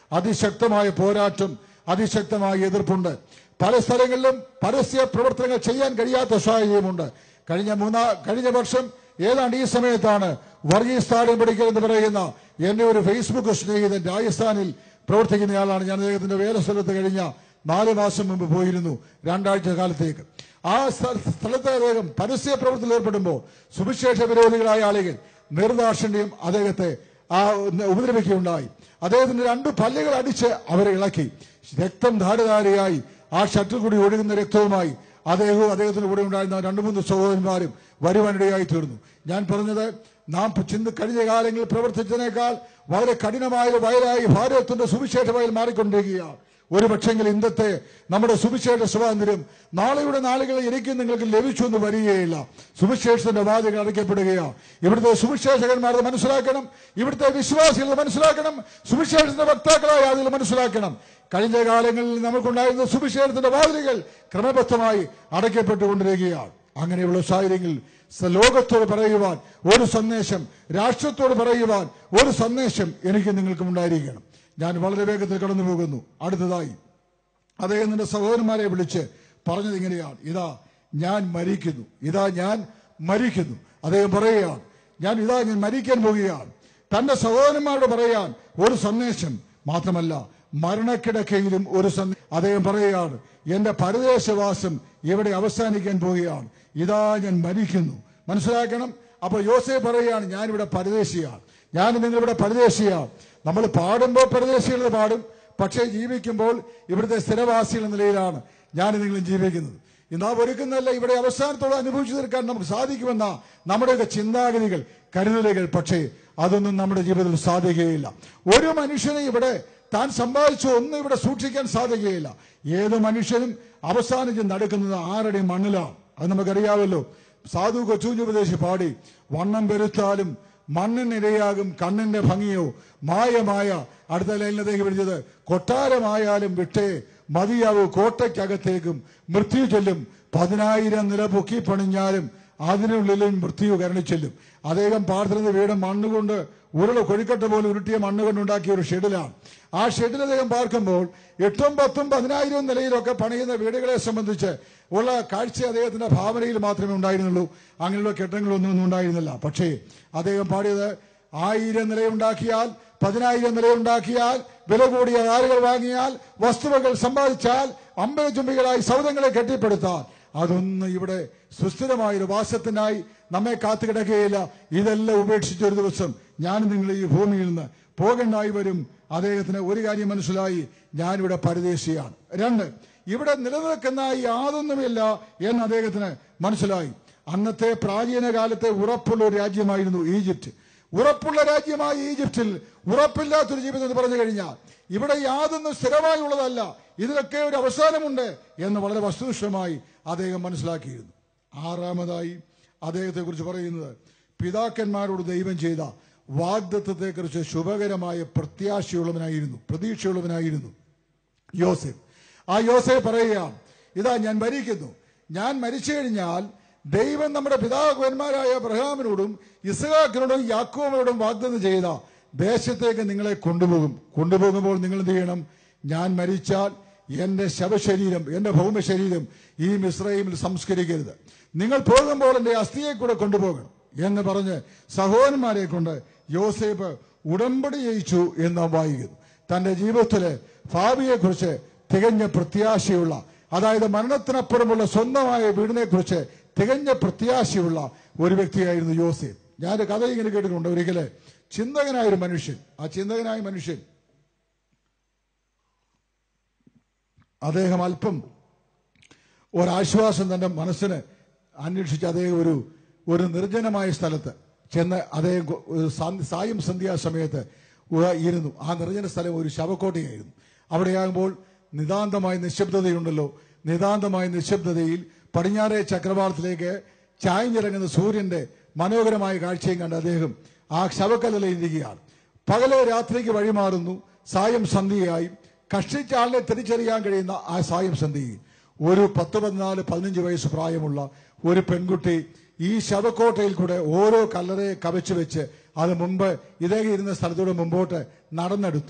അതിശക്തമായ പോരാട്ടം അതിശക്തമായ എതിർപ്പുണ്ട് പല സ്ഥലങ്ങളിലും പരസ്യ പ്രവർത്തനങ്ങൾ ചെയ്യാൻ കഴിയാത്ത സാഹചര്യമുണ്ട് കഴിഞ്ഞ മൂന്നാ കഴിഞ്ഞ വർഷം ഏതാണ്ട് ഈ സമയത്താണ് വർഗീസ് താരം പഠിക്കൽ എന്ന് പറയുന്ന എന്റെ ഒരു ഫേസ്ബുക്ക് സ്നേഹിതൻ രാജസ്ഥാനിൽ പ്രവർത്തിക്കുന്നയാളാണ് ഞാൻ അദ്ദേഹത്തിന്റെ വേല സ്ഥലത്ത് കഴിഞ്ഞ നാല് മാസം മുമ്പ് പോയിരുന്നു രണ്ടാഴ്ച കാലത്തേക്ക് ആ സ്ഥ- സ്ഥലത്ത് അദ്ദേഹം പരസ്യ പ്രവർത്തനത്തിൽ ഏർപ്പെടുമ്പോൾ സുവിശേഷ വിരോധികളായ ആളുകൾ നിർദാക്ഷിണ്യം അദ്ദേഹത്തെ ആ ഒന്ന് ഉപദ്രവിക്കുകയുണ്ടായി അദ്ദേഹത്തിന്റെ രണ്ട് പല്ലുകൾ അടിച്ച് അവരെ ഇളക്കി രക്തം ധാരധാരയായി ആ ഷട്ടിൽ കൂടി ഒഴുകുന്ന രക്തവുമായി അദ്ദേഹവും അദ്ദേഹത്തിന് കൂടെ ഉണ്ടായിരുന്ന രണ്ട് മൂന്ന് സഹോദരന്മാരും വരുവാനിടയായി തീർന്നു ഞാൻ പറഞ്ഞത് നാം ചിന്ത കഴിഞ്ഞ കാലങ്ങളിൽ പ്രവർത്തിച്ചതിനേക്കാൾ വളരെ കഠിനമായ ഒരു വയലായി ഭാരതത്തിന്റെ സുവിശേഷ വയൽ മാറിക്കൊണ്ടിരിക്കുകയാണ് ഒരു പക്ഷെങ്കിൽ ഇന്നത്തെ നമ്മുടെ സുവിശേഷ സ്വാതന്ത്ര്യം നാളെയുടെ നാളുകളിൽ എനിക്ക് നിങ്ങൾക്ക് ലഭിച്ചു എന്ന് വരികയില്ല സുവിശേഷത്തിന്റെ വാതികൾ അടയ്ക്കപ്പെടുകയാണ് ഇവിടുത്തെ സുവിശേഷകന്മാർ അത് മനസ്സിലാക്കണം ഇവിടുത്തെ വിശ്വാസികൾ അത് മനസ്സിലാക്കണം സുവിശേഷത്തിന്റെ വക്താക്കളായ ആളുകൾ മനസ്സിലാക്കണം കഴിഞ്ഞ കാലങ്ങളിൽ നമുക്കുണ്ടായിരുന്ന സുവിശേഷത്തിന്റെ വാതിലുകൾ ക്രമബദ്ധമായി അടയ്ക്കപ്പെട്ടുകൊണ്ടിരിക്കുകയാണ് അങ്ങനെയുള്ള സാഹചര്യങ്ങളിൽ സ- ലോകത്തോട് പറയുവാൻ ഒരു സന്ദേശം രാഷ്ട്രത്തോട് പറയുവാൻ ഒരു സന്ദേശം എനിക്ക് നിങ്ങൾക്കും ഉണ്ടായിരിക്കണം ഞാൻ വളരെ വേഗത്തിൽ കടന്നു പോകുന്നു അടുത്തതായി അദ്ദേഹം നിന്റെ സഹോദരന്മാരെ വിളിച്ച് പറഞ്ഞത് ഇങ്ങനെയാണ് ഇതാ ഞാൻ മരിക്കുന്നു ഇതാ ഞാൻ മരിക്കുന്നു അദ്ദേഹം പറയുകയാണ് ഞാൻ ഇതാ ഞാൻ മരിക്കാൻ പോവുകയാണ് തന്റെ സഹോദരന്മാരോട് പറയാൻ ഒരു സന്ദേശം മാത്രമല്ല മരണക്കിടക്കയിലും ഒരു സന്ദേ അദ്ദേഹം പറയുകയാണ് എന്റെ പരദേശവാസം ഇവിടെ അവസാനിക്കാൻ പോവുകയാണ് ഇതാ ഞാൻ മരിക്കുന്നു മനസ്സിലാക്കണം അപ്പൊ യോസെ പറയുകയാണ് ഞാനിവിടെ പരദേശിയാണ് ഞാൻ നിങ്ങളിവിടെ പരദേശിയാണ് നമ്മൾ പാടുമ്പോൾ പരദേശികൾ പാടും പക്ഷേ ജീവിക്കുമ്പോൾ ഇവിടുത്തെ സ്ഥിരവാസികൾ എന്ന നിലയിലാണ് ഞാൻ നിങ്ങളും ജീവിക്കുന്നത് ഇന്ന് ആ ഒരുക്കുന്നല്ല ഇവിടെ അവസാനത്തോടെ അനുഭവിച്ചു തീർക്കാൻ നമുക്ക് സാധിക്കുമെന്ന നമ്മുടെയൊക്കെ ചിന്താഗതികൾ കരുതലുകൾ പക്ഷേ അതൊന്നും നമ്മുടെ ജീവിതത്തിൽ സാധിക്കുകയില്ല ഒരു മനുഷ്യനെ ഇവിടെ താൻ സമ്പാദിച്ച ഒന്നും ഇവിടെ സൂക്ഷിക്കാൻ സാധിക്കുകയില്ല ഏത് മനുഷ്യനും അവസാനിച്ച് നടക്കുന്നത് ആരുടെ മണ്ണിലാണ് അത് നമുക്കറിയാമല്ലോ സാധു കൊച്ചുകുഞ്ഞുപദേശി പാടി വണ്ണം പെരുത്താലും മണ്ണിനിരയാകും കണ്ണിന്റെ ഭംഗിയോ മായമായ അടുത്ത ലൈനിലത്തേക്ക് വിളിച്ചത് കൊട്ടാരമായാലും വിട്ടേ മതിയാവൂ കോട്ടയ്ക്കകത്തേക്കും മൃത്യു ചെല്ലും പതിനായിരം നില പൊക്കി പണിഞ്ഞാലും അതിനുള്ളിലും മൃത്യു കരണി ചെല്ലും അദ്ദേഹം പാർത്തിരുന്ന വീട് മണ്ണുകൊണ്ട് ഉരുള കൊഴിക്കട്ട പോലെ ഉരുട്ടിയ മണ്ണ് കൊണ്ടുണ്ടാക്കിയ ഒരു ഷെഡിലാണ് ആ ഷെഡിൽ അദ്ദേഹം പാർക്കുമ്പോൾ എട്ടും പത്തും പതിനായിരവും നിലയിലൊക്കെ പണിയുന്ന വീടുകളെ സംബന്ധിച്ച് ഉള്ള കാഴ്ച അദ്ദേഹത്തിന്റെ ഭാവനയിൽ മാത്രമേ ഉണ്ടായിരുന്നുള്ളൂ അങ്ങനെയുള്ള കെട്ടിടങ്ങളൊന്നും ഒന്നും ഉണ്ടായിരുന്നില്ല പക്ഷേ അദ്ദേഹം പാടിയത് ആയിരം നിലയുണ്ടാക്കിയാൽ പതിനായിരം നിലയുണ്ടാക്കിയാൽ വില കൂടിയ കാറുകൾ വാങ്ങിയാൽ വസ്തുവകൾ സമ്പാദിച്ചാൽ അമ്പലചുംബികളായി സൗദങ്ങളെ കെട്ടിപ്പടുത്താൽ അതൊന്നും ഇവിടെ സുസ്ഥിരമായൊരു വാസത്തിനായി നമ്മെ കാത്തുകിടക്കുകയില്ല ഇതെല്ലാം ഉപേക്ഷിച്ച ഒരു ദിവസം ഞാൻ നിങ്ങൾ ഈ ഭൂമിയിൽ നിന്ന് പോകണ്ടായി വരും അദ്ദേഹത്തിന് ഒരു കാര്യം മനസ്സിലായി ഞാനിവിടെ പരദേശിയാണ് രണ്ട് ഇവിടെ നിലനിൽക്കുന്ന യാതൊന്നുമില്ല എന്ന് അദ്ദേഹത്തിന് മനസ്സിലായി അന്നത്തെ പ്രാചീന കാലത്തെ ഉറപ്പുള്ള ഒരു രാജ്യമായിരുന്നു ഈജിപ്റ്റ് ഉറപ്പുള്ള രാജ്യമായ ഈജിപ്തിൽ ഉറപ്പില്ലാത്തൊരു ജീവിതം എന്ന് പറഞ്ഞു കഴിഞ്ഞാൽ ഇവിടെ യാതൊന്നും സ്ഥിരമായി ഉള്ളതല്ല ഇതിനൊക്കെ ഒരു അവസാനമുണ്ട് എന്ന് വളരെ വസ്തുനിഷ്ഠമായി അദ്ദേഹം മനസ്സിലാക്കിയിരുന്നു ആറാമതായി അദ്ദേഹത്തെ കുറിച്ച് പറയുന്നത് പിതാക്കന്മാരോട് ദൈവം ചെയ്ത വാഗ്ദത്വത്തെക്കുറിച്ച് ശുഭകരമായ പ്രത്യാശയുള്ളവനായിരുന്നു പ്രതീക്ഷയുള്ളവനായിരുന്നു യോസേഫ് ആ യോസേഫ് പറയുകയാണ് ഇതാ ഞാൻ മരിക്കുന്നു ഞാൻ മരിച്ചു കഴിഞ്ഞാൽ ദൈവം നമ്മുടെ പിതാക്കന്മാരായ അബ്രഹാമിനോടും ഇസ്ഹാക്കിനോടും യാക്കോബിനോടും വാഗ്ദത്തം ചെയ്ത ദേശത്തേക്ക് നിങ്ങളെ കൊണ്ടുപോകും കൊണ്ടുപോകുമ്പോൾ നിങ്ങൾ എന്ത് ചെയ്യണം ഞാൻ മരിച്ചാൽ എന്റെ ശവശരീരം എന്റെ ഭൗമശരീരം ഈ മിശ്രൈമിൽ സംസ്കരിക്കരുത് നിങ്ങൾ പോകുമ്പോൾ എന്റെ അസ്ഥിയെ കൂടെ കൊണ്ടുപോകണം എന്ന് പറഞ്ഞ് സഹോദരന്മാരെ കൊണ്ട് യോസേഫ് ഉടമ്പടി ചെയ്യിച്ചു എന്ന് നാം വായിക്കുന്നു തന്റെ ജീവിതത്തില് ഭാവിയെക്കുറിച്ച് തികഞ്ഞ പ്രത്യാശയുള്ള അതായത് മരണത്തിനപ്പുറമുള്ള സ്വന്തമായ വീടിനെ കുറിച്ച് തികഞ്ഞ പ്രത്യാശയുള്ള ഒരു വ്യക്തിയായിരുന്നു യോസേഫ് ഞാൻ കഥ ഇങ്ങനെ കേട്ടിട്ടുണ്ട് ഒരിക്കല് ചിന്തകനായ ഒരു മനുഷ്യൻ ആ ചിന്തകനായ മനുഷ്യൻ അദ്ദേഹം അല്പം ഒരാശ്വാസം തന്റെ മനസ്സിന് അന്വേഷിച്ച് അദ്ദേഹം ഒരു ഒരു നിർജ്ജനമായ സ്ഥലത്ത് ചെന്ന് അദ്ദേഹം കൊ- ഒരു സാ- സായം സന്ധ്യാസമയത്ത് ഉ- ഇരുന്നു ആ നിർജ്ജന സ്ഥലം ഒരു ശവക്കോട്ടയായിരുന്നു അവിടെയാകുമ്പോൾ നിതാന്തമായ നിശബ്ദതയുണ്ടല്ലോ നിതാന്തമായ നിശബ്ദതയിൽ പടിഞ്ഞാറേ ചക്രവാളത്തിലേക്ക് ചായഞ്ഞിറങ്ങുന്ന സൂര്യന്റെ മനോഹരമായ കാഴ്ചയും കണ്ട് അദ്ദേഹം ആ ശവക്കല്ലയിൽ ഇരിക്കുകയാണ് പകല് രാത്രിക്ക് വഴിമാറുന്നു സായം സന്ധ്യയായി കഷ്ടിച്ച ആളിനെ തിരിച്ചറിയാൻ കഴിയുന്ന ആ സായം സന്ധ്യയിൽ ഒരു പത്ത് പതിനാല് പതിനഞ്ച് വയസ്സ് പ്രായമുള്ള ഒരു പെൺകുട്ടി ഈ ശവക്കോട്ടയിൽ കൂടെ ഓരോ കല്ലറയെ കവച്ചു വെച്ച് അത് മുമ്പ് ഇതേ ഇരുന്ന സ്ഥലത്തൂടെ മുമ്പോട്ട് നടന്നെടുത്തു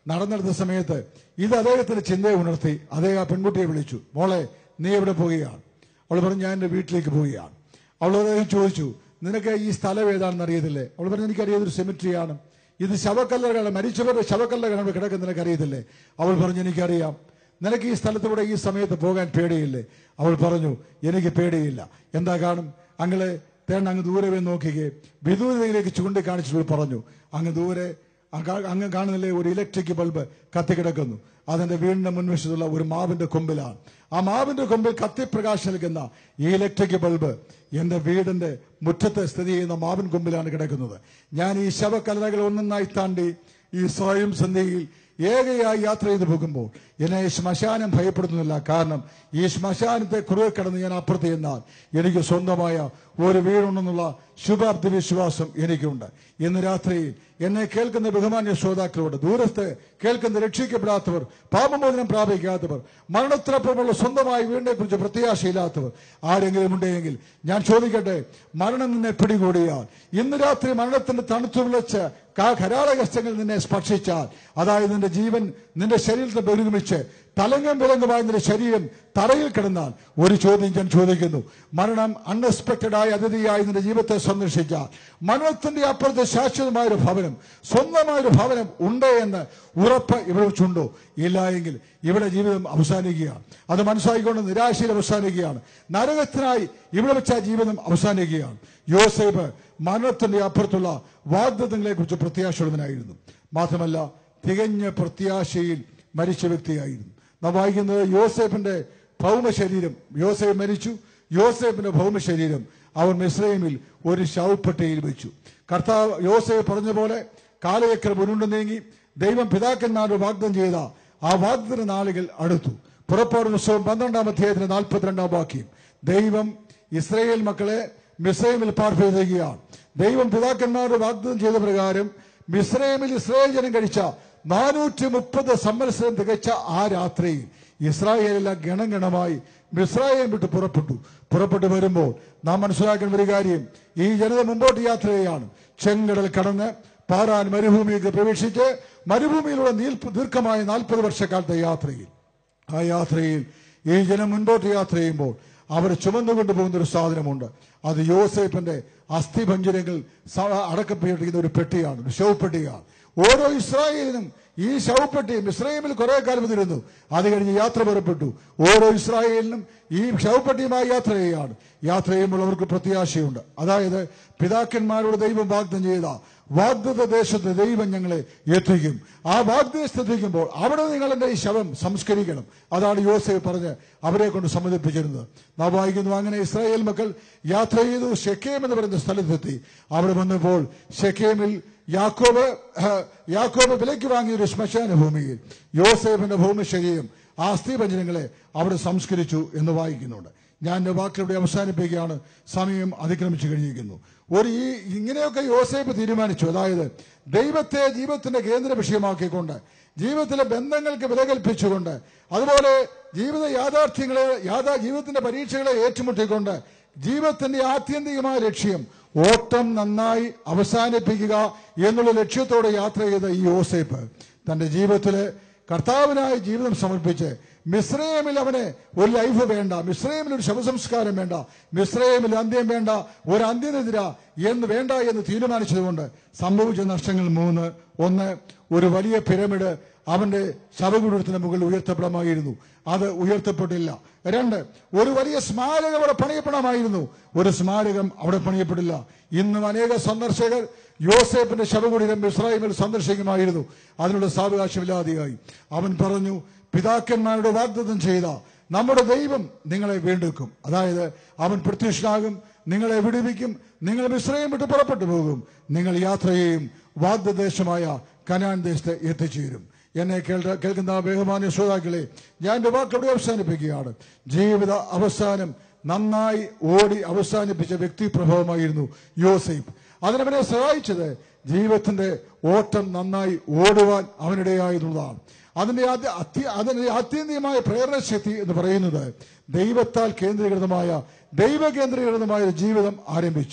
നടന്നെടുത്ത സമയത്ത് ഇത് അദ്ദേഹത്തിന്റെ ചിന്തയെ ഉണർത്തി അദ്ദേഹം ആ പെൺകുട്ടിയെ വിളിച്ചു മോളെ നീ എവിടെ പോവുകയാണ് അവൾ പറഞ്ഞു ഞാൻ എന്റെ വീട്ടിലേക്ക് പോവുകയാണ് അവൾ അദ്ദേഹം ചോദിച്ചു നിനക്ക് ഈ സ്ഥലം ഏതാണെന്ന് അറിയത്തില്ലേ അവൾ പറഞ്ഞു എനിക്കറിയാം ഇതൊരു സെമിട്രിയാണ് ഇത് ശവക്കല്ലകളാണ് മരിച്ചവരുടെ ശവക്കല്ലകളാണ് ഇവിടെ കിടക്കുന്നത് നിനക്ക് അറിയത്തില്ലേ അവൾ പറഞ്ഞു എനിക്കറിയാം നിനക്ക് ഈ സ്ഥലത്തൂടെ ഈ സമയത്ത് പോകാൻ പേടിയില്ലേ അവൾ പറഞ്ഞു എനിക്ക് പേടിയില്ല എന്താ കാണും അങ്ങളെ തേണ്ട അങ്ങ് ദൂരെ പോയി നോക്കിക്കേ വിദൂരതയിലേക്ക് ചൂണ്ടിക്കാണിച്ചിട്ട് പറഞ്ഞു അങ്ങ് ദൂരെ അങ്ങ് അങ്ങ് കാണുന്നില്ലേ ഒരു ഇലക്ട്രിക് ബൾബ് കത്തിക്കിടക്കുന്നു അതിന്റെ വീടിന്റെ മുൻവശത്തുള്ള ഒരു മാവിന്റെ കൊമ്പിലാണ് ആ മാവിന്റെ കൊമ്പിൽ കത്തിപ്രകാശം നൽകുന്ന ഈ ഇലക്ട്രിക് ബൾബ് എന്റെ വീടിന്റെ മുറ്റത്ത് സ്ഥിതി ചെയ്യുന്ന മാവിൻ കൊമ്പിലാണ് കിടക്കുന്നത് ഞാൻ ഈ ശവക്കല്ലറകൾ ഒന്നൊന്നായി താണ്ടി ഈ സ്വയം സന്ധ്യയിൽ ഏകയായി യാത്ര ചെയ്തു പോകുമ്പോൾ എന്നെ ഈ ശ്മശാനം ഭയപ്പെടുന്നില്ല കാരണം ഈ ശ്മശാനത്തെ കുറുകെ കടന്ന് ഞാൻ അപ്പുറത്ത് ചെന്നാൽ എനിക്ക് സ്വന്തമായ ഒരു വീടുണ്ടെന്നുള്ള ശുഭാപ്തി വിശ്വാസം എനിക്കുണ്ട് ഇന്ന് രാത്രിയിൽ എന്നെ കേൾക്കുന്ന ബഹുമാന്യ ശ്രോതാക്കളോട് ദൂരത്ത് കേൾക്കുന്ന രക്ഷിക്കപ്പെടാത്തവർ പാപമോചനം പ്രാപിക്കാത്തവർ മരണത്തിനപ്പുറമുള്ള സ്വന്തമായ വീടിനെ കുറിച്ച് പ്രത്യാശയില്ലാത്തവർ ആരെങ്കിലും ഉണ്ടെങ്കിൽ ഞാൻ ചോദിക്കട്ടെ മരണം നിന്നെ പിടികൂടിയാൽ ഇന്ന് രാത്രി മരണത്തിന്റെ തണുത്തു വിളിച്ച് കരാളകസ്റ്റങ്ങൾ നിന്നെ സ്പർശിച്ചാൽ അതായത് നിന്റെ ജീവൻ നിന്റെ ശരീരത്തെ ബഹുഗമിച്ച് തലങ്ങം വിലങ്ങുമായി നിന്റെ ശരീരം തറയിൽ കിടന്നാൽ ഒരു ചോദ്യം ഞാൻ ചോദിക്കുന്നു മരണം അൺഎക്സ്പെക്റ്റഡ് ആയ അതിഥിയായി നിന്റെ ജീവിതത്തെ സന്ദർശിച്ചാൽ മരണത്തിന്റെ അപ്പുറത്ത് ശാശ്വതമായ ഒരു ഭവനം സ്വന്തമായ ഒരു ഭവനം ഉണ്ട് എന്ന് ഉറപ്പ് ഇവിടെ വെച്ചുണ്ടോ ഇല്ല എങ്കിൽ ഇവിടെ ജീവിതം അവസാനിക്കുകയാണ് അത് മനസ്സിലാക്കിക്കൊണ്ട് നിരാശയിൽ അവസാനിക്കുകയാണ് നരകത്തിനായി ഇവിടെ വെച്ച ആ ജീവിതം അവസാനിക്കുകയാണ് യോസേഫ് മരണത്തിന്റെ അപ്പുറത്തുള്ള വാഗ്ദത്തങ്ങളെ കുറിച്ച് പ്രത്യാശയുള്ളവനായിരുന്നു മാത്രമല്ല തികഞ്ഞ പ്രത്യാശയിൽ മരിച്ച വ്യക്തിയായിരുന്നു നാം വായിക്കുന്നത് യോസേഫിന്റെ ഭൗമശരീരം യോസേഫ് മരിച്ചു യോസേഫിന്റെ ഭൗമശരീരം അവർ മിസ്രൈമിൽ ഒരു ശവപ്പെട്ടിയിൽ വെച്ചു കർത്താവ് യോസേഫ് പറഞ്ഞ പോലെ കാലചക്രം ഉരുണ്ടു നീങ്ങി ദൈവം പിതാക്കന്മാരോട് വാഗ്ദം ചെയ്ത ആ വാഗ്ദന നാളുകൾ അടുത്തു പുറപ്പാട് പുസ്തകം പന്ത്രണ്ടാം അധ്യായത്തിന് നാൽപ്പത്തിരണ്ടാം വാക്യം ദൈവം ഇസ്രയേൽ മക്കളെ മിസ്രൈമിൽ പാർപ്പിക്കുകയാണ് ദൈവം പിതാക്കന്മാരോട് വാഗ്ദാനം ചെയ്ത പ്രകാരം മിസ്രൈമിൽ ഇസ്രായേൽ ജനം കഴിച്ച നാനൂറ്റി മുപ്പത് സംവത്സരം തികച്ച ആ രാത്രിയിൽ ഇസ്രായേലെല്ലാം ഗണം ഗണമായി മിസ്രായേൽ വിട്ട് പുറപ്പെട്ടു പുറപ്പെട്ടു വരുമ്പോൾ നാം മനസ്സിലാക്കുന്ന ഒരു കാര്യം ഈ ജനത മുമ്പോട്ട് യാത്ര ചെയ്യുകയാണ് ചെങ്കടൽ കടന്ന് പാറാൻ മരുഭൂമിയിലേക്ക് പ്രവേശിച്ച് മരുഭൂമിയിലൂടെ നീൽപ്പ് ദീർഘമായ നാൽപ്പത് വർഷക്കാലത്തെ യാത്രയിൽ ആ യാത്രയിൽ ഈ ജനം മുൻപോട്ട് യാത്ര ചെയ്യുമ്പോൾ അവർ ചുമന്നുകൊണ്ട് പോകുന്ന ഒരു സാധനമുണ്ട് അത് യോസേപ്പിന്റെ അസ്ഥിഭഞ്ജനങ്ങൾ സ- അടക്കപ്പെട്ടിരിക്കുന്ന ഒരു പെട്ടിയാണ് ഒരു ശവപ്പെട്ടിയാണ് ഓരോ ഇസ്രായേലിനും ഈ ശവപ്പെട്ടി ഇസ്രായേലിൽ കുറെ കാലം ഇതിരുന്നു അത് കഴിഞ്ഞ് യാത്ര പുറപ്പെട്ടു ഓരോ ഇസ്രായേലിനും ഈ ശവപ്പെട്ടിയുമായി യാത്ര ചെയ്യുകയാണ് യാത്ര ചെയ്യുമ്പോൾ അവർക്ക് പ്രത്യാശയുണ്ട് അതായത് പിതാക്കന്മാരോട് ദൈവം വാഗ്ദം ചെയ്ത വാഗ്ദത്ത ദേശത്ത് ദൈവം ഞങ്ങളെ എത്തിക്കും ആ വാഗ്ദേശത്ത് എത്തിക്കുമ്പോൾ അവിടെ നിങ്ങൾ എന്റെ ഈ ശവം സംസ്കരിക്കണം അതാണ് യോസഫ് പറഞ്ഞ് അവരെ കൊണ്ട് സമ്മതിപ്പിച്ചിരുന്നത് നാം വായിക്കുന്നു അങ്ങനെ ഇസ്രായേൽ മക്കൾ യാത്ര ചെയ്തു ഷെക്കേം എന്ന് പറയുന്ന സ്ഥലത്തെത്തി അവിടെ വന്നപ്പോൾ ഷെക്കേമിൽ യാക്കോബ് ആ, യാക്കോബ് വിലയ്ക്ക് വാങ്ങിയ ഒരു ശ്മശാന ഭൂമിയിൽ യോസേഫിന്റെ ഭൂമിശരീരം ആ അസ്ഥിപഞ്ചനങ്ങളെ അവിടെ സംസ്കരിച്ചു എന്ന് വായിക്കുന്നുണ്ട് ഞാൻ എന്റെ വാക്കിലൂടെ അവസാനിപ്പിക്കുകയാണ് സമയം അതിക്രമിച്ചു കഴിഞ്ഞിരിക്കുന്നു ഒരു ഈ ഇങ്ങനെയൊക്കെ യോസേഫ് തീരുമാനിച്ചു അതായത് ദൈവത്തെ ജീവിതത്തിന്റെ കേന്ദ്ര വിഷയമാക്കിക്കൊണ്ട് ജീവിതത്തിലെ ബന്ധങ്ങൾക്ക് വില കൽപ്പിച്ചുകൊണ്ട് അതുപോലെ ജീവിത യാഥാർത്ഥ്യങ്ങളെ യാഥാ ജീവിതത്തിന്റെ പരീക്ഷകളെ ഏറ്റുമുട്ടിക്കൊണ്ട് ജീവിതത്തിന്റെ ആത്യന്തികമായ ലക്ഷ്യം ഓട്ടം നന്നായി അവസാനിപ്പിക്കുക എന്നുള്ള ലക്ഷ്യത്തോടെ യാത്ര ചെയ്ത ഈ യോസേപ്പ് തന്റെ ജീവിതത്തിലെ കർത്താവിനായി ജീവിതം സമർപ്പിച്ച് മിശ്രയമിൽ അവന് ഒരു ലൈഫ് വേണ്ട മിശ്രയമിൽ ഒരു ശവസംസ്കാരം വേണ്ട മിശ്രയമിൽ അന്ത്യം വേണ്ട ഒരു അന്ത്യനിതിര എന്ന് വേണ്ട എന്ന് തീരുമാനിച്ചതുകൊണ്ട് സംഭവിച്ച നഷ്ടങ്ങൾ മൂന്ന് ഒന്ന് ഒരു വലിയ പിരമിഡ് അവന്റെ ശവകുടത്തിന് മുകളിൽ ഉയർത്തപ്പെടമായിരുന്നു അത് ഉയർത്തപ്പെട്ടില്ല രണ്ട് ഒരു വലിയ സ്മാരകം അവിടെ പണിയപ്പെടാമായിരുന്നു ഒരു സ്മാരകം അവിടെ പണിയപ്പെടില്ല ഇന്നും അനേക സന്ദർശകർ യോസേഫിന്റെ ശവകുടീരം ഇസ്രായേലിൽ സന്ദർശിക്കുമായിരുന്നു അതിനുള്ള സാവകാശമില്ലാതെയായി അവൻ പറഞ്ഞു പിതാക്കന്മാരുടെ വാഗ്ദത്തം ചെയ്ത നമ്മുടെ ദൈവം നിങ്ങളെ വീണ്ടെടുക്കും അതായത് അവൻ പ്രത്യക്ഷനാകും നിങ്ങളെ വിടുവിക്കും നിങ്ങൾ മിശ്രയും വിട്ട് പുറപ്പെട്ടു പോകും നിങ്ങൾ യാത്ര ചെയ്യും വാഗ്ദദേശമായ കനാൻ ദേശത്ത് എത്തിച്ചേരും എന്നെ കേൾക്ക- കേൾക്കുന്ന ബഹുമാന്യ ശ്രോതാക്കളെ ഞാൻ എന്റെ വാക്കവിടെ അവസാനിപ്പിക്കുകയാണ് ജീവിത അവസാനം നന്നായി ഓടി അവസാനിപ്പിച്ച വ്യക്തിപ്രഭാവമായിരുന്നു യോസേഫ് അതിനവനെ സഹായിച്ചത് ജീവിതത്തിന്റെ ഓട്ടം നന്നായി ഓടുവാൻ അവനിടയായതുള്ളതാണ് അതിന്റെ ആദ്യ അത്യ- അതിന്റെ ആത്യന്തികമായ പ്രേരണശക്തി എന്ന് പറയുന്നത് ദൈവത്താൽ കേന്ദ്രീകൃതമായ ദൈവ കേന്ദ്രീകൃതമായ ഒരു ജീവിതം ആരംഭിച്ചു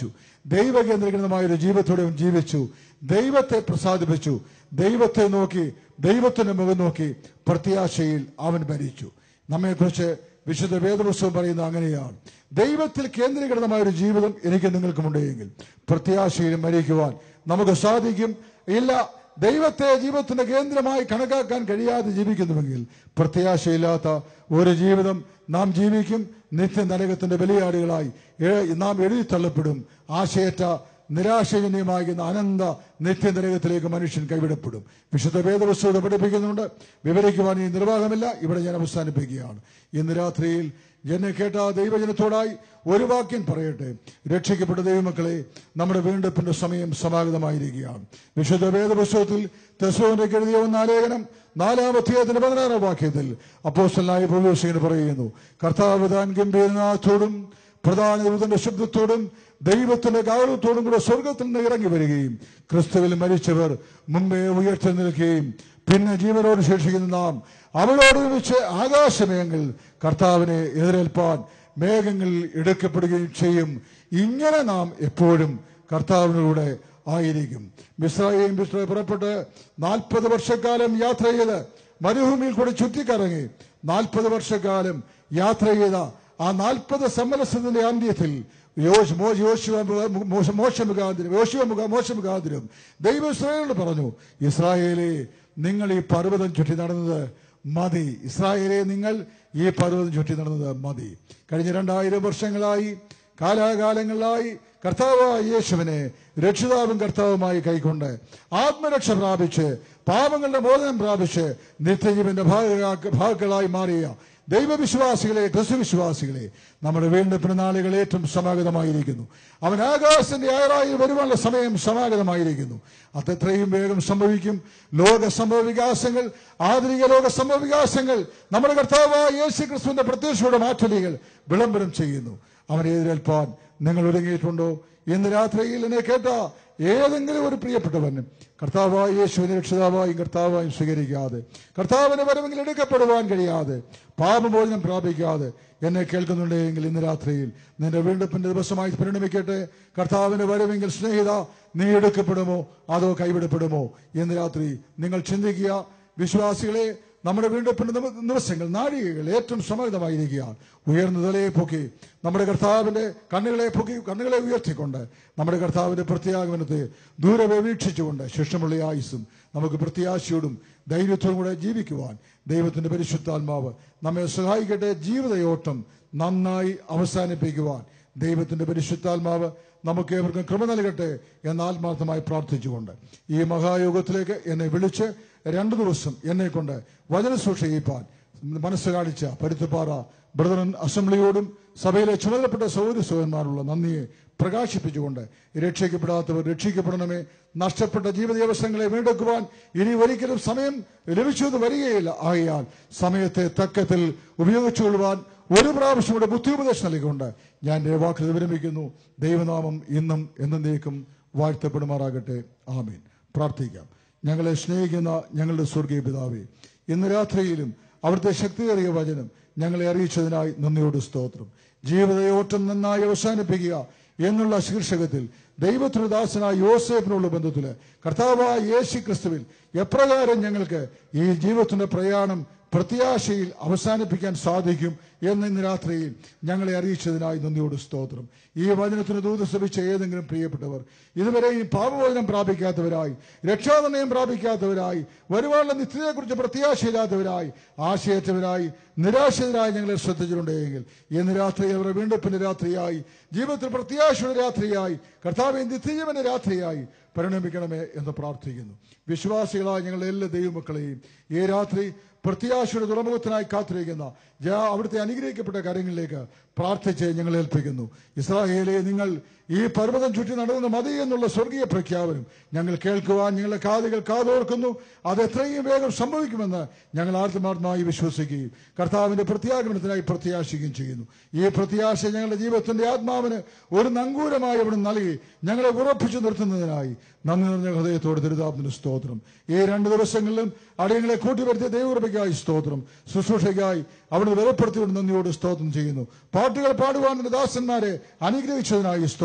ദൈവകേന്ദ്രീകൃതമായ ഒരു ജീവിതത്തോടെ അവൻ ജീവിച്ചു ദൈവത്തെ പ്രസാദിപ്പിച്ചു ദൈവത്തെ നോക്കി ദൈവത്തിന്റെ മുഖം നോക്കി പ്രത്യാശയിൽ അവൻ മരിച്ചു നമ്മെക്കുറിച്ച് വിശുദ്ധ വേദപുസ്തകം പറയുന്ന അങ്ങനെയാണ് ദൈവത്തിൽ കേന്ദ്രീകൃതമായ ഒരു ജീവിതം എനിക്ക് നിങ്ങൾക്കുമുണ്ടെങ്കിൽ പ്രത്യാശയിൽ മരിക്കുവാൻ നമുക്ക് സാധിക്കും ഇല്ല ദൈവത്തെ ജീവിതത്തിന്റെ കേന്ദ്രമായി കണക്കാക്കാൻ കഴിയാതെ ജീവിക്കുന്നുവെങ്കിൽ പ്രത്യാശയില്ലാത്ത ഒരു ജീവിതം നാം ജീവിക്കും നിത്യ നരകത്തിന്റെ ബലിയാടുകളായി ഏ- നാം എഴുതിത്തള്ളപ്പെടും ആശയറ്റ നിരാശജന്യമാകുന്ന അനന്ത നിത്യനരകത്തിലേക്ക് മനുഷ്യൻ കൈവിടപ്പെടും വിശുദ്ധ വേദപുസ്തകത പഠിപ്പിക്കുന്നുണ്ട് വിവരിക്കുവാൻ ഈ നിർവാഹമില്ല ഇവിടെ ഞാൻ അവസാനിപ്പിക്കുകയാണ് ഇന്ന് രാത്രിയിൽ എന്നെ കേട്ട ആ ദൈവജനത്തോടായി ഒരു വാക്യം പറയട്ടെ രക്ഷിക്കപ്പെട്ട ദൈവമക്കളെ നമ്മുടെ വീണ്ടെപ്പിന്റെ സമയം സമാഗതമായിരിക്കുകയാണ് വിശുദ്ധ വേദപുസ്തകത്തിൽ തെസോന്റെ എഴുതിയ ഒന്നാലേഖനം നാലാം അധ്യായത്തിന്റെ പതിനാറാം വാക്യത്തിൽ അപ്പോസ്റ്റലായ പൗലോസിങ്ങനെ പറയുന്നു കർത്താവ് താൻ ഗംഭീരനാഥോടും പ്രധാന ദൂതന്റെ ശബ്ദത്തോടും ദൈവത്തിന്റെ കാവലത്തോടും കൂടെ സ്വർഗത്തിൽ നിന്ന് ഇറങ്ങി വരികയും ക്രിസ്തുവിൽ മരിച്ചവർ മുമ്പേ ഉയർത്തി നിൽക്കുകയും പിന്നെ ജീവനോട് ശേഷിക്കുന്ന നാം അവളോട് വെച്ച് ആകാശമേഘങ്ങൾ കർത്താവിനെ എതിരേൽപ്പാൻ മേഘങ്ങൾ എടുക്കപ്പെടുകയും ചെയ്യും ഇങ്ങനെ നാം എപ്പോഴും കർത്താവിനൂടെ ആയിരിക്കും മിസ്രൈം മിസ്ര പുറപ്പെട്ട് നാൽപ്പത് വർഷക്കാലം യാത്ര ചെയ്ത് മരുഭൂമിയിൽ കൂടെ ചുറ്റിക്കറങ്ങി നാൽപ്പത് വർഷക്കാലം യാത്ര ചെയ്ത ആ നാൽപ്പത് സമ്മലസത്തിന്റെ അന്ത്യത്തിൽ യോശ് മോ- യോശുവ മു- മോശ- മോശ മുഖാന്തരം യോശുവ മുഖ മോശ മുഖാന്തരം ദൈവം ഇസ്രായേലിനോട് പറഞ്ഞു ഇസ്രായേലെ നിങ്ങൾ ഈ പർവ്വതം ചുറ്റി നടന്നത് മതി ഇസ്രായേലെ നിങ്ങൾ ഈ പർവ്വതം ചുറ്റി നടന്നത് മതി കഴിഞ്ഞ രണ്ടായിരം വർഷങ്ങളായി കാലാകാലങ്ങളിലായി കർത്താവായ യേശുവിനെ രക്ഷിതാവും കർത്താവുമായി കൈക്കൊണ്ട് ആത്മരക്ഷ പ്രാപിച്ച് പാപങ്ങളുടെ മോചനം പ്രാപിച്ച് നിത്യജീവന്റെ ഭാഗ- ഭാഗങ്ങളായി മാറിയ ദൈവവിശ്വാസികളെ ക്രിസ്തുവിശ്വാസികളെ നമ്മുടെ വീണ്ടെടുപ്പിന് നാളുകൾ ഏറ്റവും സമാഗതമായിരിക്കുന്നു അവൻ ആകാശത്തിന്റെ ആറായി വരുവാനുള്ള സമയം സമാഗതമായിരിക്കുന്നു അതെത്രയും വേഗം സംഭവിക്കും ലോക സംഭവ വികാസങ്ങൾ ആധുനിക ലോക സംഭവ വികാസങ്ങൾ നമ്മുടെ കർത്താവായ യേശു ക്രിസ്തുവിന്റെ പ്രത്യക്ഷയുടെ മാറ്റലികൾ വിളംബരം ചെയ്യുന്നു അവനെ എതിരേൽപ്പാൻ നിങ്ങൾ ഒരുങ്ങിയിട്ടുണ്ടോ ഇന്ന് രാത്രിയിൽ എന്നെ കേട്ട ഏതെങ്കിലും ഒരു പ്രിയപ്പെട്ടവൻ കർത്താവായ യേശുവിനെ രക്ഷിതാവായും കർത്താവായും സ്വീകരിക്കാതെ കർത്താവിന് വരവെങ്കിൽ എടുക്കപ്പെടുവാൻ കഴിയാതെ പാപമോചനം പ്രാപിക്കാതെ എന്നെ കേൾക്കുന്നുണ്ടെങ്കിൽ ഇന്ന് രാത്രിയിൽ നിന്റെ വീണ്ടെപ്പിന്റെ ദിവസമായി പരിണമിക്കട്ടെ കർത്താവിന് വരവെങ്കിൽ സ്നേഹിത നീ എടുക്കപ്പെടുമോ അതോ കൈവിടപ്പെടുമോ ഇന്ന് രാത്രി നിങ്ങൾ ചിന്തിക്കുക വിശ്വാസികളെ നമ്മുടെ വീണ്ടെപ്പിന്റെ ദിവ- ദിവസങ്ങൾ നാഴികകൾ ഏറ്റവും സമ്മർദ്ദമായിരിക്കുകയാണ് ഉയർന്ന നിലയെ പൊക്കി നമ്മുടെ കർത്താവിന്റെ കണ്ണുകളെ പൊക്കി കണ്ണുകളെ ഉയർത്തിക്കൊണ്ട് നമ്മുടെ കർത്താവിന്റെ പ്രത്യാഗമനത്തെ ദൂരെ വീക്ഷിച്ചുകൊണ്ട് ശിഷ്ടമുള്ള ആയുസ്സും നമുക്ക് പ്രത്യാശയോടും ധൈര്യത്തോടും കൂടെ ജീവിക്കുവാൻ ദൈവത്തിന്റെ പരിശുദ്ധാത്മാവ് നമ്മെ സഹായിക്കട്ടെ ജീവിതയോട്ടം നന്നായി അവസാനിപ്പിക്കുവാൻ ദൈവത്തിന്റെ പരിശുദ്ധാത്മാവ് നമുക്ക് ഏവർക്കും കൃപ നൽകട്ടെ എന്ന് ആത്മാർത്ഥമായി പ്രാർത്ഥിച്ചുകൊണ്ട് ഈ മഹായോഗത്തിലേക്ക് എന്നെ വിളിച്ച് രണ്ടു ദിവസം എന്നെ കൊണ്ട് വചന സൂക്ഷിപ്പാൻ മനസ്സ് കാണിച്ച പരുത്തുപാറ ബ്രദറൻ അസംബ്ലിയോടും സഭയിലെ ചുമതലപ്പെട്ട സൗര സൗരന്മാരുള്ള നന്ദിയെ പ്രകാശിപ്പിച്ചുകൊണ്ട് രക്ഷിക്കപ്പെടാത്തവർ രക്ഷിക്കപ്പെടണമേ നഷ്ടപ്പെട്ട ജീവിത അവസരങ്ങളെ വീണ്ടെടുക്കുവാൻ ഇനി ഒരിക്കലും സമയം ലഭിച്ചെന്ന് വരികയില്ല ആകയാൽ സമയത്തെ തക്കത്തിൽ ഉപയോഗിച്ചുകൊള്ളുവാൻ ഒരു പ്രാവശ്യം കൂടെ ബുദ്ധിയുപദേശം നൽകിക്കൊണ്ട് ഞാൻ എൻ്റെ വാക്കിൽ വിരമിക്കുന്നു ദൈവനാമം ഇന്നും എന്നേക്കും വാഴ്ത്തപ്പെടുമാറാകട്ടെ ആമീൻ പ്രാർത്ഥിക്കാം ഞങ്ങളെ സ്നേഹിക്കുന്ന ഞങ്ങളുടെ സ്വർഗീയ പിതാവേ ഇന്ന് രാത്രിയിലും അവിടുത്തെ ശക്തിയേറിയ വചനം ഞങ്ങളെ അറിയിച്ചതിനായി നന്ദിയോട് സ്തോത്രം ജീവിതയോട്ടം നന്നായി അവസാനിപ്പിക്കുക എന്നുള്ള ശീർഷകത്തിൽ ദൈവത്തിന് ദാസനായ യോസേഫിനുള്ള ബന്ധത്തില് കർത്താവായ യേശു ക്രിസ്തുവിൽ എപ്രകാരം ഞങ്ങൾക്ക് ഈ ജീവിതത്തിന്റെ പ്രയാണം പ്രത്യാശയിൽ അവസാനിപ്പിക്കാൻ സാധിക്കും എന്ന് ഇന്ന് രാത്രിയിൽ ഞങ്ങളെ അറിയിച്ചതിനായി നന്ദിയോട് സ്തോത്രം ഈ വചനത്തിന് ദൂത് ശ്രമിച്ച ഏതെങ്കിലും പ്രിയപ്പെട്ടവർ ഇതുവരെയും പാപവചനം പ്രാപിക്കാത്തവരായി രക്ഷാനിർണയം പ്രാപിക്കാത്തവരായി വരുവാനുള്ള നിത്യതയെക്കുറിച്ച് പ്രത്യാശയില്ലാത്തവരായി ആശയറ്റവരായി നിരാശിതരായി ഞങ്ങളെ ശ്രദ്ധിച്ചിട്ടുണ്ടെങ്കിൽ ഇന്ന് രാത്രി അവരുടെ വീണ്ടെപ്പിന്റെ രാത്രിയായി ജീവിതത്തിൽ പ്രത്യാശയുടെ രാത്രിയായി കർത്താവ് നിത്യജീവന്റെ രാത്രിയായി പരിണമിക്കണമേ എന്ന് പ്രാർത്ഥിക്കുന്നു വിശ്വാസികളായ ഞങ്ങളുടെ എല്ലാ ദൈവമക്കളെയും ഈ രാത്രി പ്രത്യാശയുടെ തുറമുഖത്തിനായി കാത്തിരിക്കുന്ന ജാ- അവിടുത്തെ അനുഗ്രഹിക്കപ്പെട്ട കാര്യങ്ങളിലേക്ക് പ്രാർത്ഥിച്ച് ഞങ്ങൾ ഏൽപ്പിക്കുന്നു ഇസ്രായേലെ നിങ്ങൾ ഈ പർവ്വതം ചുറ്റി നടന്നു മതി എന്നുള്ള സ്വർഗീയ പ്രഖ്യാപനം ഞങ്ങൾ കേൾക്കുവാൻ ഞങ്ങളുടെ കാതുകൾ കാതോർക്കുന്നു അത് എത്രയും വേഗം സംഭവിക്കുമെന്ന് ഞങ്ങൾ ആത്മാർത്ഥമായി വിശ്വസിക്കുകയും കർത്താവിന്റെ പ്രത്യാഗമനത്തിനായി പ്രത്യാശിക്കുകയും ചെയ്യുന്നു ഈ പ്രത്യാശ ഞങ്ങളുടെ ജീവിതത്തിന്റെ ആത്മാവിന് ഒരു നങ്കൂരമായി അവിടെ നൽകി ഞങ്ങളെ ഉറപ്പിച്ചു നിർത്തുന്നതിനായി നന്ദി നിറഞ്ഞ ഹൃദയത്തോട് ദുരിതാപത്തിന് സ്തോത്രം ഈ രണ്ട് ദിവസങ്ങളിലും അടിയങ്ങളെ കൂട്ടിവരുത്തിയ ദൈവകൃപയ്ക്കായി സ്തോത്രം ശുശ്രൂഷയ്ക്കായി അവിടുന്ന് വിലപ്പെടുത്തിക്കൊണ്ട് നന്ദിയോട് സ്തോത്രം ചെയ്യുന്നു പാട്ടുകൾ പാടുവാൻ എന്റെ ദാസന്മാരെ അനുഗ്രഹിച്ചതിനായി സ്തോത്രം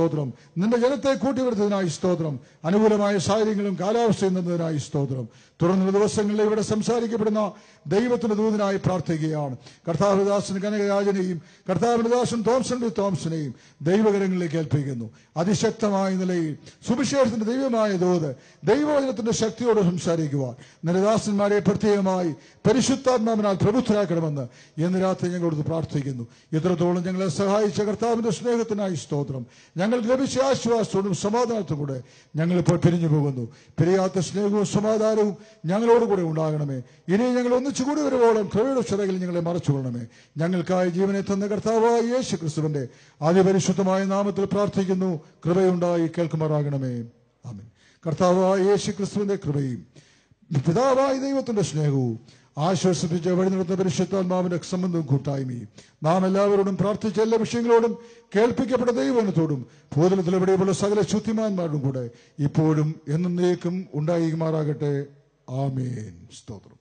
സ്തോത്രം നിന്റെ ജനത്തെ കൂട്ടിവരുത്തതിനായി സ്തോത്രം അനുകൂലമായ സാഹചര്യങ്ങളും കാലാവസ്ഥയും തന്നതിനായി സ്തോത്രം തുടർന്നുള്ള ദിവസങ്ങളിൽ ഇവിടെ സംസാരിക്കപ്പെടുന്ന ദൈവത്തിന്റെ ദൂതനായി പ്രാർത്ഥിക്കുകയാണ് കർത്താവിദാസൻ കനകരാജനെയും കർത്താവിദാസൻ തോംസൺ ബി തോംസനെയും ദൈവകരങ്ങളിലേക്ക് ഏൽപ്പിക്കുന്നു അതിശക്തമായ നിലയിൽ സുവിശേഷത്തിന്റെ ദൈവമായ ദൂത് ദൈവവചനത്തിന്റെ ശക്തിയോട് സംസാരിക്കുവാൻ നിരദാസന്മാരെ പ്രത്യേകമായി പരിശുദ്ധാത്മാവിനാൽ പ്രബുദ്ധരാക്കണമെന്ന് ഇന്ന് രാത്രി ഞങ്ങളോട് പ്രാർത്ഥിക്കുന്നു ഇത്രത്തോളം ഞങ്ങളെ സഹായിച്ച കർത്താവിന്റെ സ്നേഹത്തിനായി സ്തോത്രം ഞങ്ങൾക്ക് ലഭിച്ച ആശ്വാസത്തോടും സമാധാനത്തോടും കൂടെ ഞങ്ങളിപ്പോൾ പിരിഞ്ഞു പോകുന്നു പിരിയാത്ത സ്നേഹവും സമാധാനവും ഞങ്ങളോട് കൂടെ ഉണ്ടാകണമേ ഇനി ഞങ്ങൾ ഒന്നിച്ചു കൂടി വരുവോളം കൃപയുടെ ചിറകിൽ ഞങ്ങളെ മറച്ചുകൊള്ളണമേ ഞങ്ങൾക്കായി ജീവനെ തന്ന കർത്താവായ യേശു ക്രിസ്തുവിന്റെ അതിപരിശുദ്ധമായ നാമത്തിൽ പ്രാർത്ഥിക്കുന്നു കൃപയുണ്ടായി കേൾക്കുമാറാകണമേ ആമേൻ കർത്താവായ യേശു ക്രിസ്തുവിന്റെ കൃപയും പിതാവായ ദൈവത്തിന്റെ സ്നേഹവും ആശ്വസിപ്പിച്ച് വഴി നടത്തുന്ന പരിശുദ്ധാത്മാവിന്റെ സംബന്ധവും കൂട്ടായ്മയും നാം എല്ലാവരോടും പ്രാർത്ഥിച്ച എല്ലാ വിഷയങ്ങളോടും കേൾപ്പിക്കപ്പെട്ട ദൈവനത്തോടും ഭൂതലത്തിൽ എവിടെയുള്ള സകല ശുദ്ധിമാന്മാരോടും കൂടെ ഇപ്പോഴും എന്നേക്കും ഉണ്ടായിരിക്കുമാറാകട്ടെ ആമേൻ സ്തോത്രം